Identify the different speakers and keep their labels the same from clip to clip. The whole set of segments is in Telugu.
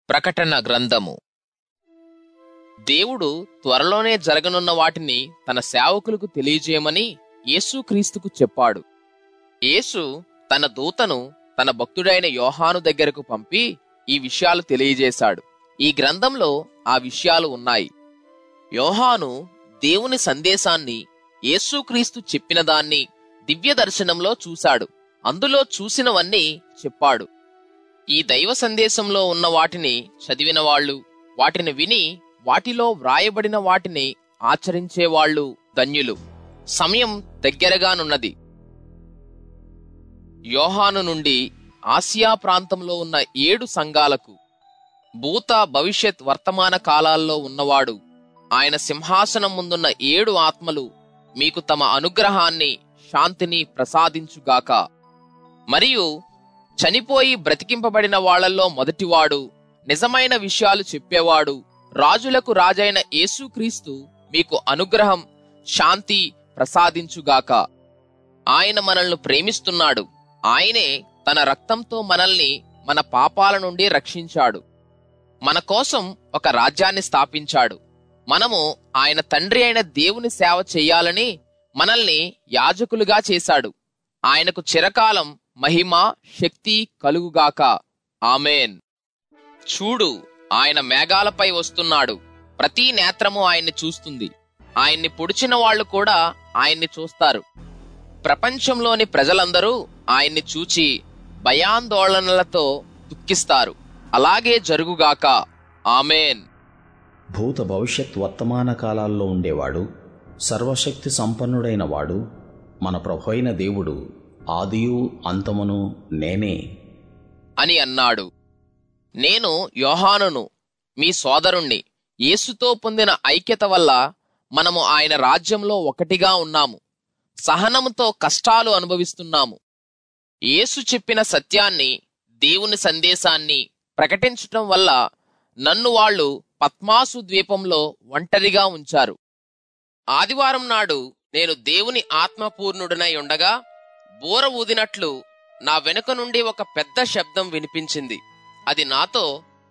Speaker 1: ప్రకటన గ్రంథము దేవుడు త్వరలోనే జరగనున్న వాటిని తన సేవకులకు తెలియజేయమని యేసుక్రీస్తుకు చెప్పాడు యేసు తన దూతను తన భక్తుడైన యోహాను దగ్గరకు పంపి ఈ విషయాలు తెలియజేశాడు ఈ గ్రంథంలో ఆ విషయాలు ఉన్నాయి యోహాను దేవుని సందేశాన్ని యేసుక్రీస్తు చెప్పిన దాన్ని దివ్య దర్శనంలో చూశాడు అందులో చూసినవన్నీ చెప్పాడు ఈ దైవ సందేశంలో ఉన్న వాటిని చదివిన వాళ్ళు వాటిని విని వాటిలో వ్రాయబడిన వాటిని ఆచరించేవాళ్ళు ధన్యులు సమయం దగ్గరగానున్నది యోహాను నుండి ఆసియా ప్రాంతంలో ఉన్న ఏడు సంఘాలకు భూత భవిష్యత్ వర్తమాన కాలాల్లో ఉన్నవాడు ఆయన సింహాసనం ముందున్న ఏడు ఆత్మలు మీకు తమ అనుగ్రహాన్ని శాంతిని ప్రసాదించుగాక మరియు చనిపోయి బ్రతికింపబడిన వాళ్ళల్లో మొదటివాడు నిజమైన విషయాలు చెప్పేవాడు రాజులకు రాజైన యేసుక్రీస్తు మీకు అనుగ్రహం శాంతి ప్రసాదించుగాక ఆయన మనల్ని ప్రేమిస్తున్నాడు ఆయనే తన రక్తంతో మనల్ని మన పాపాల నుండి రక్షించాడు మన కోసం ఒక రాజ్యాన్ని స్థాపించాడు మనము ఆయన తండ్రి అయిన దేవుని సేవ చేయాలని మనల్ని యాజకులుగా చేశాడు ఆయనకు చిరకాలం మహిమ శక్తి కలుగుగాక ఆమెన్ చూడు ఆయన మేఘాలపై వస్తున్నాడు ప్రతి నేత్రము ఆయన్ని చూస్తుంది ఆయన్ని పొడిచిన వాళ్ళు కూడా ఆయన్ని చూస్తారు ప్రపంచంలోని ప్రజలందరూ ఆయన్ని చూచి భయాందోళనలతో దుఃఖిస్తారు అలాగే జరుగుగాక ఆమెన్
Speaker 2: భూత భవిష్యత్ వర్తమాన కాలాల్లో ఉండేవాడు సర్వశక్తి సంపన్నుడైన వాడు మన ప్రభు అయిన దేవుడు ఆదియు అంతమును నేనే
Speaker 1: అని అన్నాడు నేను యోహానును మీ సోదరుణ్ణి యేసుతో పొందిన ఐక్యత వల్ల మనము ఆయన రాజ్యంలో ఒకటిగా ఉన్నాము సహనముతో కష్టాలు అనుభవిస్తున్నాము యేసు చెప్పిన సత్యాన్ని దేవుని సందేశాన్ని ప్రకటించటం వల్ల నన్ను వాళ్ళు పద్మాసు ద్వీపంలో ఒంటరిగా ఉంచారు ఆదివారం నాడు నేను దేవుని ఆత్మపూర్ణుడనై ఉండగా బోర ఊదినట్లు నా వెనుక నుండి ఒక పెద్ద శబ్దం వినిపించింది అది నాతో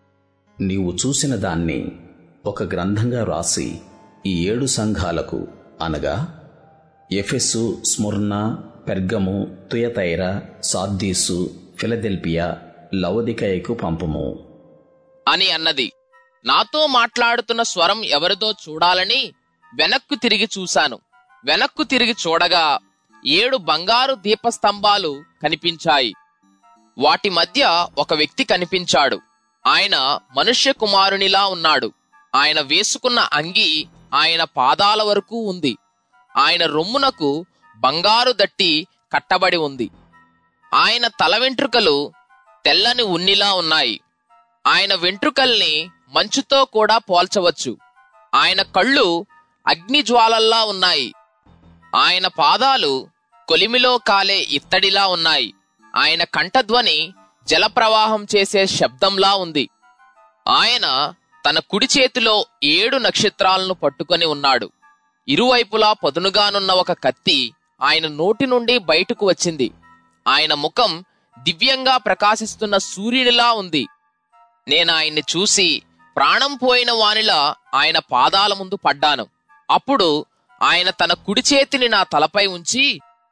Speaker 2: నీవు చూసిన దాన్ని ఒక గ్రంథంగా రాసి ఈ ఏడు సంఘాలకు అనగా Ephesus Smyrna Pergamum Thyatira Sardis Philadelphia లవదికయకు పంపుము
Speaker 1: అని అన్నది నాతో మాట్లాడుతున్న స్వరం ఎవరిదో చూడాలని వెనక్కు తిరిగి చూశాను వెనక్కు తిరిగి చూడగా ఏడు బంగారు దీపస్తంభాలు కనిపించాయి వాటి మధ్య ఒక వ్యక్తి కనిపించాడు ఆయన మనుష్య కుమారునిలా ఉన్నాడు ఆయన వేసుకున్న అంగి ఆయన పాదాల వరకు ఉంది ఆయన రొమ్మునకు బంగారు దట్టి కట్టబడి ఉంది ఆయన తల వెంట్రుకలు తెల్లని ఉన్నిలా ఉన్నాయి ఆయన వెంట్రుకల్ని మంచుతో కూడా పోల్చవచ్చు ఆయన కళ్ళు అగ్నిజ్వాలల్లా ఉన్నాయి ఆయన పాదాలు కొలిమిలో కాలే ఇత్తడిలా ఉన్నాయి ఆయన కంఠధ్వని జలప్రవాహం చేసే శబ్దంలా ఉంది ఆయన తన కుడి చేతిలో ఏడు నక్షత్రాలను పట్టుకొని ఉన్నాడు ఇరువైపులా పదునుగానున్న ఒక కత్తి ఆయన నోటి నుండి బయటకు వచ్చింది ఆయన ముఖం దివ్యంగా ప్రకాశిస్తున్న సూర్యునిలా ఉంది నేను ఆయన్ని చూసి ప్రాణం పోయిన వానిలా ఆయన పాదాల ముందు పడ్డాను అప్పుడు ఆయన తన కుడి చేతిని నా తలపై ఉంచి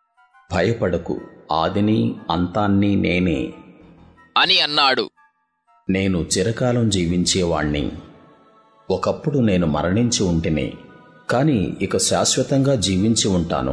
Speaker 2: భయపడకు ఆదిని అంతాన్ని నేనే
Speaker 1: అని అన్నాడు
Speaker 2: నేను చిరకాలం జీవించేవాణ్ణి ఒకప్పుడు నేను మరణించి ఉంటిని కాని ఇక శాశ్వతంగా జీవించి ఉంటాను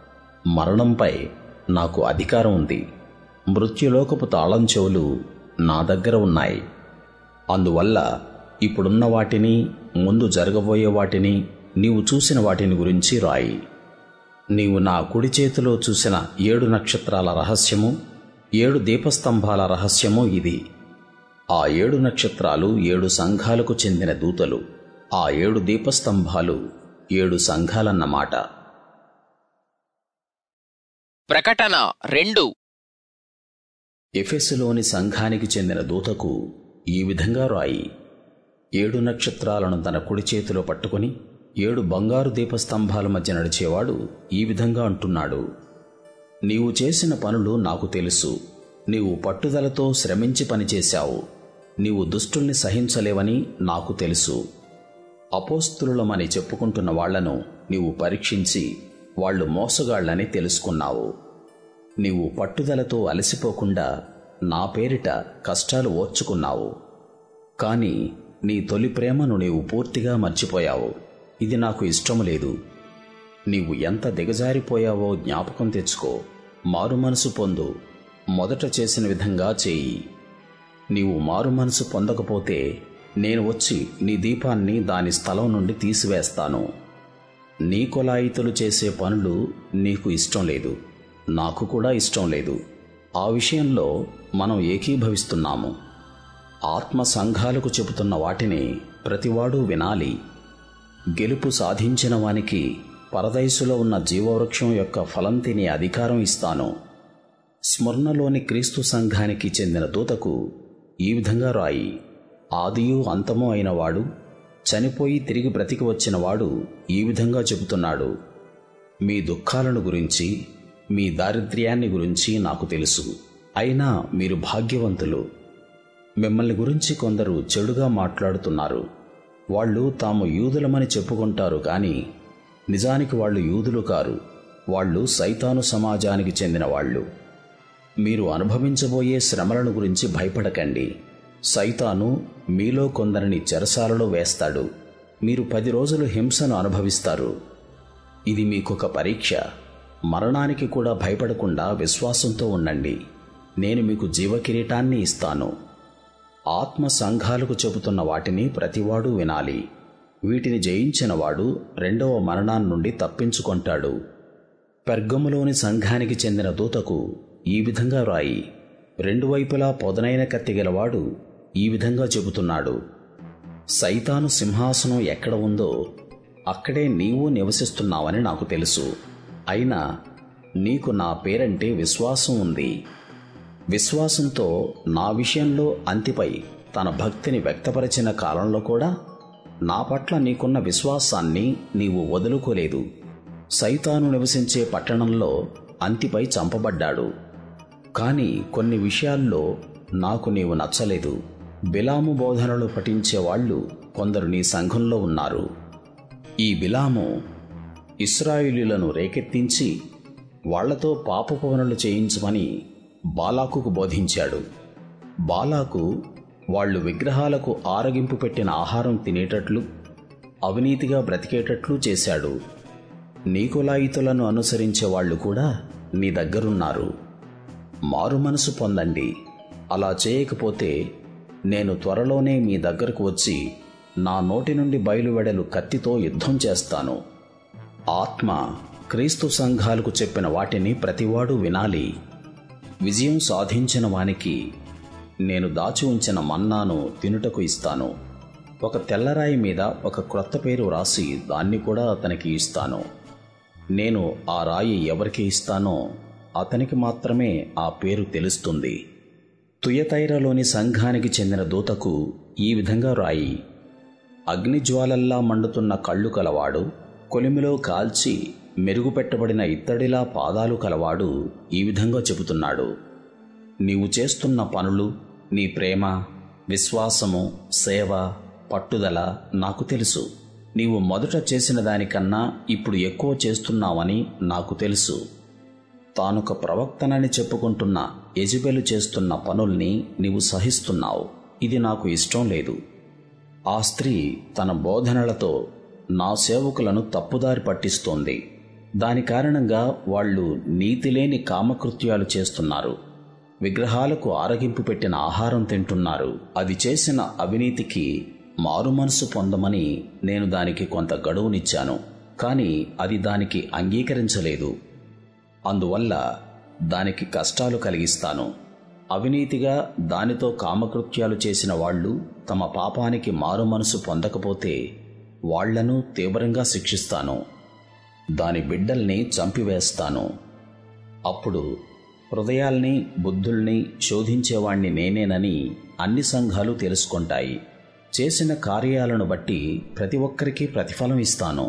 Speaker 2: మరణంపై నాకు అధికారం ఉంది మృత్యులోకపు తాళం చెవులు నా దగ్గర ఉన్నాయి అందువల్ల ఇప్పుడున్న వాటిని ముందు జరగబోయే వాటిని నీవు చూసిన వాటిని గురించి రాయి నీవు నా కుడి చేతిలో చూసిన ఏడు నక్షత్రాల రహస్యము ఏడు దీపస్తంభాల రహస్యము ఇది ఆ ఏడు నక్షత్రాలు ఏడు సంఘాలకు చెందిన దూతలు ఆ ఏడు దీపస్తంభాలు ఏడు సంఘాలన్నమాట
Speaker 1: ప్రకటన రెండు
Speaker 2: ఎఫెసులోని సంఘానికి చెందిన దూతకు ఈ విధంగా రాయి ఏడు నక్షత్రాలను తన కుడి చేతిలో పట్టుకుని ఏడు బంగారు దీపస్తంభాల మధ్య నడిచేవాడు ఈ విధంగా అంటున్నాడు నీవు చేసిన పనులు నాకు తెలుసు నీవు పట్టుదలతో శ్రమించి పనిచేశావు నీవు దుష్టుల్ని సహించలేవని నాకు తెలుసు అపోస్తులమని చెప్పుకుంటున్న వాళ్లను నీవు పరీక్షించి వాళ్ళు మోసగాళ్లని తెలుసుకున్నావు నీవు పట్టుదలతో అలసిపోకుండా నా పేరిట కష్టాలు ఓర్చుకున్నావు కాని నీ తొలి ప్రేమను నీవు పూర్తిగా మర్చిపోయావు ఇది నాకు ఇష్టం లేదు నీవు ఎంత దిగజారిపోయావో జ్ఞాపకం తెచ్చుకో మారు మనసు పొందు మొదట చేసిన విధంగా చేయి నీవు మారు మనసు పొందకపోతే నేను వచ్చి నీ దీపాన్ని దాని స్థలం నుండి తీసివేస్తాను నీ కొలాయితులు చేసే పనులు నీకు ఇష్టం లేదు నాకు కూడా ఇష్టం లేదు ఆ విషయంలో మనం ఏకీభవిస్తున్నాము ఆత్మ సంఘాలకు చెబుతున్న వాటిని ప్రతివాడు వినాలి గెలుపు సాధించిన వానికి పరదైసులో ఉన్న జీవవృక్షం యొక్క ఫలం తినే అధికారం ఇస్తాను స్మరణలోని క్రీస్తు సంఘానికి చెందిన దూతకు ఈ విధంగా రాయి ఆదియు అంతము అయినవాడు చనిపోయి తిరిగి బ్రతికి వచ్చినవాడు ఈ విధంగా చెబుతున్నాడు మీ దుఃఖాలను గురించి మీ దారిద్ర్యాన్ని గురించి నాకు తెలుసు అయినా మీరు భాగ్యవంతులు మిమ్మల్ని గురించి కొందరు చెడుగా మాట్లాడుతున్నారు వాళ్ళు తాము యూదులమని చెప్పుకుంటారు కానీ నిజానికి వాళ్ళు యూదులు కారు వాళ్ళు సైతాను సమాజానికి చెందిన వాళ్ళు మీరు అనుభవించబోయే శ్రమలను గురించి భయపడకండి సైతాను మీలో కొందరిని చెరసాలలో వేస్తాడు మీరు పది రోజులు హింసను అనుభవిస్తారు ఇది మీకొక పరీక్ష మరణానికి కూడా భయపడకుండా విశ్వాసంతో ఉండండి నేను మీకు జీవకిరీటాన్ని ఇస్తాను ఆత్మ సంఘాలకు చెబుతున్న వాటిని ప్రతివాడు వినాలి వీటిని జయించినవాడు రెండవ మరణాన్ని నుండి తప్పించుకొంటాడు పెర్గములోని సంఘానికి చెందిన దూతకు ఈ విధంగా రాయి రెండు వైపులా పొదనైన కత్తిగలవాడు ఈ విధంగా చెబుతున్నాడు సైతాను సింహాసనం ఎక్కడ ఉందో అక్కడే నీవు నివసిస్తున్నావని నాకు తెలుసు అయినా నీకు నా పేరంటే విశ్వాసం ఉంది విశ్వాసంతో నా విషయంలో అంతిపై తన భక్తిని వ్యక్తపరిచిన కాలంలో కూడా నా పట్ల నీకున్న విశ్వాసాన్ని నీవు వదులుకోలేదు సైతాను నివసించే పట్టణంలో అంతిపై చంపబడ్డాడు కాని కొన్ని విషయాల్లో నాకు నీవు నచ్చలేదు బిలాము బోధనలు పఠించే వాళ్ళు కొందరు నీ సంఘంలో ఉన్నారు ఈ బిలాము ఇస్రాయిలీలను రేకెత్తించి వాళ్లతో పాపపు పనులు చేయించమని బాలాకుకు బోధించాడు బాలాకు వాళ్ళు విగ్రహాలకు ఆరగింపు పెట్టిన ఆహారం తినేటట్లు అవినీతిగా బ్రతికేటట్లు చేశాడు నీకులాయితులను అనుసరించే వాళ్ళు కూడా నీ దగ్గరున్నారు మారు మనసు పొందండి అలా చేయకపోతే నేను త్వరలోనే మీ దగ్గరకు వచ్చి నా నోటి నుండి బయలువెడలు కత్తితో యుద్ధం చేస్తాను ఆత్మ క్రీస్తు సంఘాలకు చెప్పిన వాటిని ప్రతివాడు వినాలి విజయం సాధించిన వానికి నేను దాచి ఉంచిన మన్నాను తినుటకు ఇస్తాను ఒక తెల్లరాయి మీద ఒక క్రొత్త పేరు రాసి దాన్ని కూడా అతనికి ఇస్తాను నేను ఆ రాయి ఎవరికి ఇస్తానో అతనికి మాత్రమే ఆ పేరు తెలుస్తుంది తుయతైరలోని సంఘానికి చెందిన దూతకు ఈ విధంగా రాయి అగ్నిజ్వాలల్లా మండుతున్న కళ్ళు కలవాడు కొలిమిలో కాల్చి మెరుగుపెట్టబడిన ఇత్తడిలా పాదాలు కలవాడు ఈ విధంగా చెబుతున్నాడు నీవు చేస్తున్న పనులు నీ ప్రేమ విశ్వాసము సేవ పట్టుదల నాకు తెలుసు నీవు మొదట చేసిన దానికన్నా ఇప్పుడు ఎక్కువ చేస్తున్నావని నాకు తెలుసు తానొక ప్రవక్తనని చెప్పుకుంటున్న ఎజిబెలు చేస్తున్న పనుల్ని నీవు సహిస్తున్నావు ఇది నాకు ఇష్టం లేదు ఆ స్త్రీ తన బోధనలతో నా సేవకులను తప్పుదారి పట్టిస్తోంది దాని కారణంగా వాళ్ళు నీతిలేని కామకృత్యాలు చేస్తున్నారు విగ్రహాలకు ఆరగింపు పెట్టిన ఆహారం తింటున్నారు అది చేసిన అవినీతికి మారు మనసు పొందమని నేను దానికి కొంత గడువునిచ్చాను కానీ అది దానికి అంగీకరించలేదు అందువల్ల దానికి కష్టాలు కలిగిస్తాను అవినీతిగా దానితో కామకృత్యాలు చేసిన వాళ్ళు తమ పాపానికి మారు మనసు పొందకపోతే వాళ్లను తీవ్రంగా శిక్షిస్తాను దాని బిడ్డల్ని చంపివేస్తాను అప్పుడు హృదయాల్ని బుద్ధుల్ని శోధించేవాణ్ణి నేనేనని అన్ని సంఘాలు తెలుసుకుంటాయి చేసిన కార్యాలను బట్టి ప్రతి ఒక్కరికి ప్రతిఫలం ఇస్తాను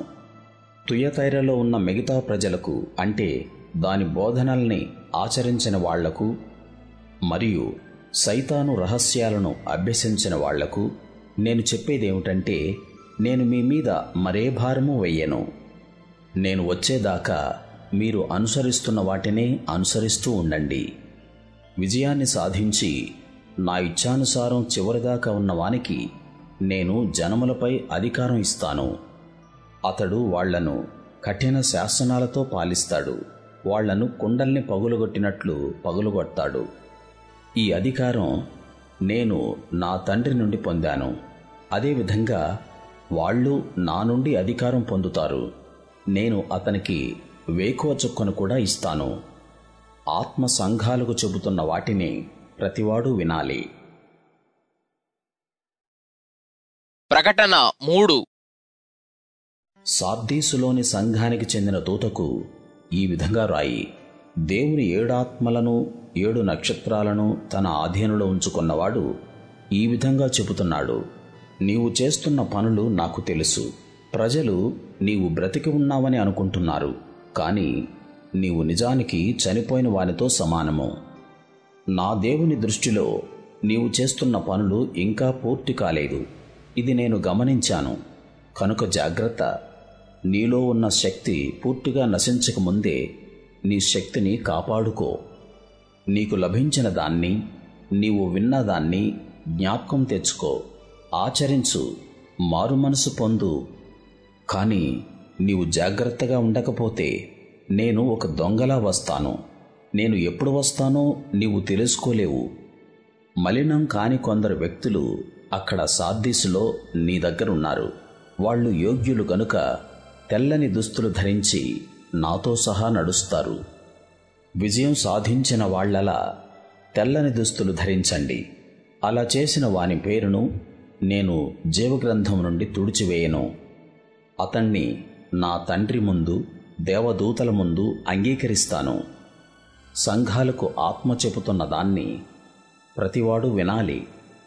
Speaker 2: తుయతైరలో ఉన్న మిగతా ప్రజలకు అంటే దాని బోధనల్ని ఆచరించిన వాళ్లకు మరియు సైతాను రహస్యాలను అభ్యసించిన వాళ్లకు నేను చెప్పేదేమిటంటే నేను మీ మీద మరే భారము వెయ్యను నేను వచ్చేదాకా మీరు అనుసరిస్తున్న వాటినే అనుసరిస్తూ ఉండండి విజయాన్ని సాధించి నా ఇచ్ఛానుసారం చివరిదాకా ఉన్న వానికి నేను జనములపై అధికారం ఇస్తాను అతడు వాళ్లను కఠిన శాసనాలతో పాలిస్తాడు వాళ్లను కుండల్ని పగులుగొట్టినట్లు పగులుగొడతాడు ఈ అధికారం నేను నా తండ్రి నుండి పొందాను అదేవిధంగా వాళ్ళు నా నుండి అధికారం పొందుతారు నేను అతనికి వేకువ చుక్కను కూడా ఇస్తాను ఆత్మ సంఘాలకు చెబుతున్న వాటిని ప్రతివాడు వినాలి
Speaker 1: ప్రకటన మూడు
Speaker 2: సార్దీసులోని సంఘానికి చెందిన దూతకు ఈ విధంగా రాయి దేవుని ఏడాత్మలను ఏడు నక్షత్రాలను తన ఆధీనంలో ఉంచుకున్నవాడు ఈ విధంగా చెబుతున్నాడు నీవు చేస్తున్న పనులు నాకు తెలుసు ప్రజలు నీవు బ్రతికి ఉన్నావని అనుకుంటున్నారు కానీ నీవు నిజానికి చనిపోయిన వానితో సమానము నా దేవుని దృష్టిలో నీవు చేస్తున్న పనులు ఇంకా పూర్తి కాలేదు ఇది నేను గమనించాను కనుక జాగ్రత్త నీలో ఉన్న శక్తి పూర్తిగా నశించకముందే నీ శక్తిని కాపాడుకో నీకు లభించిన దాన్ని నీవు విన్నదాన్ని జ్ఞాపకం తెచ్చుకో ఆచరించు మారుమనసు పొందు కానీ నీవు జాగ్రత్తగా ఉండకపోతే నేను ఒక దొంగలా వస్తాను నేను ఎప్పుడు వస్తానో నీవు తెలుసుకోలేవు మలినం కాని కొందరు వ్యక్తులు అక్కడ సాద్దీసులో నీ దగ్గరున్నారు వాళ్ళు యోగ్యులు గనుక తెల్లని దుస్తులు ధరించి నాతో సహా నడుస్తారు విజయం సాధించిన వాళ్లలా తెల్లని దుస్తులు ధరించండి అలా చేసిన వాని పేరును నేను జీవగ్రంథం నుండి తుడిచివేయను అతణ్ణి నా తండ్రి ముందు దేవదూతల ముందు అంగీకరిస్తాను సంఘాలకు ఆత్మ చెబుతున్న దాన్ని ప్రతివాడు వినాలి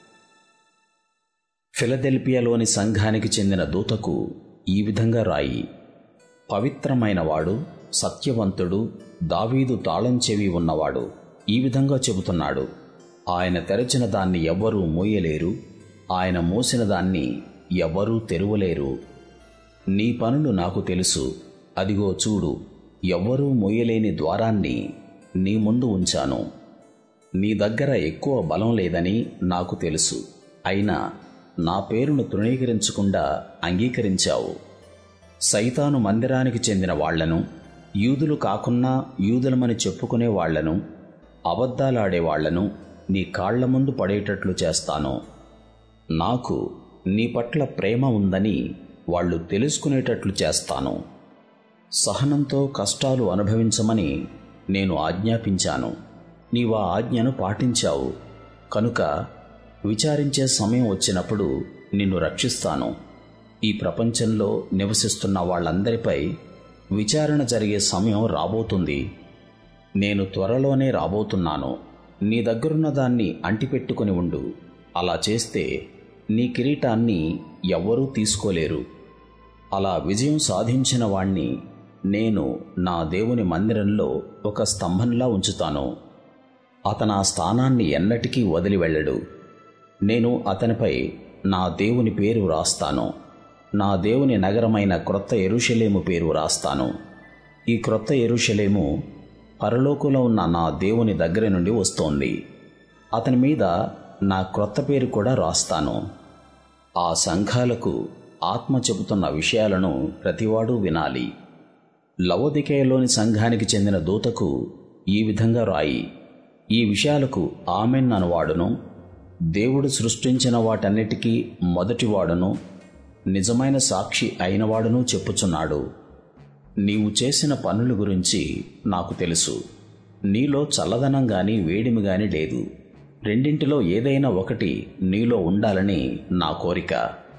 Speaker 2: ఫిలదెల్పియాలోని సంఘానికి చెందిన దూతకు ఈ విధంగా రాయి పవిత్రమైన వాడు సత్యవంతుడు దావీదు తాళం చెవి ఉన్నవాడు ఈ విధంగా చెబుతున్నాడు ఆయన తెరచిన దాన్ని ఎవ్వరూ మూయలేరు ఆయన మూసిన దాన్ని ఎవ్వరూ తెరువలేరు నీ పనులు నాకు తెలుసు అదిగో చూడు ఎవ్వరూ మూయలేని ద్వారాన్ని నీ ముందు ఉంచాను నీ దగ్గర ఎక్కువ బలం లేదని నాకు తెలుసు అయినా నా పేరును తృణీకరించకుండా అంగీకరించావు సైతాను మందిరానికి చెందిన వాళ్లను యూదులు కాకున్నా యూదులమని చెప్పుకునే వాళ్లను అబద్ధాలాడే వాళ్లను నీ కాళ్ల ముందు పడేటట్లు చేస్తాను నాకు నీ పట్ల ప్రేమ ఉందని వాళ్ళు తెలుసుకునేటట్లు చేస్తాను సహనంతో కష్టాలు అనుభవించమని నేను ఆజ్ఞాపించాను నీవు ఆ ఆజ్ఞను పాటించావు కనుక విచారించే సమయం వచ్చినప్పుడు నిన్ను రక్షిస్తాను ఈ ప్రపంచంలో నివసిస్తున్న వాళ్ళందరిపై విచారణ జరిగే సమయం రాబోతుంది నేను త్వరలోనే రాబోతున్నాను నీ దగ్గరున్న దాన్ని అంటిపెట్టుకుని ఉండు అలా చేస్తే నీ కిరీటాన్ని ఎవ్వరూ తీసుకోలేరు అలా విజయం సాధించిన వాణ్ణి నేను నా దేవుని మందిరంలో ఒక స్తంభంలా ఉంచుతాను అతను ఆ స్థానాన్ని ఎన్నటికీ వదిలి వెళ్ళడు నేను అతనిపై నా దేవుని పేరు రాస్తాను నా దేవుని నగరమైన క్రొత్త ఎరుషలేము పేరు రాస్తాను ఈ క్రొత్త ఎరుషలేము పరలోకంలో ఉన్న నా దేవుని దగ్గర నుండి వస్తోంది అతని మీద నా క్రొత్త పేరు కూడా రాస్తాను ఆ సంఘాలకు ఆత్మ చెబుతున్న విషయాలను ప్రతివాడు వినాలి లవోదికేయలోని సంఘానికి చెందిన దూతకు ఈ విధంగా రాయి ఈ విషయాలకు ఆమెన్ అనువాడును దేవుడు సృష్టించిన వాటన్నిటికీ మొదటివాడును నిజమైన సాక్షి అయినవాడును చెప్పుచున్నాడు నీవు చేసిన పనుల గురించి నాకు తెలుసు నీలో చల్లదనం గాని వేడిమి గాని లేదు రెండింటిలో ఏదైనా ఒకటి నీలో ఉండాలని నా కోరిక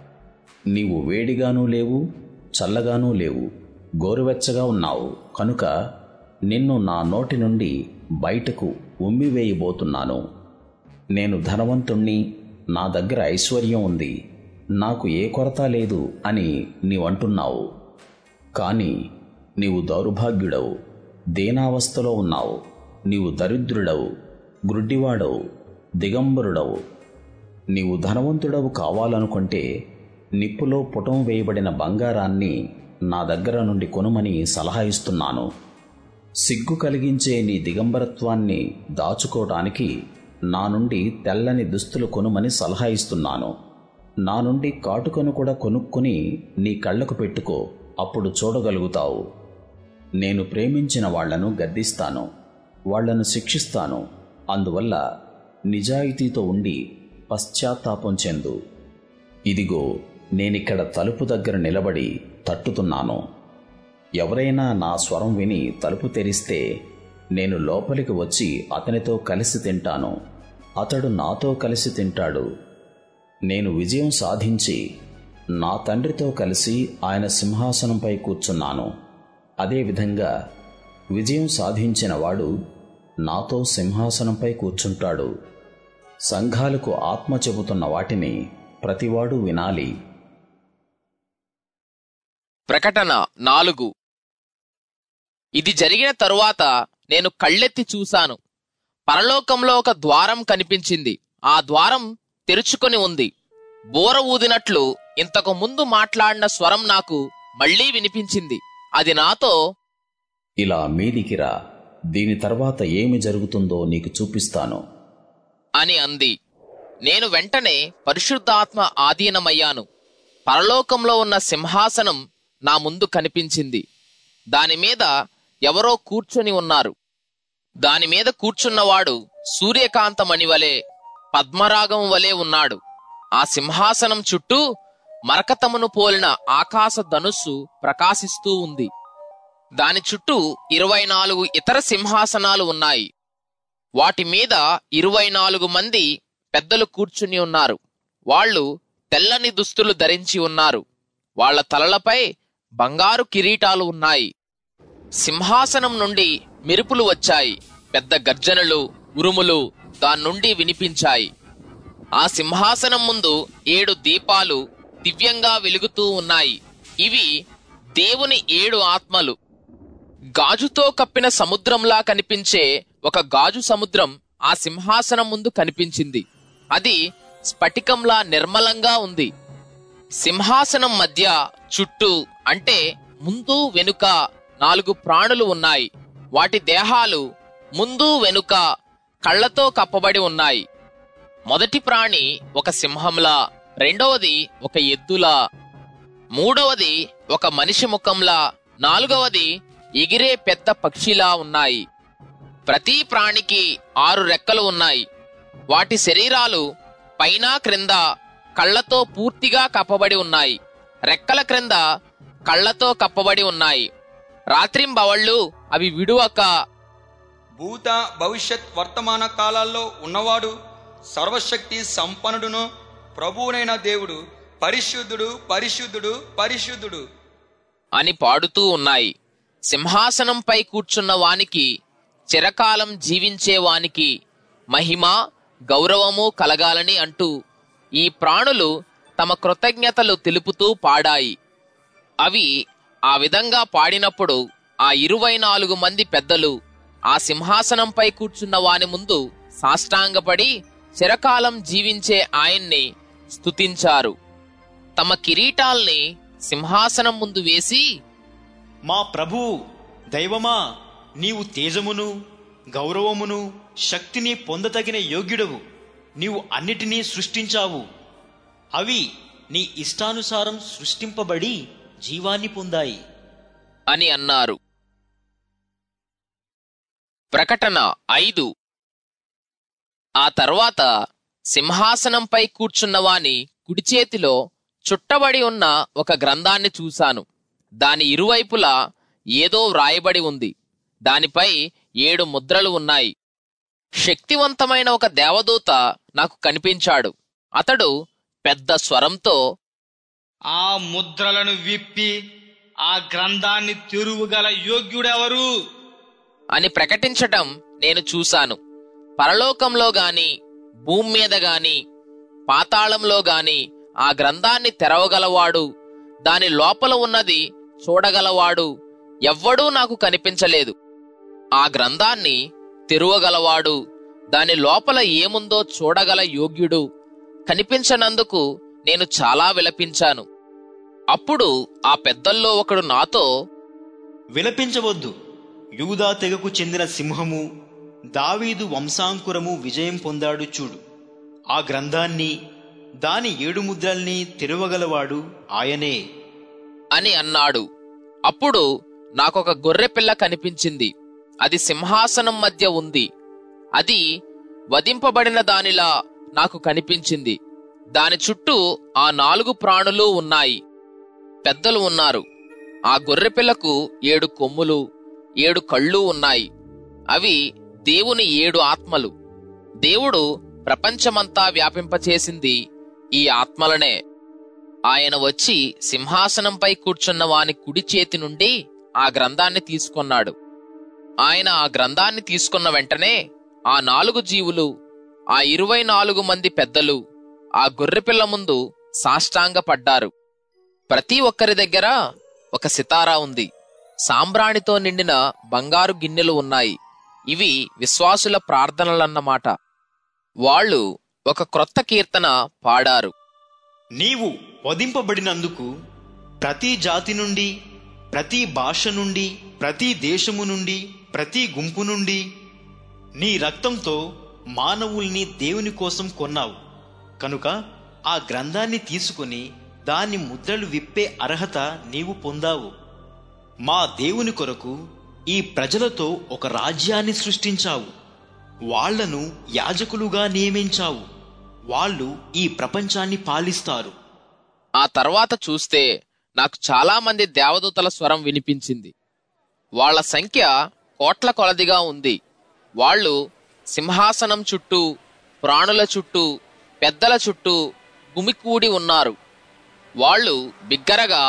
Speaker 2: నీవు వేడిగానూ లేవు చల్లగానూ లేవు గోరువెచ్చగా ఉన్నావు కనుక నిన్ను నా నోటి నుండి బయటకు ఉమ్మివేయబోతున్నాను నేను ధనవంతుణ్ణి నా దగ్గర ఐశ్వర్యం ఉంది నాకు ఏ కొరత లేదు అని నీవంటున్నావు కానీ నీవు దౌర్భాగ్యుడవు దీనావస్థలో ఉన్నావు నీవు దరిద్రుడవు గ్రుడ్డివాడవు దిగంబరుడవు నీవు ధనవంతుడవు కావాలనుకుంటే నిప్పులో పుటం వేయబడిన బంగారాన్ని నా దగ్గర నుండి కొనుమని సలహా ఇస్తున్నాను సిగ్గు కలిగించే నీ దిగంబరత్వాన్ని దాచుకోవటానికి నా నుండి తెల్లని దుస్తులు కొనుమని సలహా ఇస్తున్నాను నా నుండి కాటుకను కూడా కొనుక్కొని నీ కళ్ళకు పెట్టుకో అప్పుడు చూడగలుగుతావు నేను ప్రేమించిన వాళ్లను గద్దిస్తాను వాళ్లను శిక్షిస్తాను అందువల్ల నిజాయితీతో ఉండి పశ్చాత్తాపం చెందు ఇదిగో నేనిక్కడ తలుపు దగ్గర నిలబడి తట్టుతున్నాను ఎవరైనా నా స్వరం విని తలుపు తెరిస్తే నేను లోపలికి వచ్చి అతనితో కలిసి తింటాను అతడు నాతో కలిసి తింటాడు నేను విజయం సాధించి నా తండ్రితో కలిసి ఆయన సింహాసనంపై కూర్చున్నాను అదేవిధంగా విజయం సాధించిన వాడు నాతో సింహాసనంపై కూర్చుంటాడు సంఘాలకు ఆత్మ చెబుతున్న వాటిని ప్రతివాడు వినాలి
Speaker 1: ప్రకటన నాలుగు ఇది జరిగిన తరువాత నేను కళ్ళెత్తి చూశాను పరలోకంలో ఒక ద్వారం కనిపించింది ఆ ద్వారం తెరుచుకొని ఉంది బోర ఊదినట్లు ఇంతకు ముందు మాట్లాడిన స్వరం నాకు మళ్లీ వినిపించింది అది నాతో
Speaker 2: ఇలా మీదికి రా దీని తర్వాత ఏమి జరుగుతుందో నీకు చూపిస్తాను
Speaker 1: అని అంది నేను వెంటనే పరిశుద్ధాత్మ ఆధీనమయ్యాను పరలోకంలో ఉన్న సింహాసనం నా ముందు కనిపించింది దాని మీద ఎవరో కూర్చొని ఉన్నారు దాని మీద కూర్చున్నవాడు సూర్యకాంతమణి వలె పద్మరాగం వలె ఉన్నాడు ఆ సింహాసనం చుట్టూ మరకతమును పోలిన ఆకాశ ధనుస్సు ప్రకాశిస్తూ ఉంది దాని చుట్టూ ఇరవై నాలుగు ఇతర సింహాసనాలు ఉన్నాయి వాటి మీద ఇరవై నాలుగు మంది పెద్దలు కూర్చుని ఉన్నారు వాళ్ళు తెల్లని దుస్తులు ధరించి ఉన్నారు వాళ్ళ తలలపై బంగారు కిరీటాలు ఉన్నాయి సింహాసనం నుండి మెరుపులు వచ్చాయి పెద్ద గర్జనలు ఉరుములు దాని నుండి వినిపించాయి ఆ సింహాసనం ముందు ఏడు దీపాలు దివ్యంగా వెలుగుతూ ఉన్నాయి ఇవి దేవుని ఏడు ఆత్మలు గాజుతో కప్పిన సముద్రంలా కనిపించే ఒక గాజు సముద్రం ఆ సింహాసనం ముందు కనిపించింది అది స్ఫటికంలా నిర్మలంగా ఉంది సింహాసనం మధ్య చుట్టూ అంటే ముందు వెనుక నాలుగు ప్రాణులు ఉన్నాయి వాటి దేహాలు ముందు వెనుక కళ్ళతో కప్పబడి ఉన్నాయి మొదటి ప్రాణి ఒక సింహంలా రెండవది ఒక ఎద్దులా మూడవది ఒక మనిషి ముఖంలా నాలుగవది ఎగిరే పెద్ద పక్షిలా ఉన్నాయి ప్రతి ప్రాణికి ఆరు రెక్కలు ఉన్నాయి వాటి శరీరాలు పైన క్రింద కళ్ళతో పూర్తిగా కప్పబడి ఉన్నాయి రెక్కల క్రింద కళ్ళతో కప్పబడి ఉన్నాయి రాత్రింబవళ్ళు అవి విడువక
Speaker 3: భూత భవిష్యత్ వర్తమాన కాలాల్లో ఉన్నవాడు సర్వశక్తి సంపన్నుడును ప్రభువునైన దేవుడు పరిశుద్ధుడు పరిశుద్ధుడు పరిశుద్ధుడు
Speaker 1: అని పాడుతూ ఉన్నాయి సింహాసనంపై కూర్చున్న వానికి చిరకాలం జీవించే వానికి మహిమ గౌరవము కలగాలని అంటూ ఈ ప్రాణులు తమ కృతజ్ఞతలు తెలుపుతూ పాడాయి అవి ఆ విధంగా పాడినప్పుడు ఆ ఇరవై నాలుగు మంది పెద్దలు ఆ సింహాసనంపై కూర్చున్న వాని ముందు సాష్టాంగపడి చిరకాలం జీవించే ఆయన్ని స్తుతించారు తమ కిరీటాల్ని సింహాసనం ముందు వేసి
Speaker 4: మా ప్రభువు దైవమా నీవు తేజమును గౌరవమును శక్తిని పొందతగిన యోగ్యుడవు నీవు అన్నిటినీ సృష్టించావు అవి నీ ఇష్టానుసారం సృష్టింపబడి జీవాన్ని పొందాయి
Speaker 1: అని అన్నారు ప్రకటన ఐదు ఆ తర్వాత సింహాసనంపై కూర్చున్నవాని కుడి చేతిలో చుట్టబడి ఉన్న ఒక గ్రంథాన్ని చూశాను దాని ఇరువైపులా ఏదో వ్రాయబడి ఉంది దానిపై ఏడు ముద్రలు ఉన్నాయి శక్తివంతమైన ఒక దేవదూత నాకు కనిపించాడు అతడు పెద్ద స్వరంతో
Speaker 5: ఆ ముద్రలను విప్పి ఆ గ్రంథాన్ని తెరువుగల యోగ్యుడెవరు
Speaker 1: అని ప్రకటించటం నేను చూశాను పరలోకంలో గాని భూమి మీద గాని పాతాళంలో గాని ఆ గ్రంథాన్ని తెరవగలవాడు దాని లోపల ఉన్నది చూడగలవాడు ఎవ్వడూ నాకు కనిపించలేదు ఆ గ్రంథాన్ని తెరువగలవాడు దాని లోపల ఏముందో చూడగల యోగ్యుడు కనిపించనందుకు నేను చాలా విలపించాను అప్పుడు ఆ పెద్దల్లో ఒకడు నాతో
Speaker 4: విలపించవద్దు యూదా తెగకు చెందిన సింహము దావీదు వంశాంకురము విజయం పొందాడు చూడు ఆ గ్రంథాన్ని దాని ఏడు ముద్రల్ని తెరవగలవాడు ఆయనే
Speaker 1: అని అన్నాడు అప్పుడు నాకొక గొర్రెపిల్ల కనిపించింది అది సింహాసనం మధ్య ఉంది అది వధింపబడిన దానిలా నాకు కనిపించింది దాని చుట్టూ ఆ నాలుగు ప్రాణులు ఉన్నాయి పెద్దలు ఉన్నారు ఆ గొర్రెపిల్లకు ఏడు కొమ్ములు ఏడు కళ్ళు ఉన్నాయి అవి దేవుని ఏడు ఆత్మలు దేవుడు ప్రపంచమంతా వ్యాపింపచేసింది ఈ ఆత్మలనే ఆయన వచ్చి సింహాసనంపై కూర్చున్న వాని కుడి చేతి నుండి ఆ గ్రంథాన్ని తీసుకొన్నాడు ఆయన ఆ గ్రంథాన్ని తీసుకున్న వెంటనే ఆ నాలుగు జీవులు ఆ ఇరవై నాలుగు మంది పెద్దలు ఆ గొర్రెపిల్ల ముందు సాష్టాంగపడ్డారు ప్రతి ఒక్కరి దగ్గర ఒక సితారా ఉంది సాంబ్రాణితో నిండిన బంగారు గిన్నెలు ఉన్నాయి ఇవి విశ్వాసుల ప్రార్థనలన్నమాట వాళ్ళు ఒక క్రొత్త కీర్తన పాడారు
Speaker 4: నీవు వధింపబడినందుకు ప్రతి జాతి నుండి ప్రతి భాష నుండి ప్రతి దేశము నుండి ప్రతి గుంపు నుండి నీ రక్తంతో మానవుల్ని దేవుని కోసం కొన్నావు కనుక ఆ గ్రంథాన్ని తీసుకుని దాని ముద్రలు విప్పే అర్హత నీవు పొందావు మా దేవుని కొరకు ఈ ప్రజలతో ఒక రాజ్యాన్ని సృష్టించావు వాళ్లను యాజకులుగా నియమించావు వాళ్ళు ఈ ప్రపంచాన్ని పాలిస్తారు
Speaker 1: ఆ తర్వాత చూస్తే నాకు చాలా మంది దేవదూతల స్వరం వినిపించింది వాళ్ళ సంఖ్య కోట్ల కొలదిగా ఉంది వాళ్ళు సింహాసనం చుట్టూ ప్రాణుల చుట్టూ పెద్దల చుట్టూ గుమికూడి ఉన్నారు వాళ్ళు బిగ్గరగా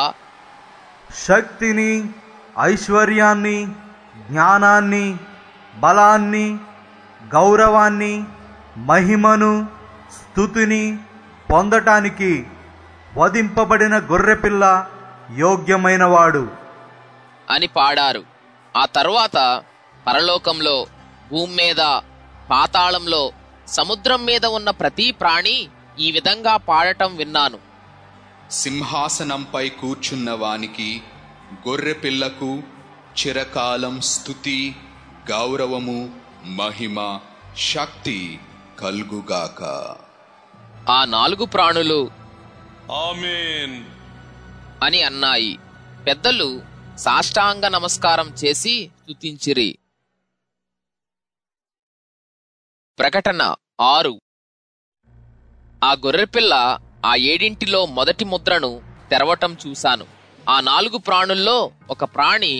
Speaker 6: శక్తిని ఐశ్వర్యాన్ని జ్ఞానాన్ని బలాన్ని గౌరవాన్ని మహిమను స్థుతిని పొందటానికి వధింపబడిన గొర్రెపిల్ల యోగ్యమైనవాడు
Speaker 1: అని పాడారు ఆ తరువాత పరలోకంలో భూమి మీద పాతాళంలో సముద్రం మీద ఉన్న ప్రతి ప్రాణి ఈ విధంగా పాడటం విన్నాను
Speaker 7: సింహాసనంపై కూర్చున్న వానికి గొర్రెపిల్లకు చిరకాలం స్థుతి గౌరవము మహిమ శక్తి కల్గుగాక
Speaker 1: ఆ నాలుగు ప్రాణులు
Speaker 8: ఆమెన్
Speaker 1: అని అన్నాయి పెద్దలు సాష్టాంగ నమస్కారం చేసి స్తుతించిరి ప్రకటన ఆరు ఆ గొర్రెపిల్ల ఆ ఏడింటిలో మొదటి ముద్రను తెరవటం చూశాను ఆ నాలుగు ప్రాణుల్లో ఒక ప్రాణి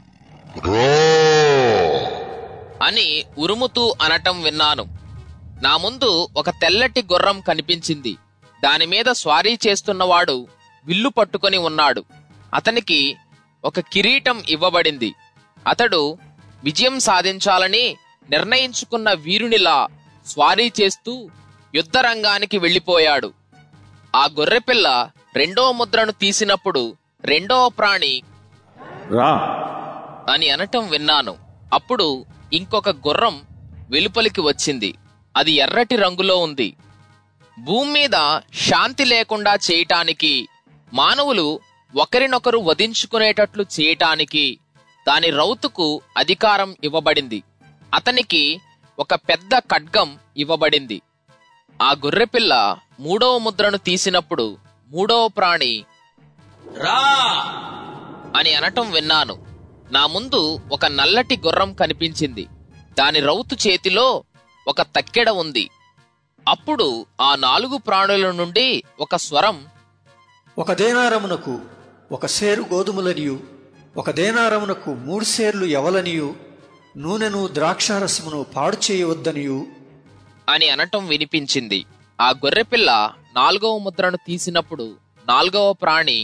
Speaker 1: అని ఉరుముతూ అనటం విన్నాను నా ముందు ఒక తెల్లటి గుర్రం కనిపించింది దానిమీద స్వారీ చేస్తున్నవాడు విల్లు పట్టుకొని ఉన్నాడు అతనికి ఒక కిరీటం ఇవ్వబడింది అతడు విజయం సాధించాలని నిర్ణయించుకున్న వీరునిలా స్వారీ చేస్తూ యుద్ధరంగానికి వెళ్ళిపోయాడు ఆ గొర్రెపిల్ల రెండో ముద్రను తీసినప్పుడు రెండో ప్రాణి
Speaker 2: రా
Speaker 1: అని అనటం విన్నాను అప్పుడు ఇంకొక గుర్రం వెలుపలికి వచ్చింది అది ఎర్రటి రంగులో ఉంది భూమి మీద శాంతి లేకుండా చేయటానికి మానవులు ఒకరినొకరు వధించుకునేటట్లు చేయటానికి దాని రౌతుకు అధికారం ఇవ్వబడింది అతనికి ఒక పెద్ద ఖడ్గం ఇవ్వబడింది ఆ గొర్రెపిల్ల మూడవ ముద్రను తీసినప్పుడు మూడవ ప్రాణి అని అనటం విన్నాను నా ముందు ఒక నల్లటి గుర్రం కనిపించింది దాని రౌతు చేతిలో ఒక తక్కెడ ఉంది అప్పుడు ఆ నాలుగు ప్రాణుల నుండి ఒక స్వరం
Speaker 9: ఒక దేనారమునకు ఒక సేరు గోధుమలనియు ఒక దేనారమునకు మూడు సేర్లు ఎవలనియు నూనెను ద్రాక్షారసమును పాడు చేయవద్దనియు
Speaker 1: అని అనటం వినిపించింది ఆ గొర్రెపిల్ల నాలుగవ ముద్రను తీసినప్పుడు నాలుగవ ప్రాణి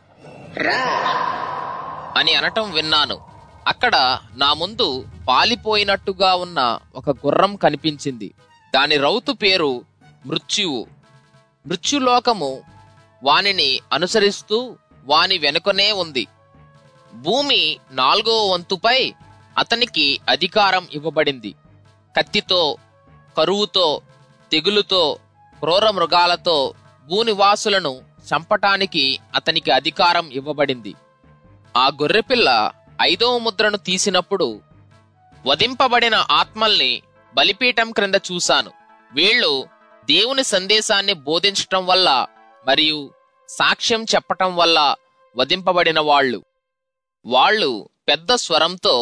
Speaker 1: అని అనటం విన్నాను అక్కడ నా ముందు పాలిపోయినట్టుగా ఉన్న ఒక గుర్రం కనిపించింది దాని రౌతు పేరు మృత్యువు మృత్యులోకము వానిని అనుసరిస్తూ వాని వెనుకనే ఉంది భూమి నాలుగో వంతుపై అతనికి అధికారం ఇవ్వబడింది కత్తితో కరువుతో తెగులుతో క్రూర మృగాలతో భూనివాసులను చంపటానికి అతనికి అధికారం ఇవ్వబడింది ఆ గొర్రెపిల్ల ఐదవ ముద్రను తీసినప్పుడు వధింపబడిన ఆత్మల్ని బలిపీఠం క్రింద చూశాను వీళ్ళు దేవుని సందేశాన్ని బోధించటం వల్ల మరియు సాక్ష్యం చెప్పటం వల్ల వధింపబడిన వాళ్ళు వాళ్ళు పెద్ద స్వరంతో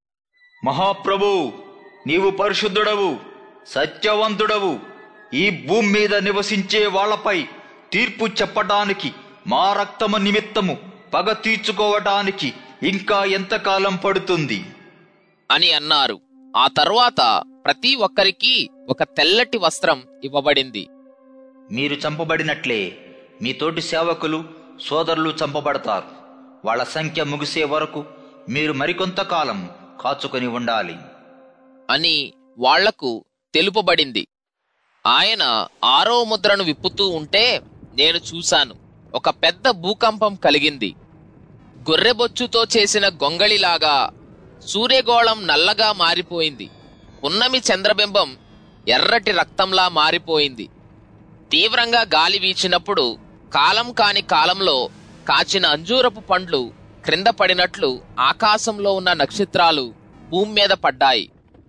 Speaker 10: మహాప్రభు నీవు పరిశుద్ధుడవు సత్యవంతుడవు ఈ భూమి మీద నివసించే వాళ్ళపై తీర్పు చెప్పటానికి మా రక్తము నిమిత్తము పగ తీర్చుకోవటానికి ఇంకా ఎంతకాలం పడుతుంది
Speaker 1: అని అన్నారు ఆ తరువాత ప్రతి ఒక్కరికి ఒక తెల్లటి వస్త్రం ఇవ్వబడింది
Speaker 10: మీరు చంపబడినట్లే మీ తోటి సేవకులు సోదరులు చంపబడతారు వాళ్ళ సంఖ్య ముగిసే వరకు మీరు మరికొంతకాలం కాచుకొని ఉండాలి
Speaker 1: అని వాళ్లకు తెలుపబడింది ఆయన ఆరో ముద్రను విప్పుతూ ఉంటే నేను చూశాను ఒక పెద్ద భూకంపం కలిగింది గొర్రెబొచ్చుతో చేసిన గొంగళిలాగా సూర్యగోళం నల్లగా మారిపోయింది పున్నమి చంద్రబింబం ఎర్రటి రక్తంలా మారిపోయింది తీవ్రంగా గాలి వీచినప్పుడు కాలం కాని కాలంలో కాచిన అంజూరపు పండ్లు క్రింద పడినట్లు ఆకాశంలో ఉన్న నక్షత్రాలు భూమి మీద పడ్డాయి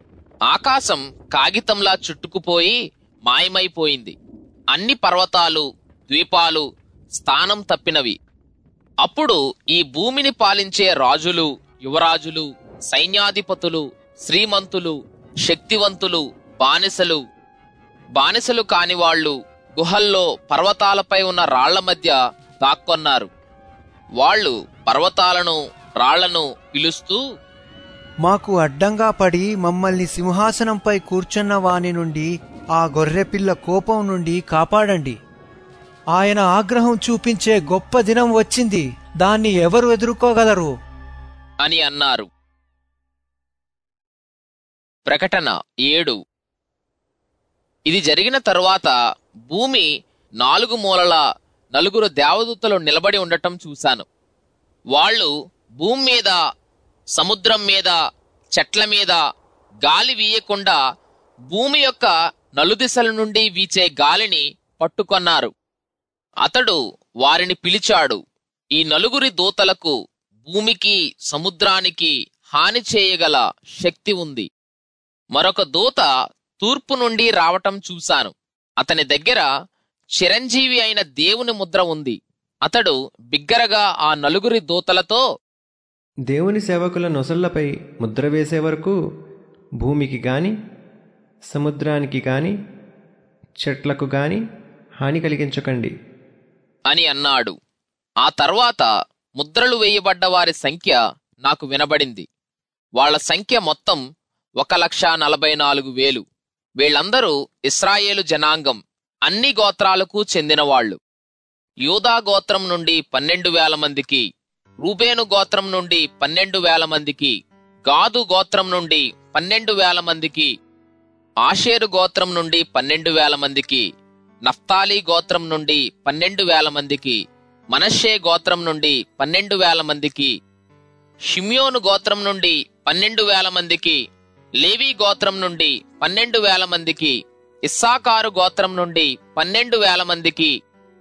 Speaker 1: ఆకాశం కాగితంలా చుట్టుకుపోయి మాయమైపోయింది అన్ని పర్వతాలు ద్వీపాలు స్థానం తప్పినవి అప్పుడు ఈ భూమిని పాలించే రాజులు యువరాజులు సైన్యాధిపతులు శ్రీమంతులు శక్తివంతులు బానిసలు బానిసలు కానివాళ్లు గుహల్లో పర్వతాలపై ఉన్న రాళ్ల మధ్య దాక్కొన్నారు వాళ్ళు పర్వతాలను రాళ్లను పిలుస్తూ
Speaker 11: మాకు అడ్డంగా పడి మమ్మల్ని సింహాసనంపై కూర్చున్న వాని నుండి ఆ గొర్రెపిల్ల కోపం నుండి కాపాడండి ఆయన ఆగ్రహం చూపించే గొప్ప దినం వచ్చింది దాన్ని ఎవరు ఎదుర్కోగలరు
Speaker 1: అని అన్నారు ప్రకటన ఏడు ఇది జరిగిన తరువాత భూమి నాలుగు మూలల నలుగురు దేవదూతలు నిలబడి ఉండటం చూశాను వాళ్ళు భూమి మీద సముద్రం మీద చెట్ల మీద గాలి వీయకుండా భూమి యొక్క నలుదిశల నుండి వీచే గాలిని పట్టుకొన్నారు అతడు వారిని పిలిచాడు ఈ నలుగురి దూతలకు భూమికి సముద్రానికి హాని చేయగల శక్తి ఉంది మరొక దూత తూర్పు నుండి రావటం చూశాను అతని దగ్గర చిరంజీవి అయిన దేవుని ముద్ర ఉంది అతడు బిగ్గరగా ఆ నలుగురి దూతలతో
Speaker 12: దేవుని సేవకుల నొసళ్లపై ముద్ర వేసే వరకు భూమికి గాని సముద్రానికి గాని చెట్లకు గాని హాని కలిగించకండి
Speaker 1: అని అన్నాడు ఆ తర్వాత ముద్రలు వేయబడ్డ వారి సంఖ్య నాకు వినబడింది వాళ్ళ సంఖ్య మొత్తం ఒక లక్ష నలభై నాలుగు వేలు వీళ్ళందరూ ఇస్రాయేలు జనాంగం అన్ని గోత్రాలకు చెందినవాళ్లు యూదా గోత్రం నుండి పన్నెండు వేల మందికి రూబేను గోత్రం నుండి పన్నెండు వేల మందికి గాదు గోత్రం నుండి పన్నెండు వేల మందికి ఆషేరు గోత్రం నుండి పన్నెండు వేల మందికి నఫ్తాలి గోత్రం నుండి పన్నెండు వేల మందికి మనషే గోత్రం నుండి పన్నెండు వేల మందికి షిమ్యోను గోత్రం నుండి పన్నెండు వేల మందికి లేవి గోత్రం నుండి పన్నెండు వేల మందికి ఇస్సాకారు గోత్రం నుండి పన్నెండు వేల మందికి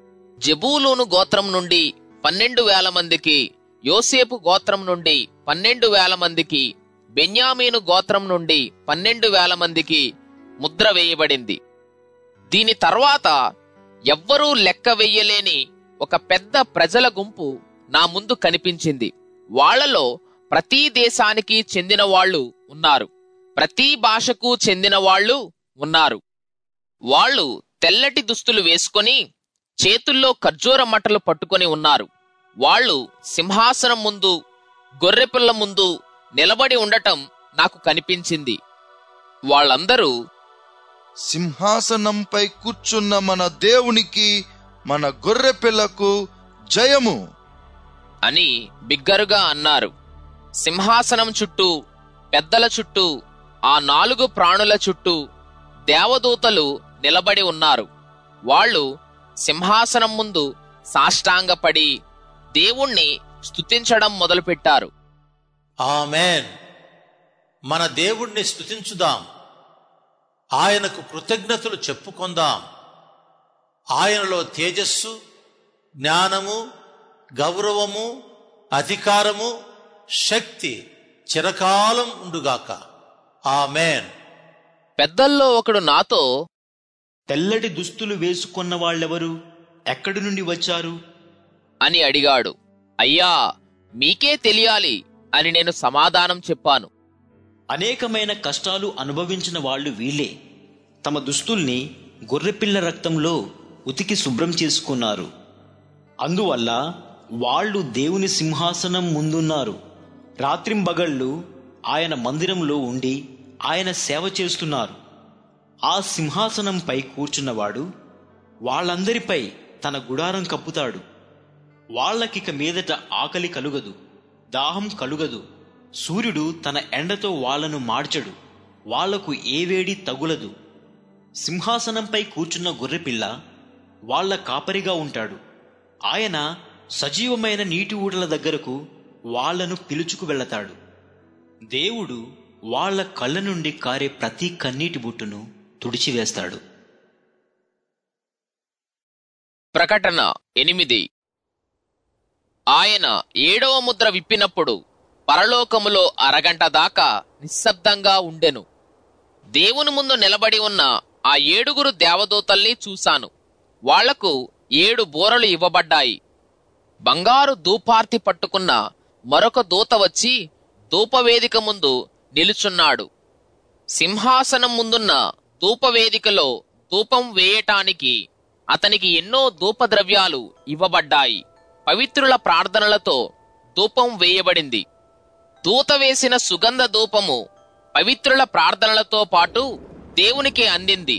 Speaker 1: జబూలూను గోత్రం నుండి పన్నెండు వేల మందికి యోసేపు గోత్రం నుండి పన్నెండు వేల మందికి బెన్యామీను గోత్రం నుండి పన్నెండు వేల మందికి ముద్ర వేయబడింది దీని తర్వాత ఎవ్వరూ లెక్క వెయ్యలేని ఒక పెద్ద ప్రజల గుంపు నా ముందు కనిపించింది వాళ్లలో ప్రతి దేశానికి చెందిన వాళ్ళు ఉన్నారు ప్రతి భాషకు చెందిన వాళ్ళు ఉన్నారు వాళ్ళు తెల్లటి దుస్తులు వేసుకొని చేతుల్లో ఖర్జూర మట్టలు పట్టుకొని ఉన్నారు వాళ్ళు సింహాసనం ముందు గొర్రెపిల్ల ముందు నిలబడి ఉండటం నాకు కనిపించింది వాళ్ళందరూ
Speaker 13: సింహాసనంపై కూర్చున్న మన దేవునికి మన గొర్రె పిల్లకు జయము
Speaker 1: అని బిగ్గరుగా అన్నారు సింహాసనం చుట్టూ పెద్దల చుట్టూ ఆ నాలుగు ప్రాణుల చుట్టూ దేవదూతలు నిలబడి ఉన్నారు వాళ్ళు సింహాసనం ముందు సాష్టాంగపడి దేవుణ్ణి స్తుతించడం మొదలుపెట్టారు
Speaker 14: ఆమెన్ మన దేవుణ్ణి స్తుతించుదాం ఆయనకు కృతజ్ఞతలు చెప్పుకొందాం ఆయనలో తేజస్సు జ్ఞానము గౌరవము అధికారము శక్తి చిరకాలం ఉండుగాక ఆమెన్
Speaker 1: పెద్దల్లో ఒకడు నాతో
Speaker 4: తెల్లటి దుస్తులు వేసుకున్న వాళ్ళెవరు ఎక్కడి నుండి వచ్చారు
Speaker 1: అని అడిగాడు అయ్యా మీకే తెలియాలి అని నేను సమాధానం చెప్పాను
Speaker 4: అనేకమైన కష్టాలు అనుభవించిన వాళ్ళు వీళ్ళే తమ దుస్తుల్ని గొర్రెపిల్ల రక్తంలో ఉతికి శుభ్రం చేసుకున్నారు అందువల్ల వాళ్ళు దేవుని సింహాసనం ముందున్నారు రాత్రింబగళ్ళు ఆయన మందిరంలో ఉండి ఆయన సేవ చేస్తున్నారు ఆ సింహాసనంపై కూర్చున్నవాడు వాళ్ళందరిపై తన గుడారం కప్పుతాడు వాళ్ళకిక మీదట ఆకలి కలుగదు దాహం కలుగదు సూర్యుడు తన ఎండతో వాళ్లను మార్చడు వాళ్లకు ఏ వేడి తగులదు సింహాసనంపై కూర్చున్న గొర్రెపిల్ల వాళ్ళ కాపరిగా ఉంటాడు ఆయన సజీవమైన నీటి ఊటల దగ్గరకు వాళ్లను పిలుచుకు వెళతాడు దేవుడు వాళ్ళ కళ్ళ నుండి కారే ప్రతి కన్నీటి బుట్టును తుడిచివేస్తాడు
Speaker 1: ప్రకటన ఎనిమిది ఆయన ఏడవ ముద్ర విప్పినప్పుడు పరలోకములో అరగంట దాకా నిశ్శబ్దంగా ఉండెను దేవుని ముందు నిలబడి ఉన్న ఆ ఏడుగురు దేవదూతల్ని చూశాను వాళ్లకు ఏడు బోరలు ఇవ్వబడ్డాయి బంగారు దూపార్తి పట్టుకున్న మరొక దూత వచ్చి ధూపవేదిక ముందు నిలుచున్నాడు సింహాసనం ముందున్న ధూపవేదికలో ధూపం వేయటానికి అతనికి ఎన్నో ధూపద్రవ్యాలు ఇవ్వబడ్డాయి పవిత్రుల ప్రార్థనలతో ధూపం వేయబడింది దూత వేసిన సుగంధ ధూపము పవిత్రుల ప్రార్థనలతో పాటు దేవునికి అందింది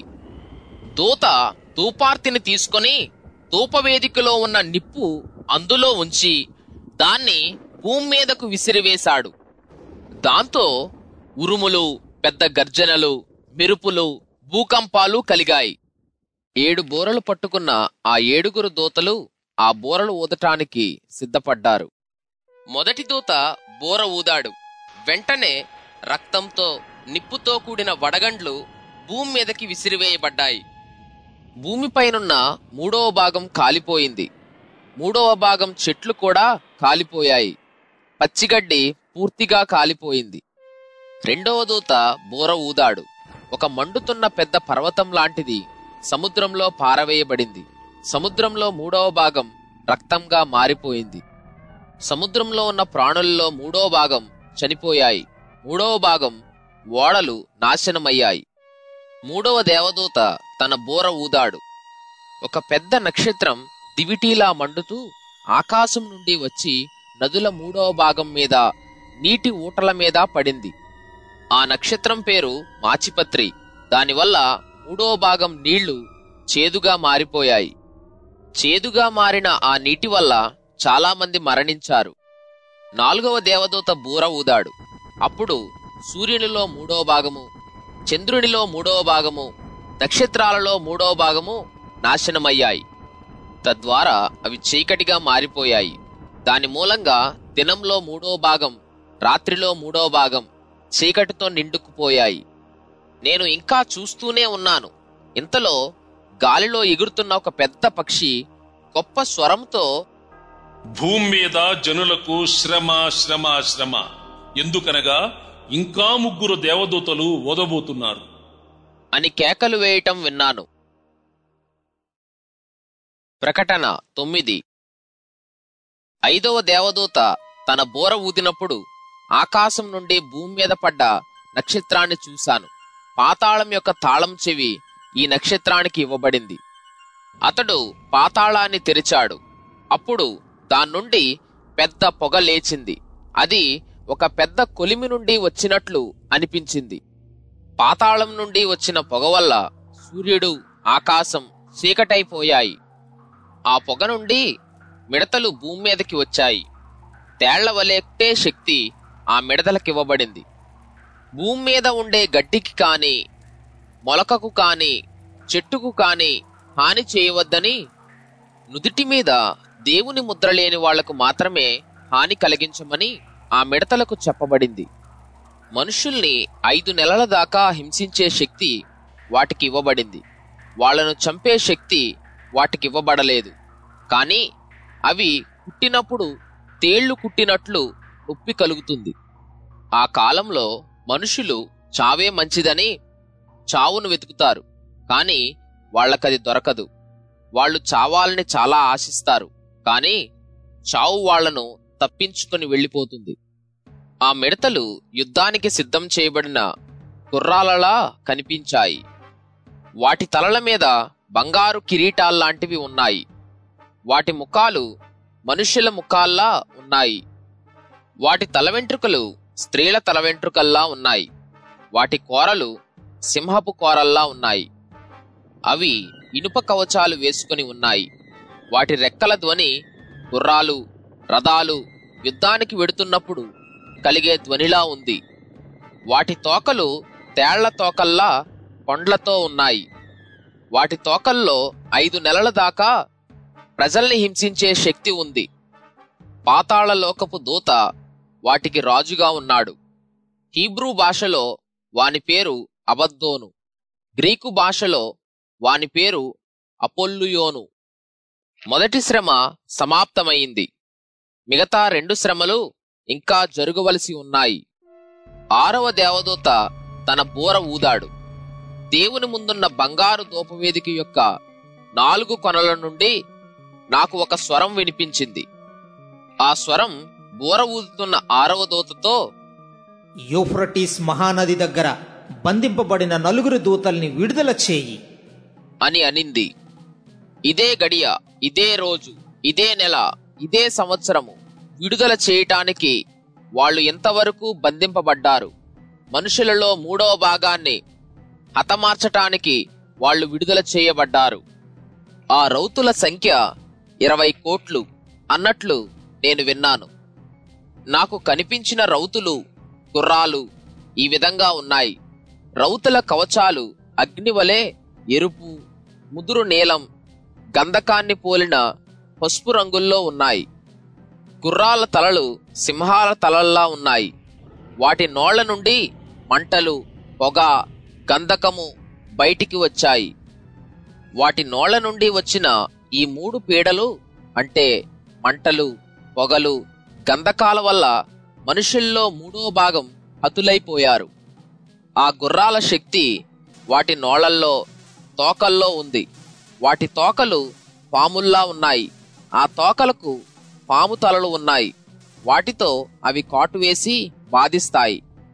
Speaker 1: దూత ధూపార్తిని తీసుకొని ధూపవేదికలో ఉన్న నిప్పు అందులో ఉంచి దాన్ని భూమి మీదకు విసిరివేశాడు దాంతో ఉరుములు పెద్ద గర్జనలు మెరుపులు భూకంపాలు కలిగాయి ఏడు బోరలు పట్టుకున్న ఆ ఏడుగురు దూతలు ఆ బోరలు ఊదటానికి సిద్ధపడ్డారు మొదటి దూత బోర ఊదాడు వెంటనే రక్తంతో నిప్పుతో కూడిన వడగండ్లు భూమి మీదకి విసిరివేయబడ్డాయి భూమిపైనున్న మూడవ భాగం కాలిపోయింది మూడవ భాగం చెట్లు కూడా కాలిపోయాయి పచ్చిగడ్డి పూర్తిగా కాలిపోయింది రెండవ దూత బోర ఊదాడు ఒక మండుతున్న పెద్ద పర్వతం లాంటిది సముద్రంలో పారవేయబడింది సముద్రంలో మూడవ భాగం రక్తంగా మారిపోయింది సముద్రంలో ఉన్న ప్రాణుల్లో మూడవ భాగం చనిపోయాయి మూడవ భాగం ఓడలు నాశనమయ్యాయి మూడవ దేవదూత తన బోర ఊదాడు ఒక పెద్ద నక్షత్రం దివిటీలా మండుతూ ఆకాశం నుండి వచ్చి నదుల మూడవ భాగం మీద నీటి ఊటల మీద పడింది ఆ నక్షత్రం పేరు మాచిపత్రి దానివల్ల మూడవ భాగం నీళ్లు చేదుగా మారిపోయాయి చేదుగా మారిన ఆ నీటి వల్ల చాలా మంది మరణించారు నాలుగవ దేవదూత బూర ఊదాడు అప్పుడు సూర్యునిలో మూడవ భాగము చంద్రునిలో మూడవ భాగము నక్షత్రాలలో మూడవ భాగము నాశనమయ్యాయి తద్వారా అవి చీకటిగా మారిపోయాయి దాని మూలంగా దినంలో మూడవ భాగం రాత్రిలో మూడవ భాగం చీకటితో నిండుకుపోయాయి నేను ఇంకా చూస్తూనే ఉన్నాను ఇంతలో గాలిలో ఎగురుతున్న ఒక పెద్ద పక్షి గొప్ప స్వరంతో
Speaker 8: భూమి మీద జనులకు శ్రమ శ్రమ శ్రమ ఎందుకనగా ఇంకా ముగ్గురు దేవదూతలు ఓదబోతున్నారు
Speaker 1: అని కేకలు వేయటం విన్నాను ప్రకటన తొమ్మిది ఐదవ దేవదూత తన బోర ఊదినప్పుడు ఆకాశం నుండి భూమి మీద పడ్డ నక్షత్రాన్ని చూశాను పాతాళం యొక్క తాళం చెవి ఈ నక్షత్రానికి ఇవ్వబడింది అతడు పాతాళాన్ని తెరిచాడు అప్పుడు దాన్నుండి పెద్ద పొగ లేచింది అది ఒక పెద్ద కొలిమి నుండి వచ్చినట్లు అనిపించింది పాతాళం నుండి వచ్చిన పొగ వల్ల సూర్యుడు ఆకాశం చీకటైపోయాయి ఆ పొగ నుండి మిడతలు భూమి మీదకి వచ్చాయి తేళ్ల వలెట్టే శక్తి ఆ మిడతలకివ్వబడింది భూమి మీద ఉండే గడ్డికి కాని మొలకకు కాని చెట్టుకు కాని హాని చేయవద్దని నుదిటి మీద దేవుని ముద్ర లేని వాళ్లకు మాత్రమే హాని కలిగించమని ఆ మిడతలకు చెప్పబడింది మనుషుల్ని ఐదు నెలల దాకా హింసించే శక్తి వాటికి ఇవ్వబడింది వాళ్ళను చంపే శక్తి వాటికి ఇవ్వబడలేదు కానీ అవి కుట్టినప్పుడు తేళ్లు కుట్టినట్లు నొప్పి కలుగుతుంది ఆ కాలంలో మనుషులు చావే మంచిదని చావును వెతుకుతారు కానీ వాళ్ళకది దొరకదు వాళ్ళు చావాలని చాలా ఆశిస్తారు కానీ చావు వాళ్లను తప్పించుకొని వెళ్ళిపోతుంది ఆ మిడతలు యుద్ధానికి సిద్ధం చేయబడిన గుర్రాలలా కనిపించాయి వాటి తలల మీద బంగారు కిరీటాల్లాంటివి ఉన్నాయి వాటి ముఖాలు మనుష్యుల ముఖాల్లా ఉన్నాయి వాటి తల వెంట్రుకలు స్త్రీల తల వెంట్రుకల్లా ఉన్నాయి వాటి కోరలు సింహపు కోరల్లా ఉన్నాయి అవి ఇనుప కవచాలు వేసుకుని ఉన్నాయి వాటి రెక్కల ధ్వని గుర్రాలు రథాలు యుద్ధానికి వెడుతున్నప్పుడు కలిగే ధ్వనిలా ఉంది వాటి తోకలు తేళ్ల తోకల్లా కొండ్లతో ఉన్నాయి వాటి తోకల్లో ఐదు నెలల దాకా ప్రజల్ని హింసించే శక్తి ఉంది పాతాళ లోకపు దూత వాటికి రాజుగా ఉన్నాడు హీబ్రూ భాషలో వాని పేరు అబద్దోను గ్రీకు భాషలో వాని పేరు అపోల్లుయోను మొదటి శ్రమ సమాప్తమైంది మిగతా రెండు శ్రమలు ఇంకా జరగవలసి ఉన్నాయి ఆరవ దేవదూత తన బూర ఊదాడు దేవుని ముందున్న బంగారు దూపవేదిక యొక్క నాలుగు కొనల నుండి నాకు ఒక స్వరం వినిపించింది ఆ స్వరం బూర ఊదుతున్న ఆరవ దూతతో
Speaker 15: యూఫ్రటీస్ మహానది దగ్గర బంధింపబడిన నలుగురు దూతల్ని విడుదల చేయి
Speaker 1: అని అనింది ఇదే గడియ ఇదే రోజు ఇదే నెల ఇదే సంవత్సరము విడుదల చేయటానికి వాళ్ళు ఎంతవరకు బంధింపబడ్డారు మనుషులలో మూడవ భాగాన్ని హతమార్చటానికి వాళ్ళు విడుదల చేయబడ్డారు ఆ రౌతుల సంఖ్య ఇరవై కోట్లు అన్నట్లు నేను విన్నాను నాకు కనిపించిన రౌతులు గుర్రాలు ఈ విధంగా ఉన్నాయి రౌతుల కవచాలు అగ్నివలే ఎరుపు ముదురు నీలం గంధకాన్ని పోలిన పసుపు రంగుల్లో ఉన్నాయి గుర్రాల తలలు సింహాల తలల్లా ఉన్నాయి వాటి నోళ్ల నుండి మంటలు పొగ గంధకము బయటికి వచ్చాయి వాటి నోళ్ల నుండి వచ్చిన ఈ మూడు పీడలు అంటే మంటలు పొగలు గంధకాల వల్ల మనుషుల్లో మూడో భాగం హతులైపోయారు ఆ గుర్రాల శక్తి వాటి నోళ్లల్లో తోకల్లో ఉంది వాటి తోకలు పాముల్లా ఉన్నాయి ఆ తోకలకు పాము తలలు ఉన్నాయి వాటితో అవి కాటువేసి బాధిస్తాయి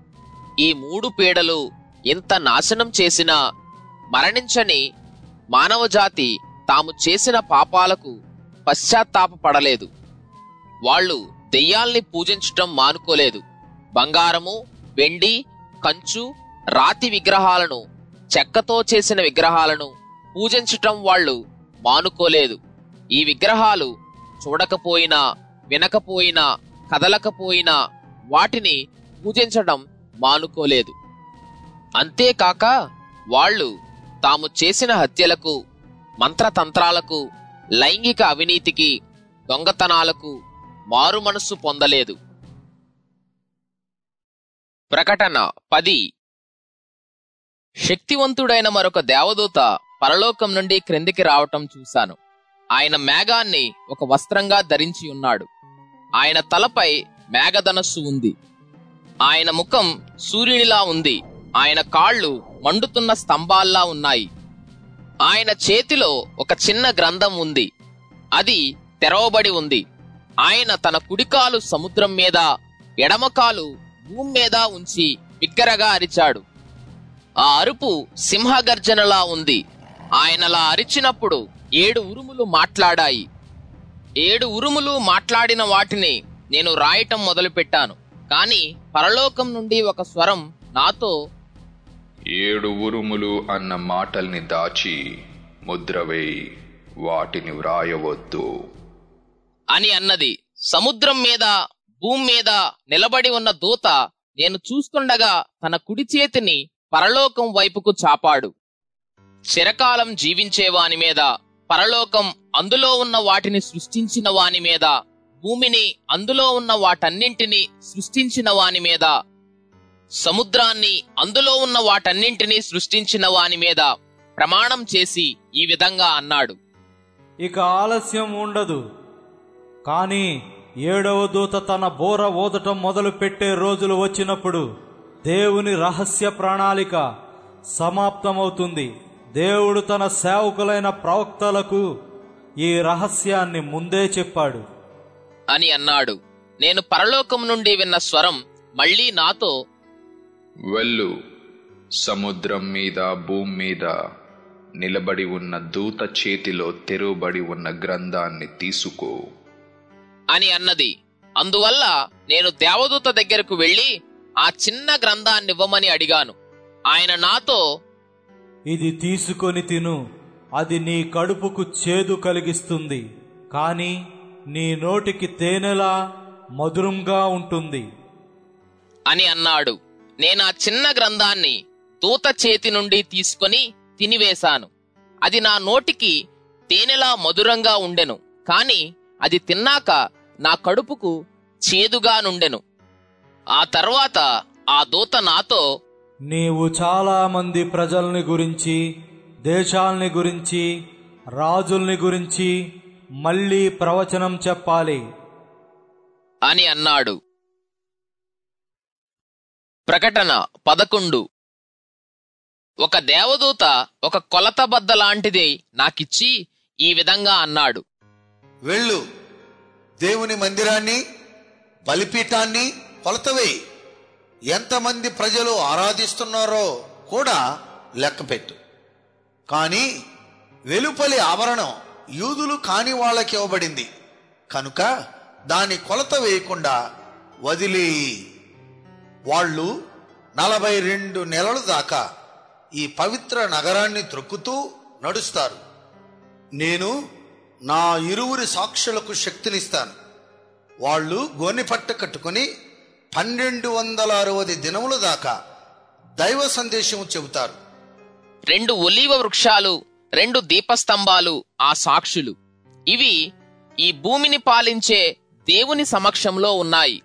Speaker 1: ఈ మూడు పీడలు ఇంత నాశనం చేసినా మరణించని మానవజాతి తాము చేసిన పాపాలకు పశ్చాత్తాపపడలేదు వాళ్ళు దెయ్యాల్ని పూజించటం మానుకోలేదు బంగారము వెండి కంచు రాతి విగ్రహాలను చెక్కతో చేసిన విగ్రహాలను పూజించటం వాళ్ళు మానుకోలేదు ఈ విగ్రహాలు చూడకపోయినా వినకపోయినా కదలకపోయినా వాటిని పూజించడం మానుకోలేదు అంతేకాక వాళ్ళు తాము చేసిన హత్యలకు మంత్రతంత్రాలకు లైంగిక అవినీతికి దొంగతనాలకు మారు మనస్సు పొందలేదు ప్రకటన పది శక్తివంతుడైన మరొక దేవదూత పరలోకం నుండి క్రిందికి రావటం చూశాను ఆయన మేఘాన్ని ఒక వస్త్రంగా ధరించి ఉన్నాడు ఆయన తలపై మేఘధనస్సు ఉంది ఆయన ముఖం సూర్యునిలా ఉంది ఆయన కాళ్ళు మండుతున్న స్తంభాల్లా ఉన్నాయి ఆయన చేతిలో ఒక చిన్న గ్రంథం ఉంది అది తెరవబడి ఉంది ఆయన తన కుడికాలు సముద్రం మీద ఎడమకాలు భూమి మీద ఉంచి బిగ్గరగా అరిచాడు ఆ అరుపు సింహగర్జనలా ఉంది ఆయనలా అరిచినప్పుడు ఏడు ఉరుములు మాట్లాడాయి ఏడు ఉరుములు మాట్లాడిన వాటిని నేను రాయటం మొదలుపెట్టాను కాని పరలోకం నుండి ఒక స్వరం నాతో
Speaker 7: ఏడు ఉరుములు అన్న మాటల్ని దాచి ముద్రవేయి వాటిని వ్రాయవద్దు
Speaker 1: అని అన్నది సముద్రం మీద భూమి మీద నిలబడి ఉన్న దూత నేను చూస్తుండగా తన కుడి చేతిని పరలోకం వైపుకు చాపాడు చిరకాలం జీవించే వాని మీద పరలోకం అందులో ఉన్న వాటిని సృష్టించిన వాని మీద భూమిని అందులో ఉన్న వాటన్నింటిని సృష్టించిన వాని మీద సముద్రాన్ని అందులో ఉన్న వాటన్నింటినీ సృష్టించిన వాని మీద ప్రమాణం చేసి ఈ విధంగా అన్నాడు
Speaker 6: ఇక ఆలస్యం ఉండదు కానీ ఏడవ దూత తన బోర ఊదటం మొదలు పెట్టే రోజులు వచ్చినప్పుడు దేవుని రహస్య ప్రణాళిక సమాప్తమవుతుంది దేవుడు తన సేవకులైన ప్రవక్తలకు ఈ రహస్యాన్ని ముందే చెప్పాడు
Speaker 1: అని అన్నాడు నేను పరలోకం నుండి విన్న స్వరం మళ్ళీ నాతో
Speaker 7: వెళ్ళు సముద్రం మీద భూమి మీద నిలబడి ఉన్న దూత చేతిలో తెరువబడి ఉన్న గ్రంథాన్ని తీసుకో
Speaker 1: అని అన్నది అందువల్ల నేను దేవదూత దగ్గరకు వెళ్లి ఆ చిన్న గ్రంథాన్నివ్వమని అడిగాను ఆయన నాతో
Speaker 6: ఇది తీసుకొని తిను అది నీ కడుపుకు చేదు కలిగిస్తుంది కానీ నీ నోటికి తేనెలా మధురంగా ఉంటుంది
Speaker 1: అని అన్నాడు నేను ఆ చిన్న గ్రంథాన్ని దూత చేతి నుండి తీసుకొని తినివేశాను అది నా నోటికి తేనెలా మధురంగా ఉండెను కాని అది తిన్నాక నా కడుపుకు చేదుగా నుండెను ఆ తర్వాత ఆ దూత నాతో
Speaker 6: నీవు చాలా మంది ప్రజల్ని గురించి దేశాల్ని గురించి రాజుల్ని గురించి మళ్ళీ ప్రవచనం చెప్పాలి
Speaker 1: అని అన్నాడు ప్రకటన పదకొండు ఒక దేవదూత ఒక కొలత బద్ద లాంటిది నాకిచ్చి ఈ విధంగా అన్నాడు
Speaker 16: వెళ్ళు దేవుని మందిరాన్ని బలిపీఠాన్ని కొలతవేయి ఎంతమంది ప్రజలు ఆరాధిస్తున్నారో కూడా లెక్కపెట్టు కానీ వెలుపలి ఆవరణం యూదులు కాని వాళ్ళకి ఇవ్వబడింది కనుక దాని కొలత వేయకుండా వదిలేయి వాళ్ళు నలభై రెండు నెలల దాకా ఈ పవిత్ర నగరాన్ని త్రొక్కుతూ నడుస్తారు నేను నా ఇరువురి సాక్షులకు శక్తినిస్తాను వాళ్ళు గోనెపట్ట కట్టుకొని పన్నెండు వందల అరవది దినముల దాకా దైవ సందేశం చెబుతారు
Speaker 1: రెండు ఒలీవ వృక్షాలు రెండు దీపస్తంభాలు ఆ సాక్షులు ఇవి ఈ భూమిని పాలించే దేవుని సమక్షంలో ఉన్నాయి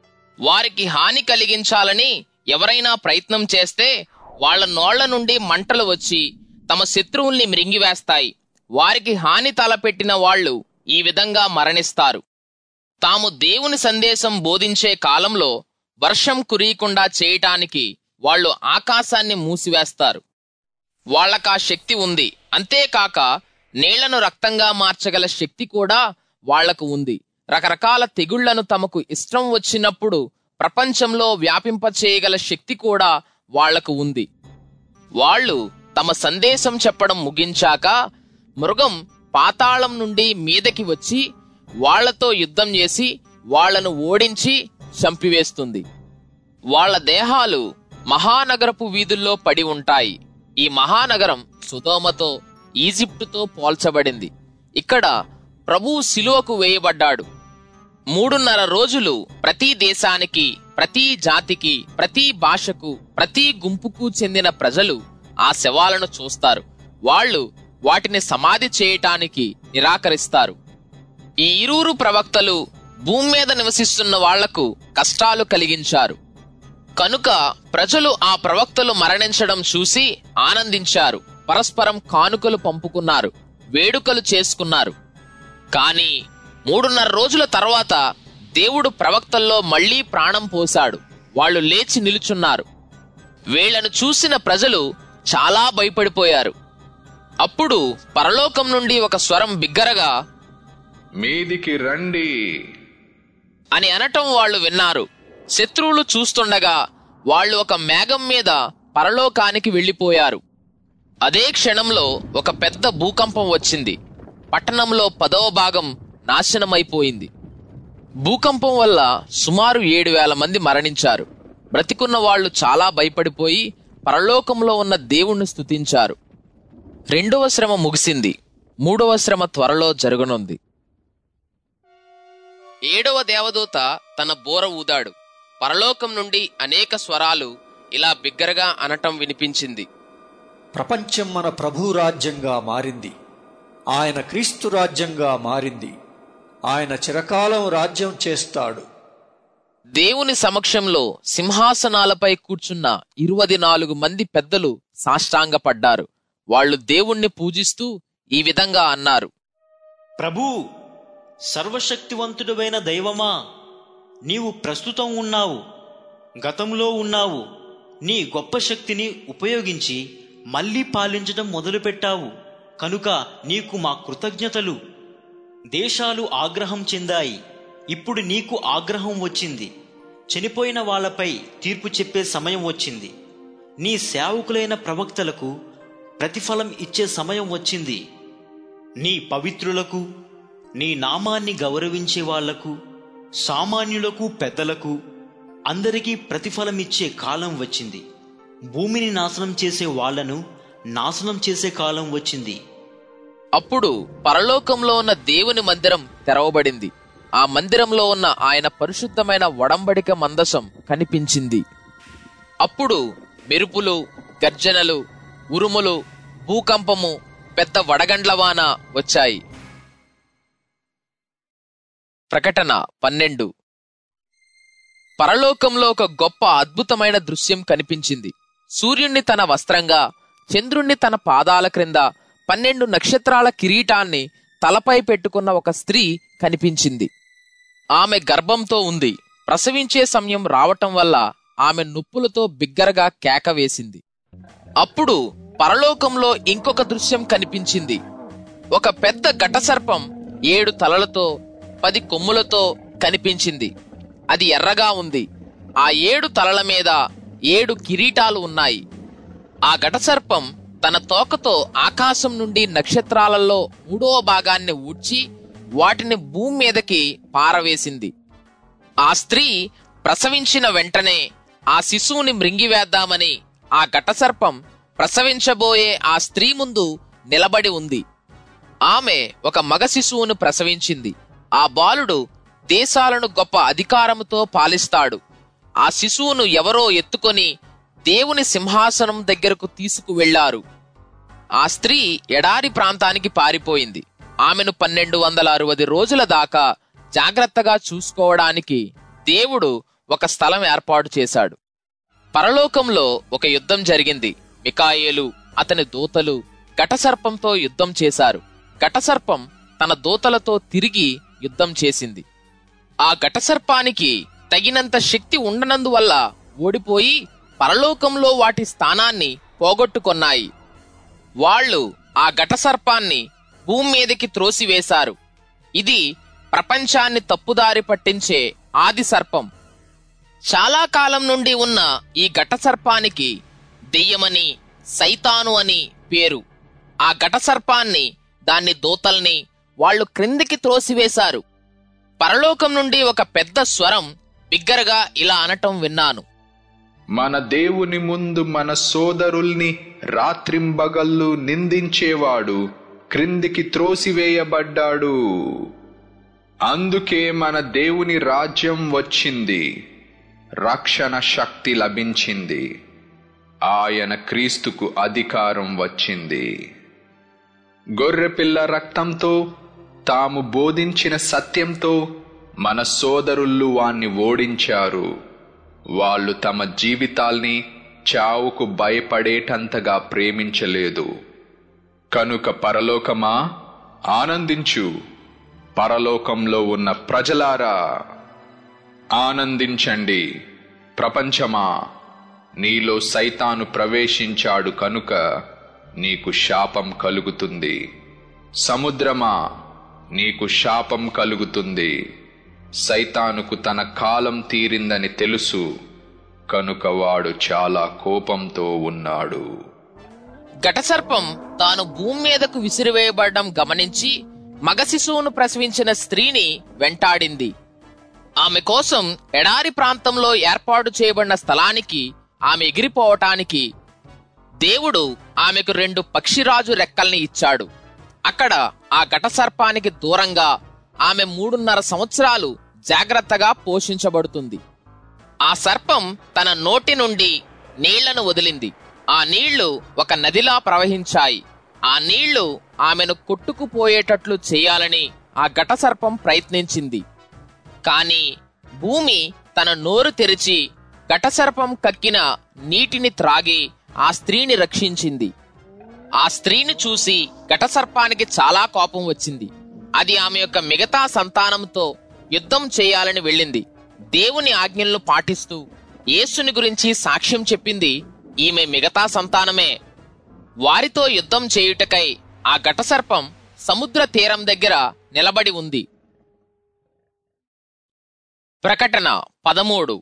Speaker 1: వారికి హాని కలిగించాలని ఎవరైనా ప్రయత్నం చేస్తే వాళ్ళ నోళ్ల నుండి మంటలు వచ్చి తమ శత్రువుల్ని మృంగివేస్తాయి వారికి హాని తలపెట్టిన వాళ్ళు ఈ విధంగా మరణిస్తారు తాము దేవుని సందేశం బోధించే కాలంలో వర్షం కురియకుండా చేయటానికి వాళ్ళు ఆకాశాన్ని మూసివేస్తారు వాళ్ళకా శక్తి ఉంది అంతేకాక నీళ్లను రక్తంగా మార్చగల శక్తి కూడా వాళ్లకు ఉంది రకరకాల తెగుళ్లను తమకు ఇష్టం వచ్చినప్పుడు ప్రపంచంలో వ్యాపింపచేయగల శక్తి కూడా వాళ్లకు ఉంది వాళ్ళు తమ సందేశం చెప్పడం ముగించాక మృగం పాతాళం నుండి మీదకి వచ్చి వాళ్లతో యుద్ధం చేసి వాళ్లను ఓడించి చంపివేస్తుంది వాళ్ళ దేహాలు మహానగరపు వీధుల్లో పడి ఉంటాయి ఈ మహానగరం సుధోమతో ఈజిప్టుతో పోల్చబడింది ఇక్కడ ప్రభువు శిలువకు వేయబడ్డాడు మూడున్నర రోజులు ప్రతి దేశానికి ప్రతి జాతికి ప్రతి భాషకు ప్రతి గుంపుకు చెందిన ప్రజలు ఆ శవాలను చూస్తారు వాళ్ళు వాటిని సమాధి చేయటానికి నిరాకరిస్తారు ఈ ఇరువురు ప్రవక్తలు భూమి మీద నివసిస్తున్న వాళ్లకు కష్టాలు కలిగించారు కనుక ప్రజలు ఆ ప్రవక్తలు మరణించడం చూసి ఆనందించారు పరస్పరం కానుకలు పంపుకున్నారు వేడుకలు చేసుకున్నారు కాని మూడున్నర రోజుల తర్వాత దేవుడు ప్రవక్తల్లో మళ్లీ ప్రాణం పోశాడు వాళ్ళు లేచి నిలుచున్నారు వీళ్లను చూసిన ప్రజలు చాలా భయపడిపోయారు అప్పుడు పరలోకం నుండి ఒక స్వరం బిగ్గరగా
Speaker 7: మీదికి రండి
Speaker 1: అని అనటం వాళ్ళు విన్నారు శత్రువులు చూస్తుండగా వాళ్ళు ఒక మేఘం మీద పరలోకానికి వెళ్లిపోయారు అదే క్షణంలో ఒక పెద్ద భూకంపం వచ్చింది పట్టణంలో పదవ భాగం నాశనమైపోయింది భూకంపం వల్ల సుమారు ఏడు వేల మంది మరణించారు బ్రతికున్న వాళ్ళు చాలా భయపడిపోయి పరలోకంలో ఉన్న దేవుణ్ణి స్తుతించారు రెండవ శ్రమ ముగిసింది మూడవ శ్రమ త్వరలో జరగనుంది ఏడవ దేవదూత తన బోర ఊదాడు పరలోకం నుండి అనేక స్వరాలు ఇలా బిగ్గరగా అనటం వినిపించింది
Speaker 9: ప్రపంచం మన ప్రభు రాజ్యంగా మారింది ఆయన క్రీస్తు రాజ్యంగా మారింది ఆయన చిరకాలం రాజ్యం చేస్తాడు
Speaker 1: దేవుని సమక్షంలో సింహాసనాలపై కూర్చున్న ఇరువది నాలుగు మంది పెద్దలు సాష్టాంగపడ్డారు వాళ్ళు దేవుణ్ణి పూజిస్తూ ఈ విధంగా అన్నారు
Speaker 4: ప్రభూ సర్వశక్తివంతుడమైన దైవమా నీవు ప్రస్తుతం ఉన్నావు గతంలో ఉన్నావు నీ గొప్ప శక్తిని ఉపయోగించి మళ్ళీ పాలించడం మొదలుపెట్టావు కనుక నీకు మా కృతజ్ఞతలు దేశాలు ఆగ్రహం చెందాయి ఇప్పుడు నీకు ఆగ్రహం వచ్చింది చనిపోయిన వాళ్ళపై తీర్పు చెప్పే సమయం వచ్చింది నీ సేవకులైన ప్రవక్తలకు ప్రతిఫలం ఇచ్చే సమయం వచ్చింది నీ పవిత్రులకు నీ నామాన్ని గౌరవించే వాళ్లకు సామాన్యులకు పెద్దలకు అందరికీ ప్రతిఫలమిచ్చే కాలం వచ్చింది భూమిని నాశనం చేసే వాళ్లను నాశనం చేసే కాలం వచ్చింది
Speaker 1: అప్పుడు పరలోకంలో ఉన్న దేవుని మందిరం తెరవబడింది ఆ మందిరంలో ఉన్న ఆయన పరిశుద్ధమైన వడంబడిక మందసం కనిపించింది అప్పుడు మెరుపులు గర్జనలు ఉరుములు భూకంపము పెద్ద వడగండ్లవాన వచ్చాయి ప్రకటన పన్నెండు పరలోకంలో ఒక గొప్ప అద్భుతమైన దృశ్యం కనిపించింది సూర్యుణ్ణి తన వస్త్రంగా చంద్రుణ్ణి తన పాదాల క్రింద పన్నెండు నక్షత్రాల కిరీటాన్ని తలపై పెట్టుకున్న ఒక స్త్రీ కనిపించింది ఆమె గర్భంతో ఉంది ప్రసవించే సమయం రావటం వల్ల ఆమె నొప్పులతో బిగ్గరగా కేక వేసింది అప్పుడు పరలోకంలో ఇంకొక దృశ్యం కనిపించింది ఒక పెద్ద ఘటసర్పం ఏడు తలలతో పది కొమ్ములతో కనిపించింది అది ఎర్రగా ఉంది ఆ ఏడు తలల మీద ఏడు కిరీటాలు ఉన్నాయి ఆ ఘటసర్పం తన తోకతో ఆకాశం నుండి నక్షత్రాలలో మూడవ భాగాన్ని ఊడ్చి వాటిని భూమి మీదకి పారవేసింది ఆ స్త్రీ ప్రసవించిన వెంటనే ఆ శిశువుని మృంగివేద్దామని ఆ ఘటసర్పం ప్రసవించబోయే ఆ స్త్రీ ముందు నిలబడి ఉంది ఆమె ఒక మగ శిశువును ప్రసవించింది ఆ బాలుడు దేశాలను గొప్ప అధికారముతో పాలిస్తాడు ఆ శిశువును ఎవరో ఎత్తుకొని దేవుని సింహాసనం దగ్గరకు తీసుకువెళ్లారు ఆ స్త్రీ ఎడారి ప్రాంతానికి పారిపోయింది ఆమెను పన్నెండు వందల అరవది రోజుల దాకా జాగ్రత్తగా చూసుకోవడానికి దేవుడు ఒక స్థలం ఏర్పాటు చేశాడు పరలోకంలో ఒక యుద్ధం జరిగింది మికాయేలు అతని దూతలు ఘటసర్పంతో యుద్ధం చేశారు ఘటసర్పం తన దూతలతో తిరిగి యుద్ధం చేసింది ఆ ఘటసర్పానికి తగినంత శక్తి ఉండనందువల్ల ఓడిపోయి పరలోకంలో వాటి స్థానాన్ని పోగొట్టుకొన్నాయి వాళ్ళు ఆ ఘటసర్పాన్ని భూమి మీదకి త్రోసివేశారు ఇది ప్రపంచాన్ని తప్పుదారి పట్టించే ఆది సర్పం చాలా కాలం నుండి ఉన్న ఈ ఘటసర్పానికి దెయ్యమని సైతాను అని పేరు ఆ ఘటసర్పాన్ని దాన్ని దూతల్ని వాళ్ళు క్రిందికి త్రోసివేశారు పరలోకం నుండి ఒక పెద్ద స్వరం బిగ్గరగా ఇలా అనటం విన్నాను
Speaker 7: మన దేవుని ముందు మన సోదరుల్ని రాత్రింబగళ్ళు నిందించేవాడు క్రిందికి త్రోసివేయబడ్డాడు అందుకే మన దేవుని రాజ్యం వచ్చింది రక్షణ శక్తి లభించింది ఆయన క్రీస్తుకు అధికారం వచ్చింది గొర్రెపిల్ల రక్తంతో తాము బోధించిన సత్యంతో మన సోదరుళ్ళు వాణ్ణి ఓడించారు వాళ్ళు తమ జీవితాల్ని చావుకు భయపడేటంతగా ప్రేమించలేదు కనుక పరలోకమా ఆనందించు పరలోకంలో ఉన్న ప్రజలారా ఆనందించండి ప్రపంచమా నీలో సైతాను ప్రవేశించాడు కనుక నీకు శాపం కలుగుతుంది సముద్రమా నీకు శాపం కలుగుతుంది సైతానుకు తన కాలం తీరిందని తెలుసు కనుక వాడు చాలా కోపంతో ఉన్నాడు
Speaker 1: ఘటసర్పం తాను భూమి మీదకు విసిరివేయబడడం గమనించి మగ శిశువును ప్రసవించిన స్త్రీని వెంటాడింది ఆమె కోసం ఎడారి ప్రాంతంలో ఏర్పాటు చేయబడిన స్థలానికి ఆమె ఎగిరిపోవటానికి దేవుడు ఆమెకు రెండు పక్షిరాజు రెక్కల్ని ఇచ్చాడు అక్కడ ఆ ఘటసర్పానికి దూరంగా ఆమె మూడున్నర సంవత్సరాలు జాగ్రత్తగా పోషించబడుతుంది ఆ సర్పం తన నోటి నుండి నీళ్లను వదిలింది ఆ నీళ్లు ఒక నదిలా ప్రవహించాయి ఆ నీళ్లు ఆమెను కొట్టుకుపోయేటట్లు చేయాలని ఆ ఘటసర్పం ప్రయత్నించింది కాని భూమి తన నోరు తెరిచి ఘటసర్పం కక్కిన నీటిని త్రాగి ఆ స్త్రీని రక్షించింది ఆ స్త్రీని చూసి ఘటసర్పానికి చాలా కోపం వచ్చింది అది ఆమె యొక్క మిగతా సంతానంతో యుద్ధం చేయాలని వెళ్ళింది దేవుని ఆజ్ఞలను పాటిస్తూ యేసుని గురించి సాక్ష్యం చెప్పింది ఈమె మిగతా సంతానమే వారితో యుద్ధం చేయుటకై ఆ ఘటసర్పం సముద్ర తీరం దగ్గర నిలబడి ఉంది ప్రకటన పదమూడు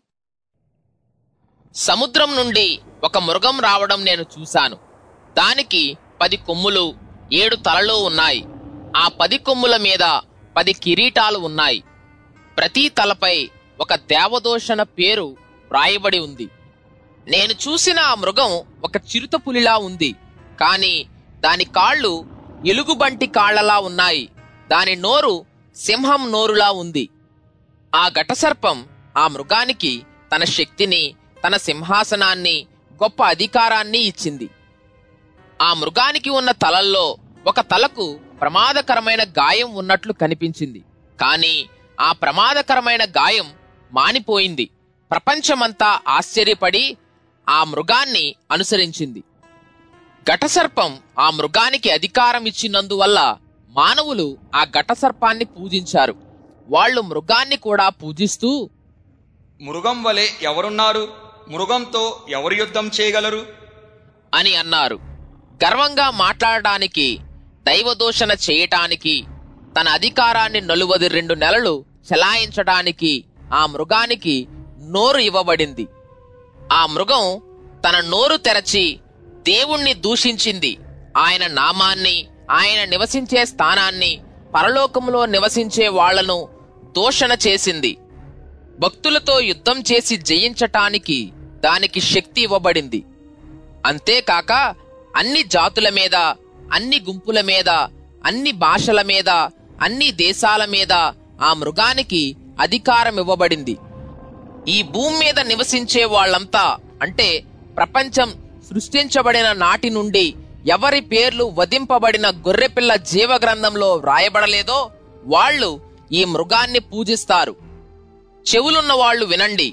Speaker 1: సముద్రం నుండి ఒక మృగం రావడం నేను చూశాను దానికి పది కొమ్ములు ఏడు తలలు ఉన్నాయి ఆ పది కొమ్ముల మీద పది కిరీటాలు ఉన్నాయి ప్రతి తలపై ఒక దేవదోషణ పేరు వ్రాయబడి ఉంది నేను చూసిన ఆ మృగం ఒక చిరుత పులిలా ఉంది కాని దాని కాళ్ళు ఎలుగుబంటి కాళ్లలా ఉన్నాయి దాని నోరు సింహం నోరులా ఉంది ఆ ఘటసర్పం ఆ మృగానికి తన శక్తిని తన సింహాసనాన్ని గొప్ప అధికారాన్ని ఇచ్చింది ఆ మృగానికి ఉన్న తలల్లో ఒక తలకు ప్రమాదకరమైన గాయం ఉన్నట్లు కనిపించింది కాని ఆ ప్రమాదకరమైన గాయం మానిపోయింది ప్రపంచమంతా ఆశ్చర్యపడి ఆ మృగాన్ని అనుసరించింది ఘటసర్పం ఆ మృగానికి అధికారం ఇచ్చినందువల్ల మానవులు ఆ ఘటసర్పాన్ని పూజించారు వాళ్ళు మృగాన్ని కూడా పూజిస్తూ
Speaker 3: మృగం వలె ఎవరున్నారు మృగంతో ఎవరు యుద్ధం చేయగలరు
Speaker 1: అని అన్నారు గర్వంగా మాట్లాడడానికి దైవదూషణ చేయటానికి తన అధికారాన్ని నలువది రెండు నెలలు చెలాయించడానికి ఆ మృగానికి నోరు ఇవ్వబడింది ఆ మృగం తన నోరు తెరచి దేవుణ్ణి దూషించింది ఆయన నామాన్ని ఆయన నివసించే స్థానాన్ని పరలోకములో నివసించే వాళ్లను దూషణ చేసింది భక్తులతో యుద్ధం చేసి జయించటానికి దానికి శక్తి ఇవ్వబడింది అంతేకాక అన్ని జాతుల మీద అన్ని గుంపుల మీద అన్ని భాషల మీద అన్ని దేశాల మీద ఆ మృగానికి అధికారం ఇవ్వబడింది ఈ భూమి మీద నివసించే వాళ్ళంతా అంటే ప్రపంచం సృష్టించబడిన నాటి నుండి ఎవరి పేర్లు వధింపబడిన గొర్రెపిల్ల జీవగ్రంథంలో వ్రాయబడలేదో వాళ్ళు ఈ మృగాన్ని పూజిస్తారు చెవులున్న వాళ్ళు వినండి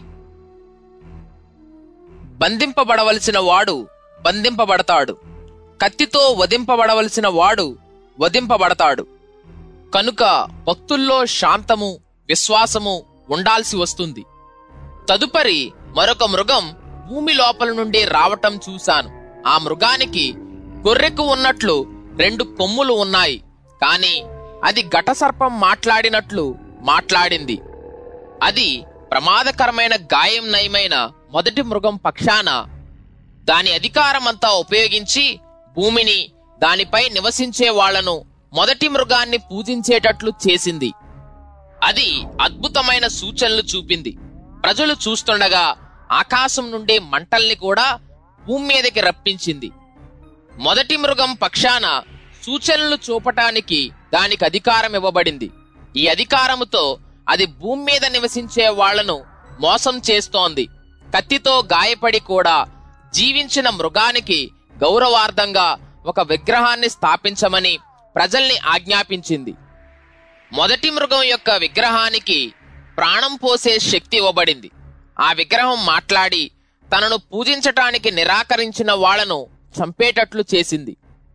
Speaker 1: బంధింపబడవలసిన వాడు బంధింపబడతాడు కత్తితో వధింపబడవలసిన వాడు వధింపబడతాడు కనుక భక్తుల్లో శాంతము విశ్వాసము ఉండాల్సి వస్తుంది తదుపరి మరొక మృగం భూమి లోపల నుండి రావటం చూశాను ఆ మృగానికి గొర్రెకు ఉన్నట్లు రెండు కొమ్ములు ఉన్నాయి కాని అది ఘటసర్పం మాట్లాడినట్లు మాట్లాడింది అది ప్రమాదకరమైన గాయం నయమైన మొదటి మృగం పక్షాన దాని అధికారమంతా ఉపయోగించి భూమిని దానిపై నివసించే వాళ్లను మొదటి మృగాన్ని పూజించేటట్లు చేసింది అది అద్భుతమైన సూచనలు చూపింది ప్రజలు చూస్తుండగా ఆకాశం నుండి మంటల్ని కూడా భూమి మీదకి రప్పించింది మొదటి మృగం పక్షాన సూచనలు చూపటానికి దానికి అధికారం ఇవ్వబడింది ఈ అధికారముతో అది భూమి మీద నివసించే వాళ్లను మోసం చేస్తోంది కత్తితో గాయపడి కూడా జీవించిన మృగానికి గౌరవార్థంగా ఒక విగ్రహాన్ని స్థాపించమని ప్రజల్ని ఆజ్ఞాపించింది మొదటి మృగం యొక్క విగ్రహానికి ప్రాణం పోసే శక్తి ఇవ్వబడింది ఆ విగ్రహం మాట్లాడి తనను పూజించటానికి నిరాకరించిన వాళ్లను చంపేటట్లు చేసింది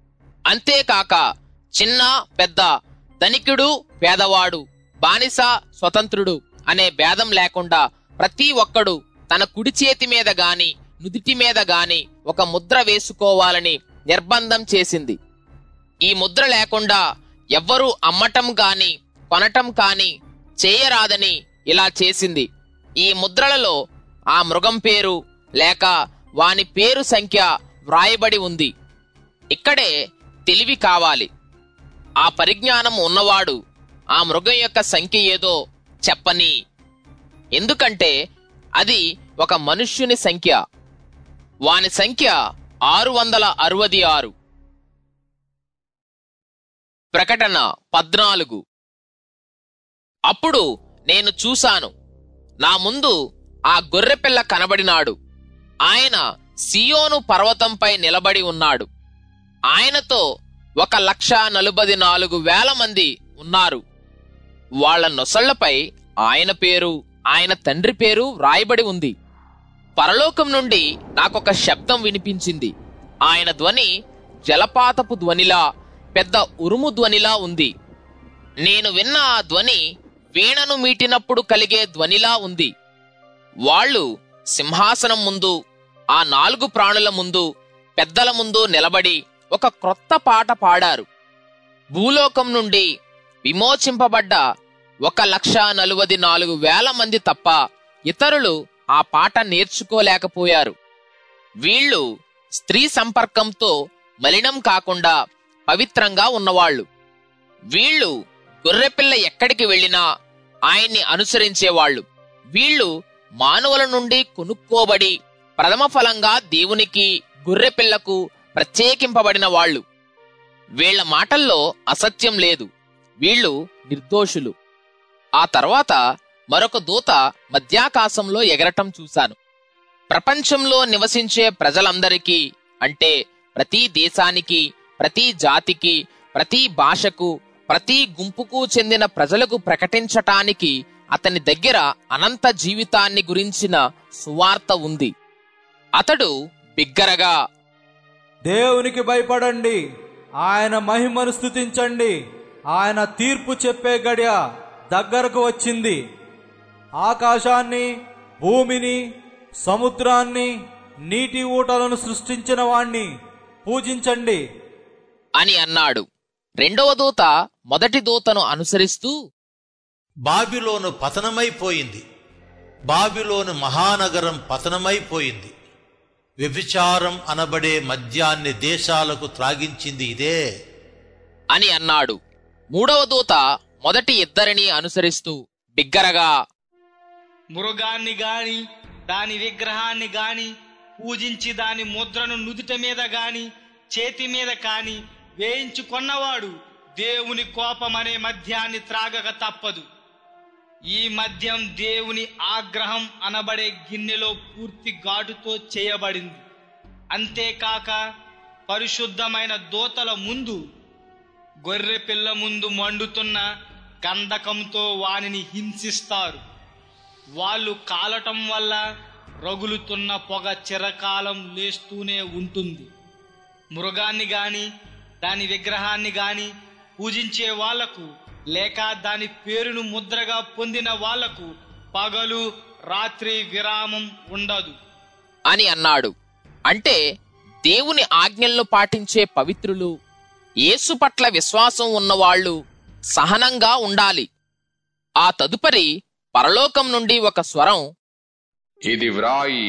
Speaker 1: అంతేకాక చిన్న పెద్ద ధనికుడు పేదవాడు బానిస స్వతంత్రుడు అనే భేదం లేకుండా ప్రతి ఒక్కడు తన కుడి చేతి మీద గాని నుదిటి మీద గాని ఒక ముద్ర వేసుకోవాలని నిర్బంధం చేసింది ఈ ముద్ర లేకుండా ఎవ్వరూ అమ్మటం గాని కొనటం కాని చేయరాదని ఇలా చేసింది ఈ ముద్రలలో ఆ మృగం పేరు లేక వాని పేరు సంఖ్య వ్రాయబడి ఉంది ఇక్కడే తెలివి కావాలి ఆ పరిజ్ఞానం ఉన్నవాడు ఆ మృగం యొక్క సంఖ్య ఏదో చెప్పని ఎందుకంటే అది ఒక మనుష్యుని సంఖ్య వాని సంఖ్య ఆరు వందల అరవది ఆరు ప్రకటన పద్నాలుగు అప్పుడు నేను చూశాను నా ముందు ఆ గొర్రెపిల్ల కనబడినాడు ఆయన సియోను పర్వతంపై నిలబడి ఉన్నాడు ఆయనతో ఒక లక్ష నలుబది నాలుగు వేల మంది ఉన్నారు వాళ్ళ నొసళ్లపై ఆయన పేరు ఆయన తండ్రి పేరు వ్రాయబడి ఉంది పరలోకం నుండి నాకొక శబ్దం వినిపించింది ఆయన ధ్వని జలపాతపు ధ్వనిలా పెద్ద ఉరుము ధ్వనిలా ఉంది నేను విన్న ఆ ధ్వని వీణను మీటినప్పుడు కలిగే ధ్వనిలా ఉంది వాళ్ళు సింహాసనం ముందు ఆ నాలుగు ప్రాణుల ముందు పెద్దల ముందు నిలబడి ఒక క్రొత్త పాట పాడారు భూలోకం నుండి విమోచింపబడ్డ ఒక లక్ష నలువది నాలుగు వేల మంది తప్ప ఇతరులు ఆ పాట నేర్చుకోలేకపోయారు వీళ్ళు స్త్రీ సంపర్కంతో మలినం కాకుండా పవిత్రంగా ఉన్నవాళ్ళు వీళ్ళు గొర్రెపిల్ల ఎక్కడికి వెళ్ళినా ఆయన్ని అనుసరించేవాళ్ళు వీళ్ళు మానవుల నుండి కొనుక్కోబడి ప్రథమ ఫలంగా దేవునికి గొర్రెపిల్లకు ప్రత్యేకింపబడిన వాళ్ళు వీళ్ల మాటల్లో అసత్యం లేదు వీళ్ళు నిర్దోషులు ఆ తర్వాత మరొక దూత మధ్యాకాశంలో ఎగరటం చూశాను ప్రపంచంలో నివసించే ప్రజలందరికీ అంటే ప్రతి దేశానికి ప్రతి జాతికి ప్రతి భాషకు ప్రతి గుంపుకు చెందిన ప్రజలకు ప్రకటించటానికి అతని దగ్గర అనంత జీవితాన్ని గురించిన సువార్త ఉంది అతడు బిగ్గరగా
Speaker 6: దేవునికి భయపడండి ఆయన మహిమను స్థుతించండి ఆయన తీర్పు చెప్పే గడియ దగ్గరకు వచ్చింది ఆకాశాన్ని భూమిని సముద్రాన్ని నీటి ఊటలను సృష్టించిన వాణ్ణి పూజించండి
Speaker 1: అని అన్నాడు రెండవ దూత మొదటి దూతను అనుసరిస్తూ
Speaker 14: బాబిలోను పతనమైపోయింది బాబిలోను మహానగరం పతనమైపోయింది వ్యభిచారం అనబడే మద్యాన్ని దేశాలకు త్రాగించింది ఇదే
Speaker 1: అని అన్నాడు మూడవ దూత మొదటి ఇద్దరిని అనుసరిస్తూ బిగ్గరగా
Speaker 5: మృగాన్ని గాని దాని విగ్రహాన్ని గాని పూజించి దాని ముద్రను నుదుట మీద గాని చేతి మీద కాని వేయించుకొన్నవాడు దేవుని కోపమనే మద్యాన్ని త్రాగక తప్పదు ఈ మద్యం దేవుని ఆగ్రహం అనబడే గిన్నెలో పూర్తి ఘాటుతో చేయబడింది అంతేకాక పరిశుద్ధమైన దోతల ముందు గొర్రె పిల్ల ముందు మండుతున్న గంధకంతో వానిని హింసిస్తారు వాళ్ళు కాలటం వల్ల రగులుతున్న పొగ చిరకాలం లేస్తూనే ఉంటుంది మృగాన్ని గాని దాని విగ్రహాన్ని గాని పూజించే వాళ్లకు లేక దాని పేరును ముద్రగా పొందిన వాళ్లకు పగలు రాత్రి విరామం ఉండదు
Speaker 1: అని అన్నాడు అంటే దేవుని ఆజ్ఞలను పాటించే పవిత్రులు యేసు పట్ల విశ్వాసం ఉన్నవాళ్లు సహనంగా ఉండాలి ఆ తదుపరి పరలోకం నుండి ఒక స్వరం
Speaker 7: ఇది వ్రాయి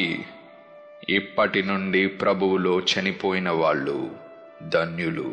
Speaker 7: ఇప్పటి నుండి ప్రభువులో చనిపోయిన వాళ్ళు ధన్యులు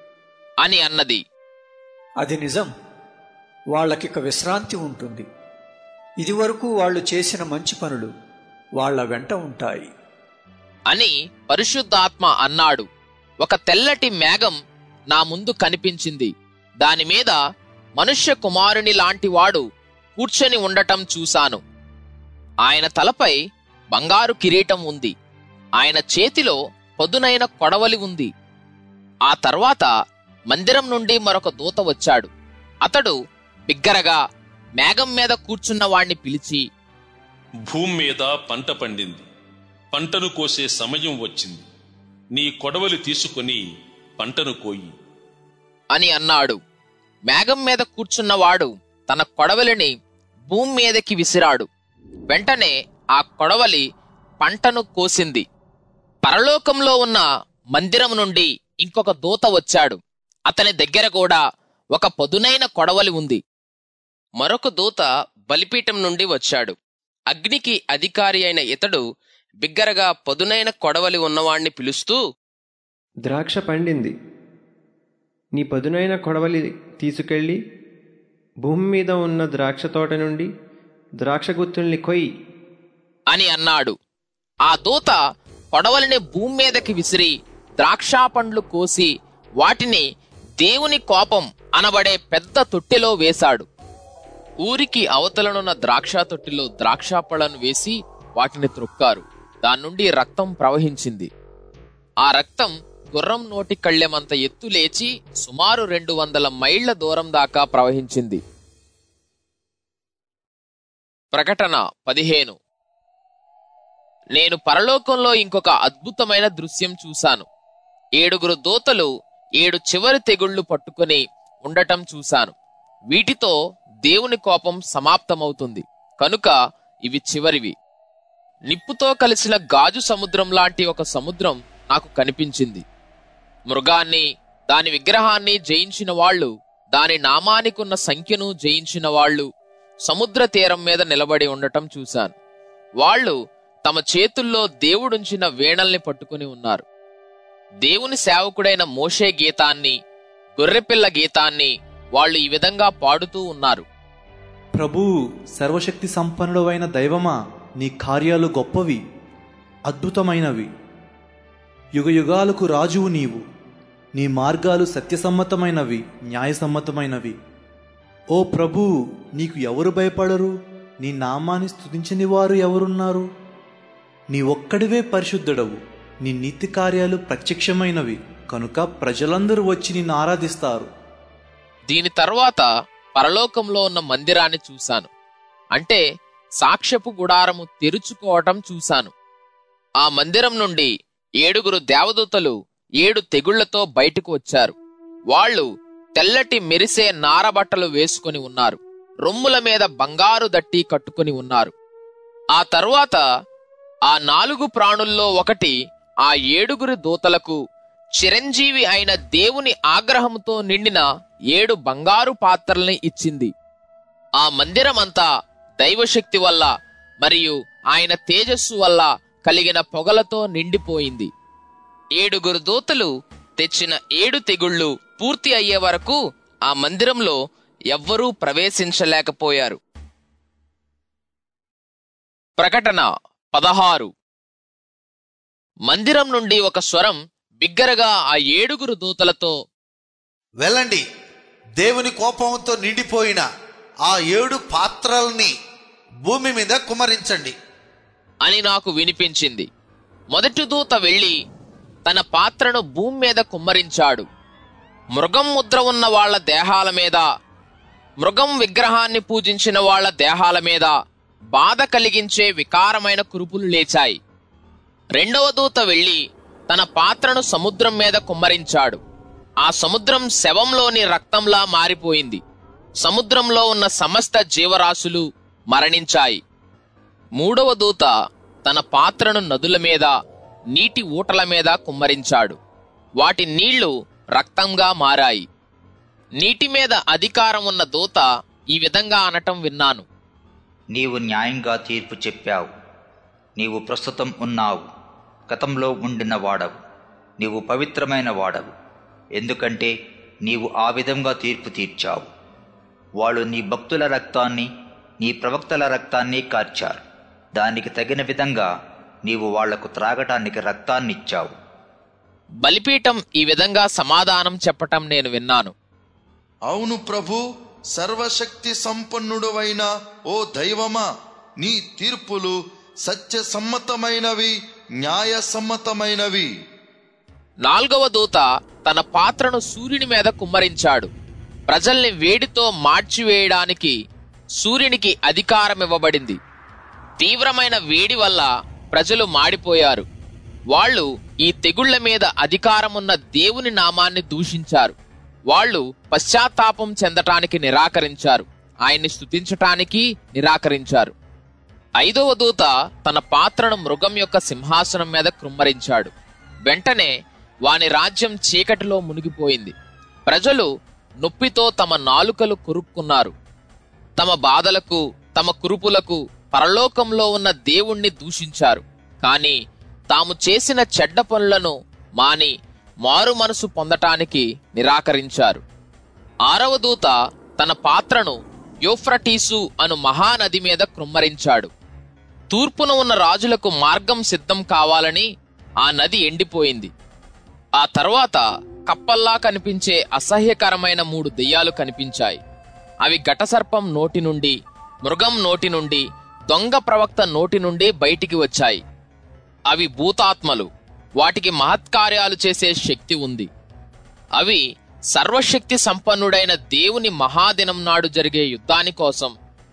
Speaker 1: అని అన్నది
Speaker 9: అది నిజం వాళ్ళకిక విశ్రాంతి ఉంటుంది ఇదివరకు వాళ్ళు చేసిన మంచి పనులు వాళ్ళ వెంట ఉంటాయి
Speaker 1: అని పరిశుద్ధాత్మ అన్నాడు ఒక తెల్లటి మేఘం నా ముందు కనిపించింది దానిమీద మనుష్య కుమారుని లాంటి వాడు కూర్చొని ఉండటం చూశాను ఆయన తలపై బంగారు కిరీటం ఉంది ఆయన చేతిలో పదునైన కొడవలి ఉంది ఆ తర్వాత మందిరం నుండి మరొక దూత వచ్చాడు అతడు బిగ్గరగా మేఘం మీద కూర్చున్న వాణ్ణి పిలిచి
Speaker 8: భూమి మీద పంట పండింది పంటను కోసే సమయం వచ్చింది నీ కొడవలి తీసుకొని పంటను కోయి
Speaker 1: అని అన్నాడు మేఘం మీద కూర్చున్నవాడు తన కొడవలిని భూమి మీదకి విసిరాడు వెంటనే ఆ కొడవలి పంటను కోసింది పరలోకంలో ఉన్న మందిరం నుండి ఇంకొక దూత వచ్చాడు అతని దగ్గర కూడా ఒక పదునైన కొడవలి ఉంది మరొక దూత బలిపీఠం నుండి వచ్చాడు అగ్నికి అధికారి అయిన ఇతడు బిగ్గరగా పదునైన కొడవలి ఉన్నవాణ్ణి పిలుస్తూ
Speaker 12: ద్రాక్ష పండింది నీ పదునైన కొడవలి తీసుకెళ్ళి భూమి మీద ఉన్న ద్రాక్ష తోట నుండి ద్రాక్ష గుత్తుల్ని కొయ్యి
Speaker 1: అని అన్నాడు ఆ దూత కొడవలిని భూమి మీదకి విసిరి ద్రాక్షా పండ్లు కోసి వాటిని దేవుని కోపం అనబడే పెద్ద తొట్టెలో వేశాడు ఊరికి అవతలనున్న ద్రాక్ష తొట్టిలో ద్రాక్షా పళ్ళను వేసి వాటిని త్రొక్కారు దాని నుండి రక్తం ప్రవహించింది ఆ రక్తం గుర్రం నోటి కళ్ళెమంత ఎత్తు లేచి సుమారు రెండు వందల మైళ్ల దూరం దాకా ప్రవహించింది ప్రకటన పదిహేను నేను పరలోకంలో ఇంకొక అద్భుతమైన దృశ్యం చూశాను ఏడుగురు దూతలు ఏడు చివరి తెగుళ్లు పట్టుకుని ఉండటం చూశాను వీటితో దేవుని కోపం సమాప్తమవుతుంది కనుక ఇవి చివరివి నిప్పుతో కలిసిన గాజు సముద్రం లాంటి ఒక సముద్రం నాకు కనిపించింది మృగాన్ని దాని విగ్రహాన్ని జయించిన వాళ్ళు దాని నామానికున్న సంఖ్యను జయించిన వాళ్ళు సముద్ర తీరం మీద నిలబడి ఉండటం చూశాను వాళ్ళు తమ చేతుల్లో దేవుడుంచిన వీణల్ని పట్టుకుని ఉన్నారు దేవుని సేవకుడైన మోషే గీతాన్ని గొర్రెపిల్ల గీతాన్ని వాళ్ళు ఈ విధంగా పాడుతూ ఉన్నారు
Speaker 17: ప్రభూ సర్వశక్తి సంపన్నుడవైన దైవమా నీ కార్యాలు గొప్పవి అద్భుతమైనవి యుగయుగాలకు రాజువు నీవు నీ మార్గాలు సత్యసమ్మతమైనవి న్యాయసమ్మతమైనవి ఓ ప్రభూ నీకు ఎవరు భయపడరు నీ నామాన్ని స్తుతించని వారు ఎవరున్నారు నీ ఒక్కడివే పరిశుద్ధుడవు నీ నీతి కార్యాలు ప్రత్యక్షమైనవి కనుక ప్రజలందరూ వచ్చి నిన్ను ఆరాధిస్తారు
Speaker 1: దీని తర్వాత పరలోకంలో ఉన్న మందిరాన్ని చూశాను అంటే సాక్ష్యపు గుడారము తెరుచుకోవటం చూశాను ఆ మందిరం నుండి ఏడుగురు దేవదూతలు ఏడు తెగుళ్లతో బయటకు వచ్చారు వాళ్ళు తెల్లటి మెరిసే నారబట్టలు వేసుకుని ఉన్నారు రొమ్ముల మీద బంగారు దట్టి కట్టుకుని ఉన్నారు ఆ తరువాత ఆ నాలుగు ప్రాణుల్లో ఒకటి ఆ ఏడుగురి దూతలకు చిరంజీవి అయిన దేవుని ఆగ్రహంతో నిండిన ఏడు బంగారు పాత్రల్ని ఇచ్చింది ఆ మందిరమంతా దైవశక్తి వల్ల మరియు ఆయన తేజస్సు వల్ల కలిగిన పొగలతో నిండిపోయింది ఏడుగురు దూతలు తెచ్చిన ఏడు తెగుళ్ళు పూర్తి అయ్యే వరకు ఆ మందిరంలో ఎవ్వరూ ప్రవేశించలేకపోయారు ప్రకటన పదహారు మందిరం నుండి ఒక స్వరం బిగ్గరగా ఆ ఏడుగురు దూతలతో
Speaker 16: వెళ్ళండి దేవుని కోపంతో నిండిపోయిన ఆ ఏడు పాత్రల్ని భూమి మీద కుమరించండి
Speaker 1: అని నాకు వినిపించింది మొదటి దూత వెళ్లి తన పాత్రను భూమి మీద కుమ్మరించాడు మృగం ముద్ర ఉన్న వాళ్ళ దేహాల మీద మృగం విగ్రహాన్ని పూజించిన వాళ్ళ దేహాల మీద బాధ కలిగించే వికారమైన కురుపులు లేచాయి రెండవ దూత వెళ్లి తన పాత్రను సముద్రం మీద కుమ్మరించాడు ఆ సముద్రం శవంలోని రక్తంలా మారిపోయింది సముద్రంలో ఉన్న సమస్త జీవరాశులు మరణించాయి మూడవ దూత తన పాత్రను నదుల మీద నీటి ఊటల మీద కుమ్మరించాడు వాటి నీళ్లు రక్తంగా మారాయి నీటి మీద అధికారం ఉన్న దూత ఈ విధంగా అనటం విన్నాను
Speaker 10: నీవు న్యాయంగా తీర్పు చెప్పావు నీవు ప్రస్తుతం ఉన్నావు గతంలో ఉండిన వాడవు నీవు పవిత్రమైన వాడవు ఎందుకంటే నీవు ఆ విధంగా తీర్పు తీర్చావు వాళ్ళు నీ భక్తుల రక్తాన్ని నీ ప్రవక్తల రక్తాన్ని కార్చారు దానికి తగిన విధంగా నీవు వాళ్లకు త్రాగటానికి రక్తాన్నిచ్చావు
Speaker 1: బలిపీఠం ఈ విధంగా సమాధానం చెప్పటం నేను విన్నాను
Speaker 13: అవును ప్రభు సర్వశక్తి సంపన్నుడవైన ఓ దైవమా నీ తీర్పులు సత్య సమ్మతమైనవి న్యాయ సమ్మతమైనవి
Speaker 1: నాల్గవ దూత తన పాత్రను సూర్యుని మీద కుమ్మరించాడు ప్రజల్ని వేడితో మార్చివేయడానికి సూర్యునికి అధికారం ఇవ్వబడింది తీవ్రమైన వేడి వల్ల ప్రజలు మాడిపోయారు వాళ్ళు ఈ తెగుళ్ల మీద అధికారమున్న దేవుని నామాన్ని దూషించారు వాళ్ళు పశ్చాత్తాపం చెందటానికి నిరాకరించారు ఆయన్ని స్తుతించటానికి నిరాకరించారు ఐదవ దూత తన పాత్రను మృగం యొక్క సింహాసనం మీద కృమ్మరించాడు వెంటనే వాని రాజ్యం చీకటిలో మునిగిపోయింది ప్రజలు నొప్పితో తమ నాలుకలు కొరుక్కున్నారు తమ బాధలకు తమ కురుపులకు పరలోకంలో ఉన్న దేవుణ్ణి దూషించారు కాని తాము చేసిన చెడ్డ పనులను మాని మారు మనసు పొందటానికి నిరాకరించారు ఆరవ దూత తన పాత్రను యోఫ్రటీసు అను మహానది మీద కృమ్మరించాడు తూర్పున ఉన్న రాజులకు మార్గం సిద్ధం కావాలని ఆ నది ఎండిపోయింది ఆ తర్వాత కప్పల్లా కనిపించే అసహ్యకరమైన మూడు దెయ్యాలు కనిపించాయి అవి ఘటసర్పం నోటి నుండి మృగం నోటి నుండి దొంగ ప్రవక్త నోటి నుండి బయటికి వచ్చాయి అవి భూతాత్మలు వాటికి మహత్కార్యాలు చేసే శక్తి ఉంది అవి సర్వశక్తి సంపన్నుడైన దేవుని మహాదినం నాడు జరిగే యుద్ధాని కోసం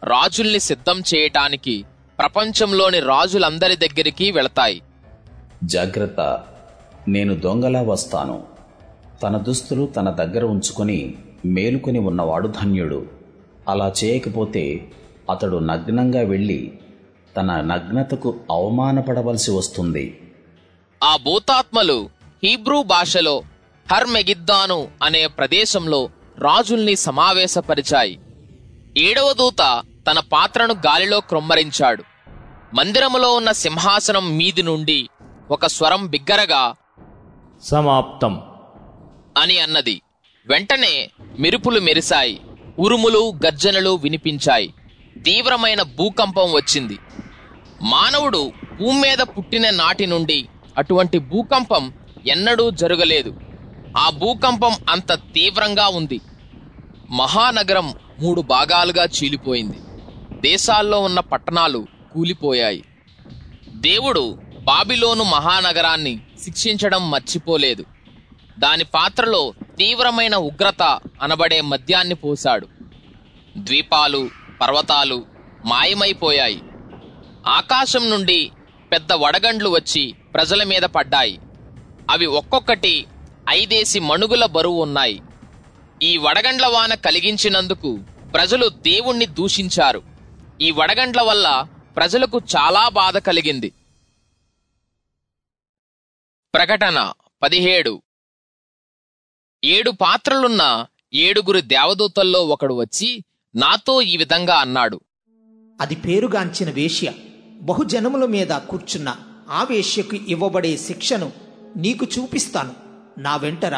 Speaker 1: రాజుల్ని సిద్ధం చేయటానికి ప్రపంచంలోని రాజులందరి దగ్గరికి వెళతాయి
Speaker 2: జాగ్రత్త నేను దొంగలా వస్తాను తన దుస్తులు తన దగ్గర ఉంచుకొని మేలుకొని ఉన్నవాడు ధన్యుడు అలా చేయకపోతే అతడు నగ్నంగా వెళ్ళి తన నగ్నతకు అవమానపడవలసి వస్తుంది
Speaker 1: ఆ భూతాత్మలు హీబ్రూ భాషలో హర్మెగిద్దాను అనే ప్రదేశంలో రాజుల్ని సమావేశపరిచాయి ఏడవ దూత తన పాత్రను గాలిలో క్రొమ్మరించాడు మందిరములో ఉన్న సింహాసనం మీది నుండి ఒక స్వరం బిగ్గరగా
Speaker 18: సమాప్తం
Speaker 1: అని అన్నది వెంటనే మెరుపులు మెరిశాయి ఉరుములు గర్జనలు వినిపించాయి తీవ్రమైన భూకంపం వచ్చింది మానవుడు భూమి మీద పుట్టిన నాటి నుండి అటువంటి భూకంపం ఎన్నడూ జరగలేదు ఆ భూకంపం అంత తీవ్రంగా ఉంది మహానగరం మూడు భాగాలుగా చీలిపోయింది దేశాల్లో ఉన్న పట్టణాలు కూలిపోయాయి దేవుడు బాబిలోను మహానగరాన్ని శిక్షించడం మర్చిపోలేదు దాని పాత్రలో తీవ్రమైన ఉగ్రత అనబడే మద్యాన్ని పోశాడు ద్వీపాలు పర్వతాలు మాయమైపోయాయి ఆకాశం నుండి పెద్ద వడగండ్లు వచ్చి ప్రజల మీద పడ్డాయి అవి ఒక్కొక్కటి ఐదేసి మణుగుల బరువు ఉన్నాయి ఈ వడగండ్ల వాన కలిగించినందుకు ప్రజలు దేవుణ్ణి దూషించారు ఈ వడగండ్ల వల్ల ప్రజలకు చాలా బాధ కలిగింది ప్రకటన పదిహేడు ఏడు పాత్రలున్న ఏడుగురు దేవదూతల్లో ఒకడు వచ్చి నాతో ఈ విధంగా అన్నాడు
Speaker 15: అది పేరుగాంచిన వేశ్య బహుజనముల మీద కూర్చున్న ఆ వేశ్యకు ఇవ్వబడే శిక్షను నీకు చూపిస్తాను నా వెంటరా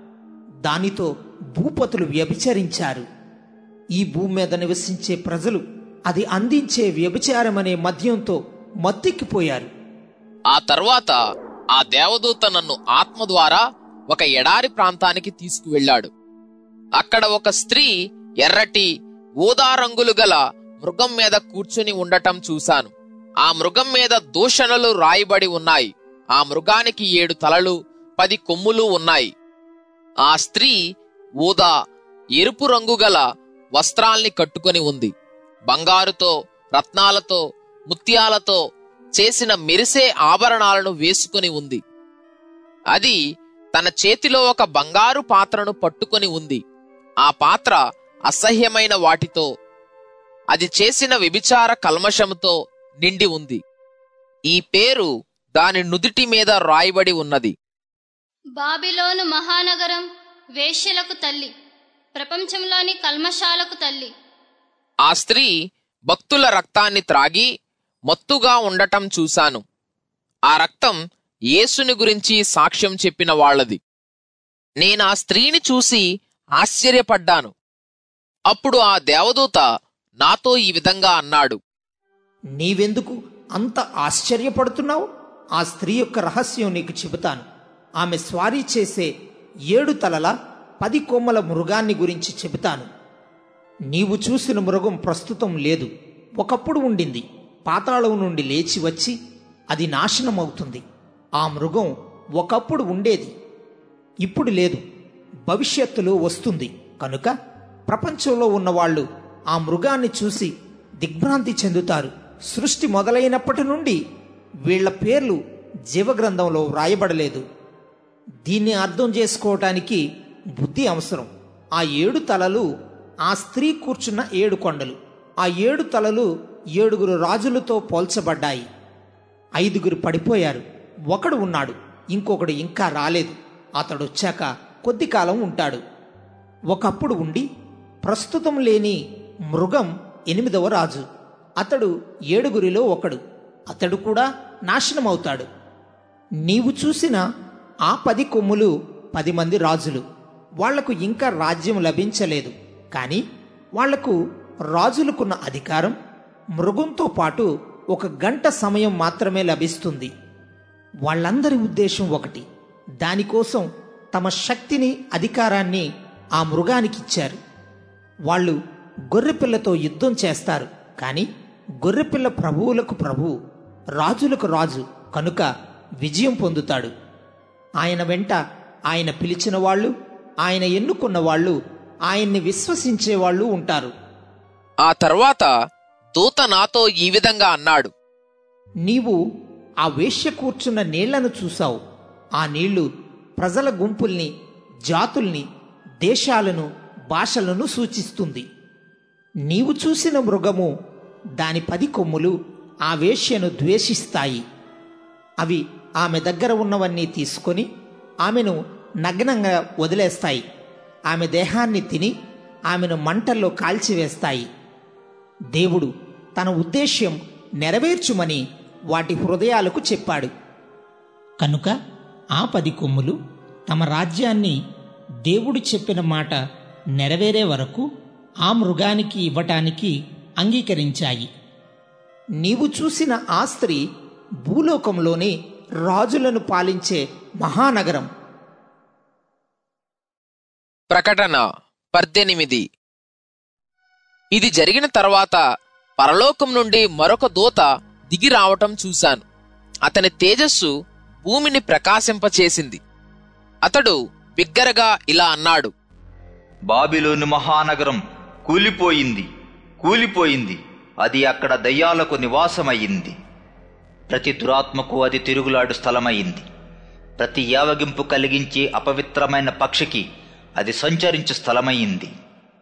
Speaker 15: దానితో భూపతులు వ్యభిచరించారు ఈ భూమి మీద నివసించే ప్రజలు అది అందించే వ్యభిచారమనే మద్యంతో మత్తెక్కిపోయారు
Speaker 1: ఆ తర్వాత ఆ దేవదూత నన్ను ఆత్మ ద్వారా ఒక ఎడారి ప్రాంతానికి తీసుకువెళ్ళాడు అక్కడ ఒక స్త్రీ ఎర్రటి ఊదా రంగులు గల మృగం మీద కూర్చుని ఉండటం చూశాను ఆ మృగం మీద దూషణలు రాయబడి ఉన్నాయి ఆ మృగానికి ఏడు తలలు పది కొమ్ములు ఉన్నాయి ఆ స్త్రీ ఊదా ఎరుపు రంగు గల వస్త్రాల్ని కట్టుకొని ఉంది బంగారుతో రత్నాలతో ముత్యాలతో చేసిన మెరిసే ఆభరణాలను వేసుకుని ఉంది అది తన చేతిలో ఒక బంగారు పాత్రను పట్టుకొని ఉంది ఆ పాత్ర అసహ్యమైన వాటితో అది చేసిన వ్యభిచార కల్మషంతో నిండి ఉంది ఈ పేరు దాని నుదిటి మీద రాయబడి ఉన్నది
Speaker 19: బాబిలోను మహానగరం వేశ్యలకు తల్లి ప్రపంచంలోని కల్మషాలకు తల్లి
Speaker 1: ఆ స్త్రీ భక్తుల రక్తాన్ని త్రాగి మత్తుగా ఉండటం చూశాను ఆ రక్తం యేసుని గురించి సాక్ష్యం చెప్పిన వాళ్ళది నేను ఆ స్త్రీని చూసి ఆశ్చర్యపడ్డాను అప్పుడు ఆ దేవదూత నాతో ఈ విధంగా అన్నాడు
Speaker 15: నీవెందుకు అంత ఆశ్చర్యపడుతున్నావు ఆ స్త్రీ యొక్క రహస్యం నీకు చెబుతాను ఆమె స్వారీ చేసే ఏడు తలల పది కొమ్మల మృగాన్ని గురించి చెబుతాను నీవు చూసిన మృగం ప్రస్తుతం లేదు ఒకప్పుడు ఉండింది పాతాళం నుండి లేచి వచ్చి అది నాశనమవుతుంది ఆ మృగం ఒకప్పుడు ఉండేది ఇప్పుడు లేదు భవిష్యత్తులో వస్తుంది కనుక ప్రపంచంలో ఉన్నవాళ్ళు ఆ మృగాన్ని చూసి దిగ్భ్రాంతి చెందుతారు సృష్టి మొదలైనప్పటి నుండి వీళ్ల పేర్లు జీవగ్రంథంలో వ్రాయబడలేదు దీన్ని అర్థం చేసుకోవటానికి బుద్ధి అవసరం ఆ ఏడు తలలు ఆ స్త్రీ కూర్చున్న ఏడు కొండలు ఆ ఏడు తలలు ఏడుగురు రాజులతో పోల్చబడ్డాయి ఐదుగురు పడిపోయారు ఒకడు ఉన్నాడు ఇంకొకడు ఇంకా రాలేదు అతడు వచ్చాక కొద్ది కాలం ఉంటాడు ఒకప్పుడు ఉండి ప్రస్తుతం లేని మృగం ఎనిమిదవ రాజు అతడు ఏడుగురిలో ఒకడు అతడు కూడా నాశనమవుతాడు నీవు చూసిన ఆ పది కొమ్ములు పది మంది రాజులు వాళ్లకు ఇంకా రాజ్యం లభించలేదు కానీ వాళ్లకు రాజులకున్న అధికారం మృగంతో పాటు ఒక గంట సమయం మాత్రమే లభిస్తుంది వాళ్ళందరి ఉద్దేశం ఒకటి దానికోసం తమ శక్తిని అధికారాన్ని ఆ మృగానికిచ్చారు వాళ్ళు గొర్రెపిల్లతో యుద్ధం చేస్తారు కానీ గొర్రెపిల్ల ప్రభువులకు ప్రభువు రాజులకు రాజు కనుక విజయం పొందుతాడు ఆయన వెంట ఆయన పిలిచిన వాళ్ళు ఆయన ఎన్నుకున్న వాళ్ళు ఆయన్ని విశ్వసించే వాళ్ళు ఉంటారు
Speaker 1: ఆ తర్వాత దూత నాతో ఈ విధంగా అన్నాడు
Speaker 15: నీవు ఆ వేశ్య కూర్చున్న నీళ్లను చూశావు ఆ నీళ్లు ప్రజల గుంపుల్ని జాతుల్ని దేశాలను భాషలను సూచిస్తుంది నీవు చూసిన మృగము దాని పది కొమ్ములు ఆ వేశ్యను ద్వేషిస్తాయి అవి ఆమె దగ్గర ఉన్నవన్నీ తీసుకొని ఆమెను నగ్నంగా వదిలేస్తాయి ఆమె దేహాన్ని తిని ఆమెను మంటల్లో కాల్చివేస్తాయి దేవుడు తన ఉద్దేశ్యం నెరవేర్చుమని వాటి హృదయాలకు చెప్పాడు కనుక ఆ పది కొమ్ములు తమ రాజ్యాన్ని దేవుడు చెప్పిన మాట నెరవేరే వరకు ఆ మృగానికి ఇవ్వటానికి అంగీకరించాయి నీవు చూసిన ఆ స్త్రీ భూలోకంలోని రాజులను పాలించే మహానగరం
Speaker 1: ప్రకటన పద్దెనిమిది ఇది జరిగిన తర్వాత పరలోకం నుండి మరొక దూత దిగి రావటం చూశాను అతని తేజస్సు భూమిని ప్రకాశింపచేసింది అతడు బిగ్గరగా ఇలా అన్నాడు
Speaker 10: బాబిలోను మహానగరం కూలిపోయింది కూలిపోయింది అది అక్కడ దయ్యాలకు నివాసమయ్యింది ప్రతి దురాత్మకు అది తిరుగులాడు స్థలమయ్యింది ప్రతి యావగింపు కలిగించే అపవిత్రమైన పక్షికి అది సంచరించు స్థలమయ్యింది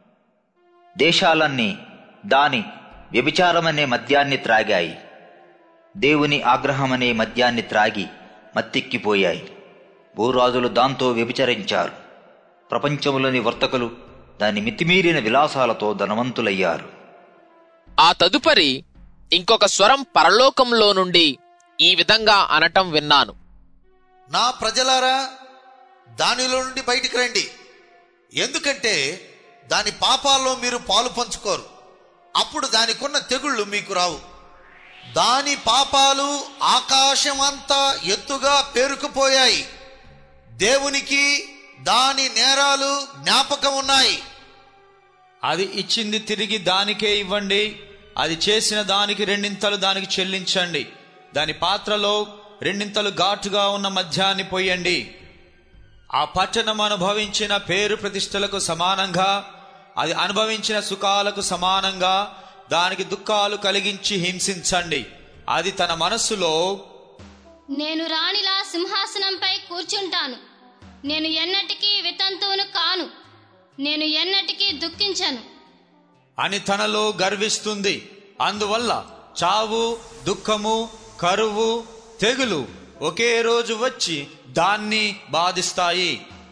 Speaker 10: దేశాలన్నీ దాని వ్యభిచారమనే మద్యాన్ని త్రాగాయి దేవుని ఆగ్రహమనే మద్యాన్ని త్రాగి మత్తెక్కిపోయాయి భూరాజులు దాంతో వ్యభిచరించారు ప్రపంచంలోని వర్తకులు దాని మితిమీరిన విలాసాలతో ధనవంతులయ్యారు
Speaker 1: ఆ తదుపరి ఇంకొక స్వరం పరలోకంలో నుండి ఈ విధంగా అనటం విన్నాను
Speaker 16: నా ప్రజలారా దానిలో నుండి బయటికి రండి ఎందుకంటే దాని పాపాల్లో మీరు పాలు పంచుకోరు అప్పుడు దానికున్న తెగుళ్ళు మీకు రావు దాని పాపాలు ఆకాశమంతా ఎత్తుగా పేరుకుపోయాయి దేవునికి దాని నేరాలు జ్ఞాపకం ఉన్నాయి
Speaker 20: అది ఇచ్చింది తిరిగి దానికే ఇవ్వండి అది చేసిన దానికి రెండింతలు దానికి చెల్లించండి దాని పాత్రలో రెండింతలు ఘాటుగా ఉన్న మద్యాన్ని పోయండి ఆ పట్టణం అనుభవించిన పేరు ప్రతిష్టలకు సమానంగా అది అనుభవించిన సుఖాలకు సమానంగా దానికి దుఃఖాలు కలిగించి హింసించండి అది తన మనస్సులో
Speaker 19: నేను రాణిలా సింహాసనంపై కూర్చుంటాను నేను ఎన్నటికీ వితంతువును కాను నేను ఎన్నటికీ దుఃఖించను
Speaker 20: అని తనలో గర్విస్తుంది అందువల్ల చావు దుఃఖము కరువు తెగులు ఒకే రోజు వచ్చి దాన్ని బాధిస్తాయి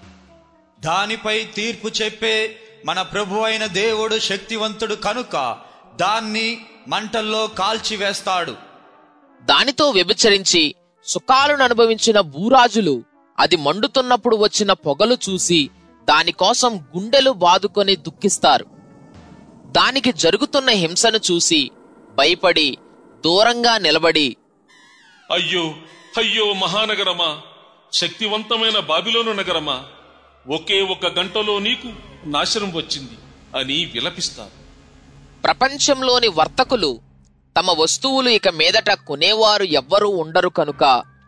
Speaker 20: దానిపై తీర్పు చెప్పే మన ప్రభు అయిన దేవుడు శక్తివంతుడు కనుక దాన్ని మంటల్లో కాల్చివేస్తాడు
Speaker 1: దానితో వ్యభిచరించి సుఖాలను అనుభవించిన భూరాజులు అది మండుతున్నప్పుడు వచ్చిన పొగలు చూసి దానికోసం గుండెలు బాదుకొని దుఃఖిస్తారు దానికి జరుగుతున్న హింసను చూసి భయపడి దూరంగా నిలబడి
Speaker 8: అయ్యో అయ్యో మహానగరమా శక్తివంతమైన బాబిలోను నగరమా ఒకే ఒక గంటలో నీకు నాశనం వచ్చింది అని విలపిస్తారు
Speaker 1: ప్రపంచంలోని వర్తకులు తమ వస్తువులు ఇక మీదట కొనేవారు ఎవ్వరూ ఉండరు కనుక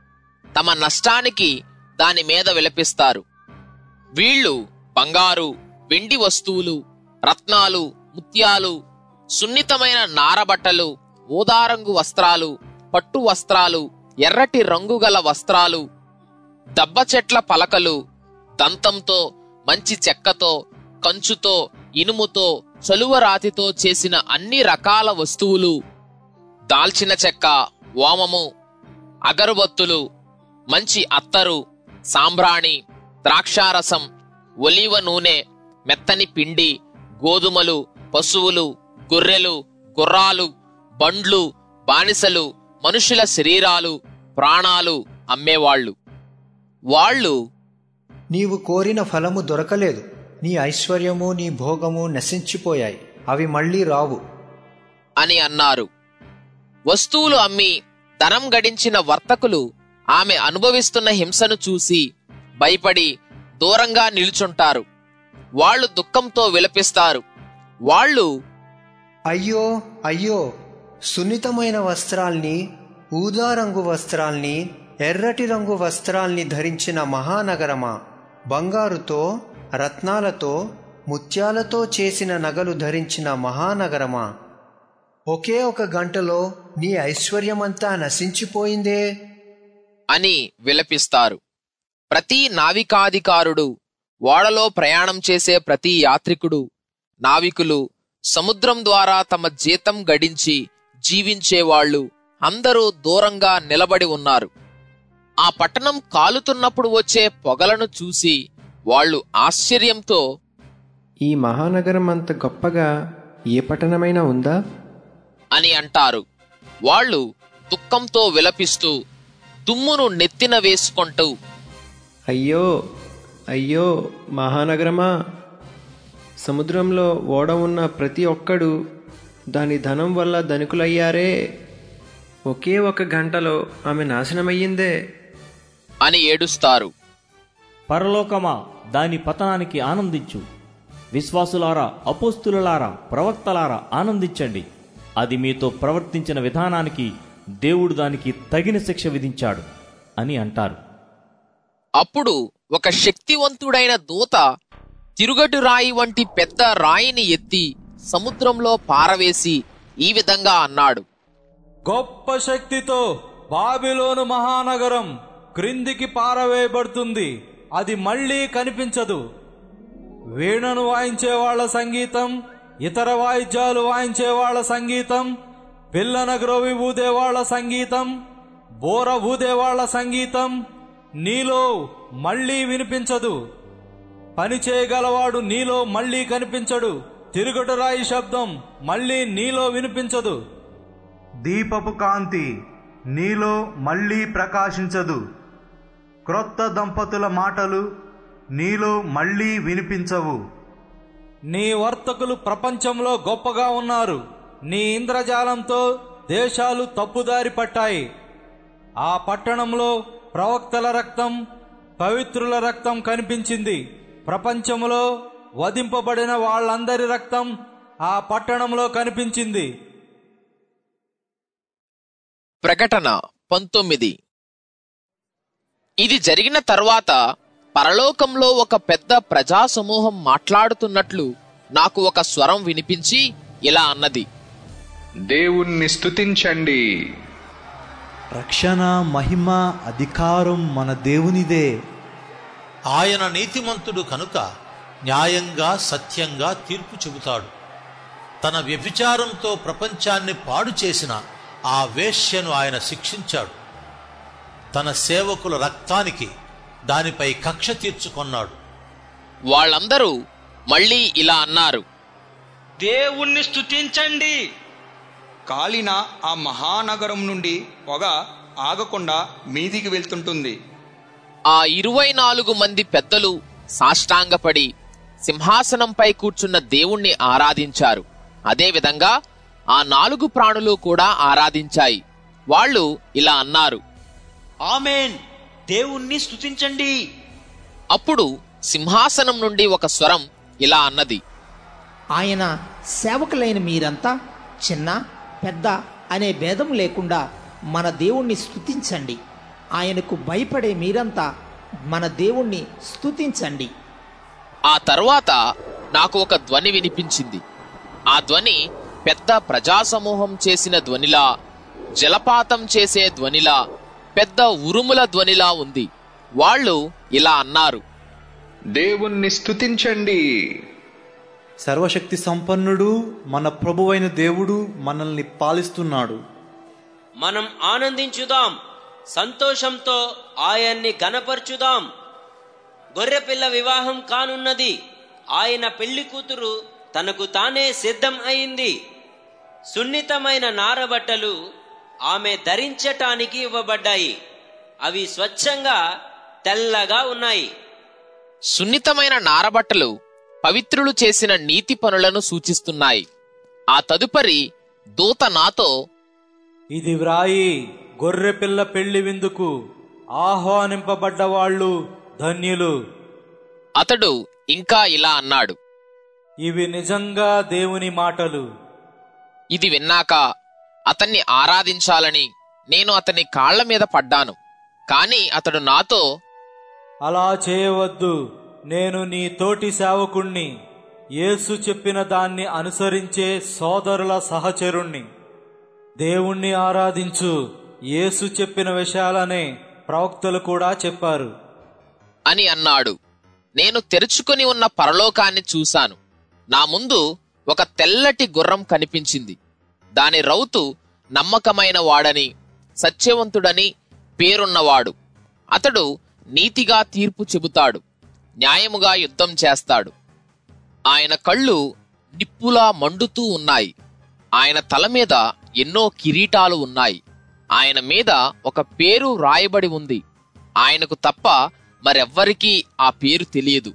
Speaker 1: తమ నష్టానికి దాని మీద విలపిస్తారు వీళ్ళు బంగారు వెండి వస్తువులు రత్నాలు ముత్యాలు సున్నితమైన నారబట్టలు ఊదారంగు వస్త్రాలు పట్టు వస్త్రాలు ఎర్రటి రంగుగల వస్త్రాలు దబ్బ చెట్ల పలకలు దంతంతో మంచి చెక్కతో కంచుతో ఇనుముతో చలువరాతితో చేసిన అన్ని రకాల వస్తువులు దాల్చిన చెక్క ఓమము అగరుబత్తులు మంచి అత్తరు సాంబ్రాణి ద్రాక్షారసం ఒలీవ నూనె మెత్తని పిండి గోధుమలు పశువులు గొర్రెలు గుర్రాలు బండ్లు బానిసలు మనుషుల శరీరాలు ప్రాణాలు అమ్మేవాళ్ళు వాళ్ళు
Speaker 11: నీవు కోరిన ఫలము దొరకలేదు నీ ఐశ్వర్యము నీ భోగము నశించిపోయాయి అవి మళ్ళీ రావు
Speaker 1: అని అన్నారు వస్తువులు అమ్మి ధనం గడించిన వర్తకులు ఆమె అనుభవిస్తున్న హింసను చూసి భయపడి దూరంగా నిల్చుంటారు వాళ్ళు దుఃఖంతో విలపిస్తారు వాళ్ళు
Speaker 11: అయ్యో అయ్యో సున్నితమైన వస్త్రాల్ని ఊదారంగు వస్త్రాల్ని ఎర్రటి రంగు వస్త్రాల్ని ధరించిన మహానగరమా బంగారుతో రత్నాలతో ముత్యాలతో చేసిన నగలు ధరించిన మహానగరమా ఒకే ఒక గంటలో నీ ఐశ్వర్యమంతా నశించిపోయిందే
Speaker 1: అని విలపిస్తారు ప్రతి నావికాధికారుడు ఓడలో ప్రయాణం చేసే ప్రతి యాత్రికుడు నావికులు సముద్రం ద్వారా తమ జీతం గడించి జీవించేవాళ్ళు అందరూ దూరంగా నిలబడి ఉన్నారు ఆ పట్టణం కాలుతున్నప్పుడు వచ్చే పొగలను చూసి వాళ్ళు ఆశ్చర్యంతో
Speaker 12: ఈ మహానగరం అంత గొప్పగా ఏ పట్టణమైనా ఉందా
Speaker 1: అని అంటారు వాళ్ళు దుఃఖంతో విలపిస్తూ దుమ్మును నెత్తిన వేసుకుంటూ
Speaker 12: అయ్యో అయ్యో మహానగరమా సముద్రంలో ఓడ ఉన్న ప్రతి ఒక్కడు దాని ధనం వల్ల ధనికులయ్యారే ఒకే ఒక గంటలో ఆమె నాశనమయ్యిందే
Speaker 1: అని ఏడుస్తారు
Speaker 18: పరలోకమా దాని పతనానికి ఆనందించు విశ్వాసులారా అపోస్తులారా ప్రవక్తలారా ఆనందించండి అది మీతో ప్రవర్తించిన విధానానికి దేవుడు దానికి తగిన శిక్ష విధించాడు అని అంటారు
Speaker 1: అప్పుడు ఒక శక్తివంతుడైన దూత తిరుగటి రాయి వంటి పెద్ద రాయిని ఎత్తి సముద్రంలో పారవేసి ఈ విధంగా అన్నాడు
Speaker 6: గొప్ప శక్తితో బాబిలోను మహానగరం క్రిందికి పారవేయబడుతుంది అది మళ్ళీ కనిపించదు వీణను వాయించే వాళ్ళ సంగీతం ఇతర వాయిద్యాలు వాయించే వాళ్ళ సంగీతం పిల్లన గ్రోవి ఊదే వాళ్ళ సంగీతం బోర ఊదే వాళ్ళ సంగీతం నీలో మళ్ళీ వినిపించదు పని చేయగలవాడు నీలో మళ్ళీ కనిపించడు తిరుగుట రాయి శబ్దం మళ్ళీ నీలో వినిపించదు దీపపు కాంతి నీలో మళ్ళీ ప్రకాశించదు క్రొత్త దంపతుల మాటలు నీలో మళ్ళీ వినిపించవు నీ వర్తకులు ప్రపంచంలో గొప్పగా ఉన్నారు నీ ఇంద్రజాలంతో దేశాలు తప్పుదారి పట్టాయి ఆ పట్టణంలో ప్రవక్తల రక్తం పవిత్రుల రక్తం కనిపించింది ప్రపంచంలో వధింపబడిన వాళ్ళందరి రక్తం ఆ పట్టణంలో కనిపించింది
Speaker 1: ప్రకటన పంతొమ్మిది ఇది జరిగిన తర్వాత పరలోకంలో ఒక పెద్ద ప్రజా సమూహం మాట్లాడుతున్నట్లు నాకు ఒక స్వరం వినిపించి ఇలా అన్నది
Speaker 7: దేవుణ్ణి స్తుతించండి
Speaker 17: రక్షణ మహిమ అధికారం మన దేవునిదే
Speaker 14: ఆయన నీతిమంతుడు కనుక న్యాయంగా సత్యంగా తీర్పు చెబుతాడు తన వ్యభిచారంతో ప్రపంచాన్ని పాడు చేసిన ఆ వేశ్యను ఆయన శిక్షించాడు తన సేవకుల రక్తానికి దానిపై కక్ష తీర్చుకొన్నాడు
Speaker 1: వాళ్ళందరూ మళ్ళీ ఇలా అన్నారు
Speaker 5: దేవుణ్ణి స్తుతించండి
Speaker 3: కాలిన ఆ మహానగరం నుండి పొగ ఆగకుండా మీదికి వెళ్తుంటుంది
Speaker 1: ఆ ఇరవై నాలుగు మంది పెద్దలు సాష్టాంగపడి సింహాసనంపై కూర్చున్న దేవుణ్ణి ఆరాధించారు అదేవిధంగా ఆ నాలుగు ప్రాణులు కూడా ఆరాధించాయి వాళ్ళు ఇలా అన్నారు
Speaker 4: ఆమెన్ దేవుణ్ణి స్తుతించండి
Speaker 1: అప్పుడు సింహాసనం నుండి ఒక స్వరం ఇలా అన్నది
Speaker 15: ఆయన సేవకులైన మీరంతా చిన్న పెద్ద అనే భేదం లేకుండా మన దేవుణ్ణి స్తుతించండి ఆయనకు భయపడే మీరంతా మన దేవుణ్ణి స్తుతించండి
Speaker 1: ఆ తరువాత నాకు ఒక ధ్వని వినిపించింది ఆ ధ్వని పెద్ద ప్రజాసమూహం చేసిన ధ్వనిలా జలపాతం చేసే ధ్వనిలా పెద్ద ఉరుముల ధ్వనిలా ఉంది వాళ్ళు ఇలా అన్నారు
Speaker 7: దేవుణ్ణి స్తుతించండి
Speaker 17: సర్వశక్తి సంపన్నుడు మన ప్రభువైన దేవుడు మనల్ని పాలిస్తున్నాడు
Speaker 21: మనం ఆనందించుదాం సంతోషంతో ఆయన్ని గనపరచుదాం గొర్రెపిల్ల వివాహం కానున్నది ఆయన పెళ్లి కూతురు తనకు తానే సిద్ధం అయింది సున్నితమైన నారబట్టలు ఆమె ధరించటానికి ఇవ్వబడ్డాయి అవి స్వచ్ఛంగా తెల్లగా ఉన్నాయి
Speaker 1: సున్నితమైన నారబట్టలు పవిత్రులు చేసిన నీతి పనులను సూచిస్తున్నాయి ఆ తదుపరి దూత నాతో
Speaker 6: ఇది వ్రాయి గొర్రెపిల్ల పెళ్లి విందుకు ఆహ్వానింపబడ్డ వాళ్ళు ధన్యులు
Speaker 1: అతడు ఇంకా ఇలా అన్నాడు
Speaker 6: ఇవి నిజంగా దేవుని మాటలు
Speaker 1: ఇది విన్నాక అతన్ని ఆరాధించాలని నేను అతని కాళ్ల మీద పడ్డాను కాని అతడు నాతో
Speaker 6: అలా చేయవద్దు నేను నీ తోటి సేవకుణ్ణి యేసు చెప్పిన దాన్ని అనుసరించే సోదరుల సహచరుణ్ణి దేవుణ్ణి ఆరాధించు యేసు చెప్పిన విషయాలనే ప్రవక్తలు కూడా చెప్పారు
Speaker 1: అని అన్నాడు నేను తెరుచుకొని ఉన్న పరలోకాన్ని చూశాను నా ముందు ఒక తెల్లటి గుర్రం కనిపించింది దాని రౌతు నమ్మకమైన వాడని సత్యవంతుడని పేరున్నవాడు అతడు నీతిగా తీర్పు చెబుతాడు న్యాయముగా యుద్ధం చేస్తాడు ఆయన కళ్ళు నిప్పులా మండుతూ ఉన్నాయి ఆయన తల మీద ఎన్నో కిరీటాలు ఉన్నాయి ఆయన మీద ఒక పేరు రాయబడి ఉంది ఆయనకు తప్ప మరెవ్వరికీ ఆ పేరు తెలియదు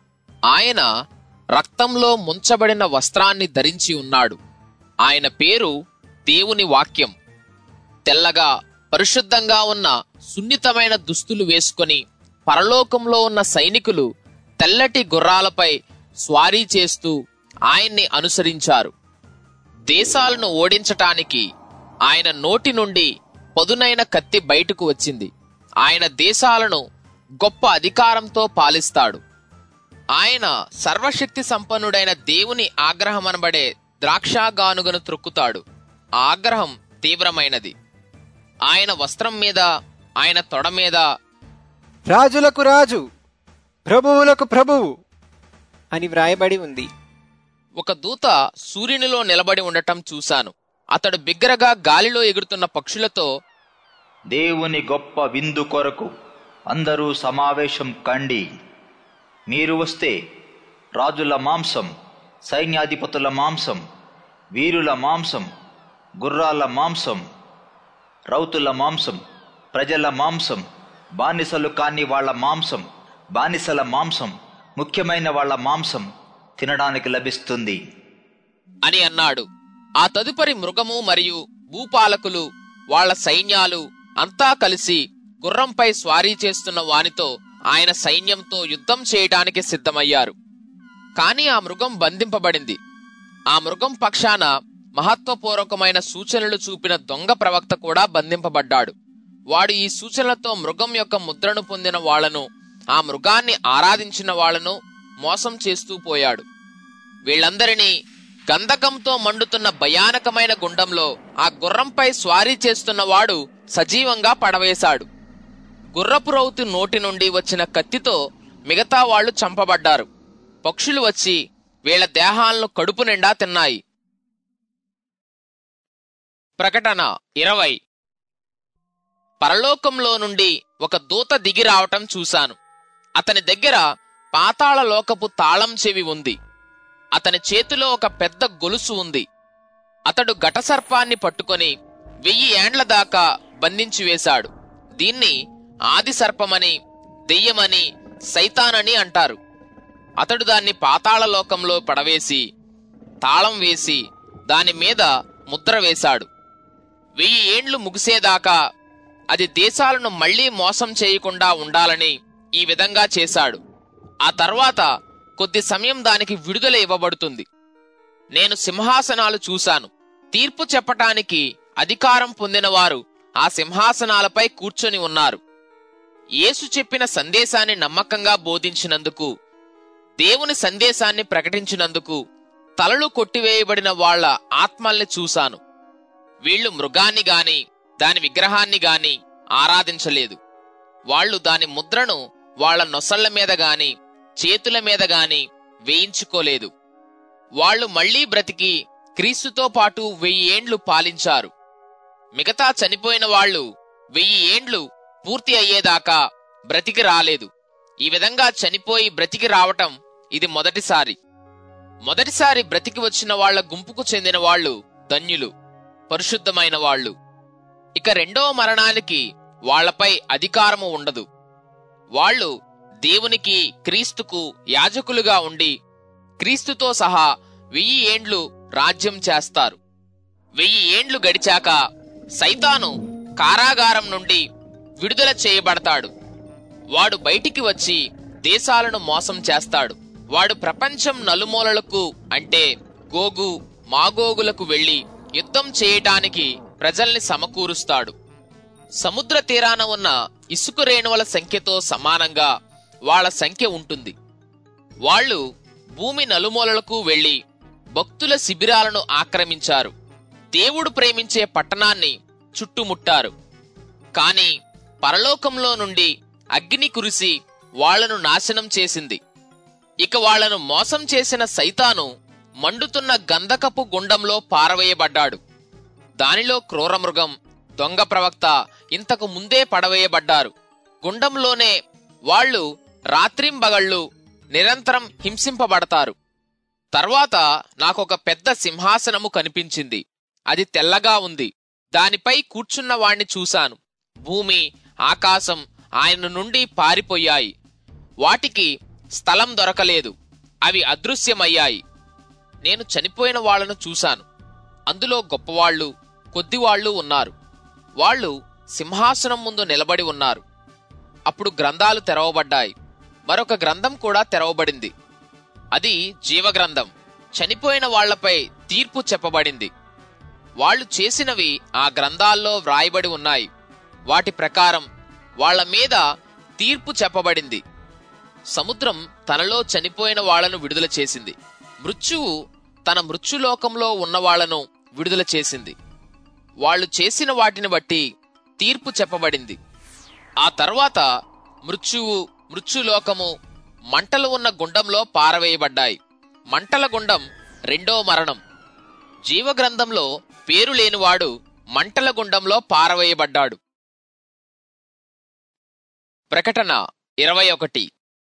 Speaker 1: ఆయన రక్తంలో ముంచబడిన వస్త్రాన్ని ధరించి ఉన్నాడు ఆయన పేరు దేవుని వాక్యం తెల్లగా పరిశుద్ధంగా ఉన్న సున్నితమైన దుస్తులు వేసుకొని పరలోకంలో ఉన్న సైనికులు తెల్లటి గుర్రాలపై స్వారీ చేస్తూ ఆయన్ని అనుసరించారు దేశాలను ఓడించటానికి ఆయన నోటి నుండి పదునైన కత్తి బయటకు వచ్చింది ఆయన దేశాలను గొప్ప అధికారంతో పాలిస్తాడు ఆయన సర్వశక్తి సంపన్నుడైన దేవుని ఆగ్రహమనబడే ద్రాక్షాగానుగను త్రొక్కుతాడు ఆ ఆగ్రహం తీవ్రమైనది ఆయన వస్త్రం మీద ఆయన తొడ మీద
Speaker 9: రాజులకు రాజు ప్రభువులకు ప్రభువు అని వ్రాయబడి ఉంది
Speaker 1: ఒక దూత సూర్యునిలో నిలబడి ఉండటం చూశాను అతడు బిగ్గరగా గాలిలో ఎగురుతున్న పక్షులతో
Speaker 10: దేవుని గొప్ప విందు కొరకు అందరూ సమావేశం కండి మీరు వస్తే రాజుల మాంసం సైన్యాధిపతుల మాంసం వీరుల మాంసం గుర్రాల మాంసం రౌతుల మాంసం ప్రజల మాంసం బానిసలు కాని వాళ్ళ మాంసం బానిసల మాంసం ముఖ్యమైన వాళ్ళ మాంసం తినడానికి లభిస్తుంది
Speaker 1: అని అన్నాడు ఆ తదుపరి మృగము మరియు భూపాలకులు వాళ్ళ సైన్యాలు అంతా కలిసి గుర్రంపై స్వారీ చేస్తున్న వానితో ఆయన సైన్యంతో యుద్ధం చేయడానికి సిద్ధమయ్యారు కాని ఆ మృగం బంధింపబడింది ఆ మృగం పక్షాన మహత్వపూర్వకమైన సూచనలు చూపిన దొంగ ప్రవక్త కూడా బంధింపబడ్డాడు వాడు ఈ సూచనలతో మృగం యొక్క ముద్రను పొందిన వాళ్లను ఆ మృగాన్ని ఆరాధించిన వాళ్లను మోసం చేస్తూ పోయాడు వీళ్ళందరినీ గంధకంతో మండుతున్న భయానకమైన గుండంలో ఆ గుర్రంపై స్వారీ చేస్తున్న వాడు సజీవంగా పడవేశాడు గుర్రపు రౌతు నోటి నుండి వచ్చిన కత్తితో మిగతా వాళ్ళు చంపబడ్డారు పక్షులు వచ్చి వీళ్ల దేహాలను కడుపు నిండా తిన్నాయి ప్రకటన ఇరవై పరలోకంలో నుండి ఒక దూత దిగి రావటం చూశాను అతని దగ్గర పాతాళ లోకపు తాళం చెవి ఉంది అతని చేతిలో ఒక పెద్ద గొలుసు ఉంది అతడు ఘటసర్పాన్ని పట్టుకొని వెయ్యి ఏండ్ల దాకా బంధించి వేశాడు దీన్ని ఆది సర్పమని దెయ్యమని సైతానని అంటారు అతడు దాన్ని పాతాళ లోకంలో పడవేసి తాళం వేసి దాని మీద ముద్ర వేశాడు వెయ్యి ఏండ్లు ముగిసేదాకా అది దేశాలను మళ్లీ మోసం చేయకుండా ఉండాలని ఈ విధంగా చేశాడు ఆ తర్వాత కొద్ది సమయం దానికి విడుదల ఇవ్వబడుతుంది నేను సింహాసనాలు చూశాను తీర్పు చెప్పటానికి అధికారం పొందినవారు ఆ సింహాసనాలపై కూర్చొని ఉన్నారు యేసు చెప్పిన సందేశాన్ని నమ్మకంగా బోధించినందుకు దేవుని సందేశాన్ని ప్రకటించినందుకు తలలు కొట్టివేయబడిన వాళ్ళ ఆత్మల్ని చూశాను వీళ్ళు మృగాన్ని గాని దాని విగ్రహాన్ని గాని ఆరాధించలేదు వాళ్ళు దాని ముద్రను వాళ్ళ నొసళ్ల మీద గాని చేతుల మీద గాని వేయించుకోలేదు వాళ్ళు మళ్లీ బ్రతికి క్రీస్తుతో పాటు వెయ్యి ఏండ్లు పాలించారు మిగతా చనిపోయిన వాళ్ళు వెయ్యి ఏండ్లు పూర్తి అయ్యేదాకా బ్రతికి రాలేదు ఈ విధంగా చనిపోయి బ్రతికి రావటం ఇది మొదటిసారి మొదటిసారి బ్రతికి వచ్చిన వాళ్ల గుంపుకు చెందిన వాళ్ళు ధన్యులు పరిశుద్ధమైన వాళ్ళు ఇక రెండవ మరణానికి వాళ్లపై అధికారము ఉండదు వాళ్ళు దేవునికి క్రీస్తుకు యాజకులుగా ఉండి క్రీస్తుతో సహా వెయ్యి ఏండ్లు రాజ్యం చేస్తారు వెయ్యి ఏండ్లు గడిచాక సైతాను కారాగారం నుండి విడుదల చేయబడతాడు వాడు బయటికి వచ్చి దేశాలను మోసం చేస్తాడు వాడు ప్రపంచం నలుమూలలకు అంటే గోగు మాగోగులకు వెళ్లి యుద్ధం చేయటానికి ప్రజల్ని సమకూరుస్తాడు సముద్ర తీరాన ఉన్న ఇసుక రేణువుల సంఖ్యతో సమానంగా వాళ్ళ సంఖ్య ఉంటుంది వాళ్ళు భూమి నలుమూలలకు వెళ్లి భక్తుల శిబిరాలను ఆక్రమించారు దేవుడు ప్రేమించే పట్టణాన్ని చుట్టుముట్టారు కాని పరలోకంలో నుండి అగ్ని కురిసి వాళ్లను నాశనం చేసింది ఇక వాళ్లను మోసం చేసిన సైతాను మండుతున్న గంధకపు గుండంలో పారవేయబడ్డాడు దానిలో క్రూరమృగం దొంగ ప్రవక్త ఇంతకు ముందే పడవేయబడ్డారు గుండంలోనే వాళ్ళు రాత్రింబగళ్ళు నిరంతరం హింసింపబడతారు తర్వాత నాకొక పెద్ద సింహాసనము కనిపించింది అది తెల్లగా ఉంది దానిపై కూర్చున్న వాణ్ణి చూశాను భూమి ఆకాశం ఆయన నుండి పారిపోయాయి వాటికి స్థలం దొరకలేదు అవి అదృశ్యమయ్యాయి నేను చనిపోయిన వాళ్లను చూశాను అందులో గొప్పవాళ్లు కొద్దివాళ్లు ఉన్నారు వాళ్ళు సింహాసనం ముందు నిలబడి ఉన్నారు అప్పుడు గ్రంథాలు తెరవబడ్డాయి మరొక గ్రంథం కూడా తెరవబడింది అది జీవగ్రంథం చనిపోయిన వాళ్లపై తీర్పు చెప్పబడింది వాళ్ళు చేసినవి ఆ గ్రంథాల్లో వ్రాయబడి ఉన్నాయి వాటి ప్రకారం వాళ్ల మీద తీర్పు చెప్పబడింది సముద్రం తనలో చనిపోయిన వాళ్లను విడుదల చేసింది మృత్యువు తన మృత్యులోకంలో ఉన్న వాళ్లను విడుదల చేసింది వాళ్ళు చేసిన వాటిని బట్టి తీర్పు చెప్పబడింది ఆ తర్వాత మృత్యువు మృత్యులోకము మంటలు ఉన్న గుండంలో పారవేయబడ్డాయి మంటల గుండం రెండో మరణం జీవగ్రంథంలో పేరు లేనివాడు మంటల గుండంలో పారవేయబడ్డాడు ప్రకటన ఇరవై ఒకటి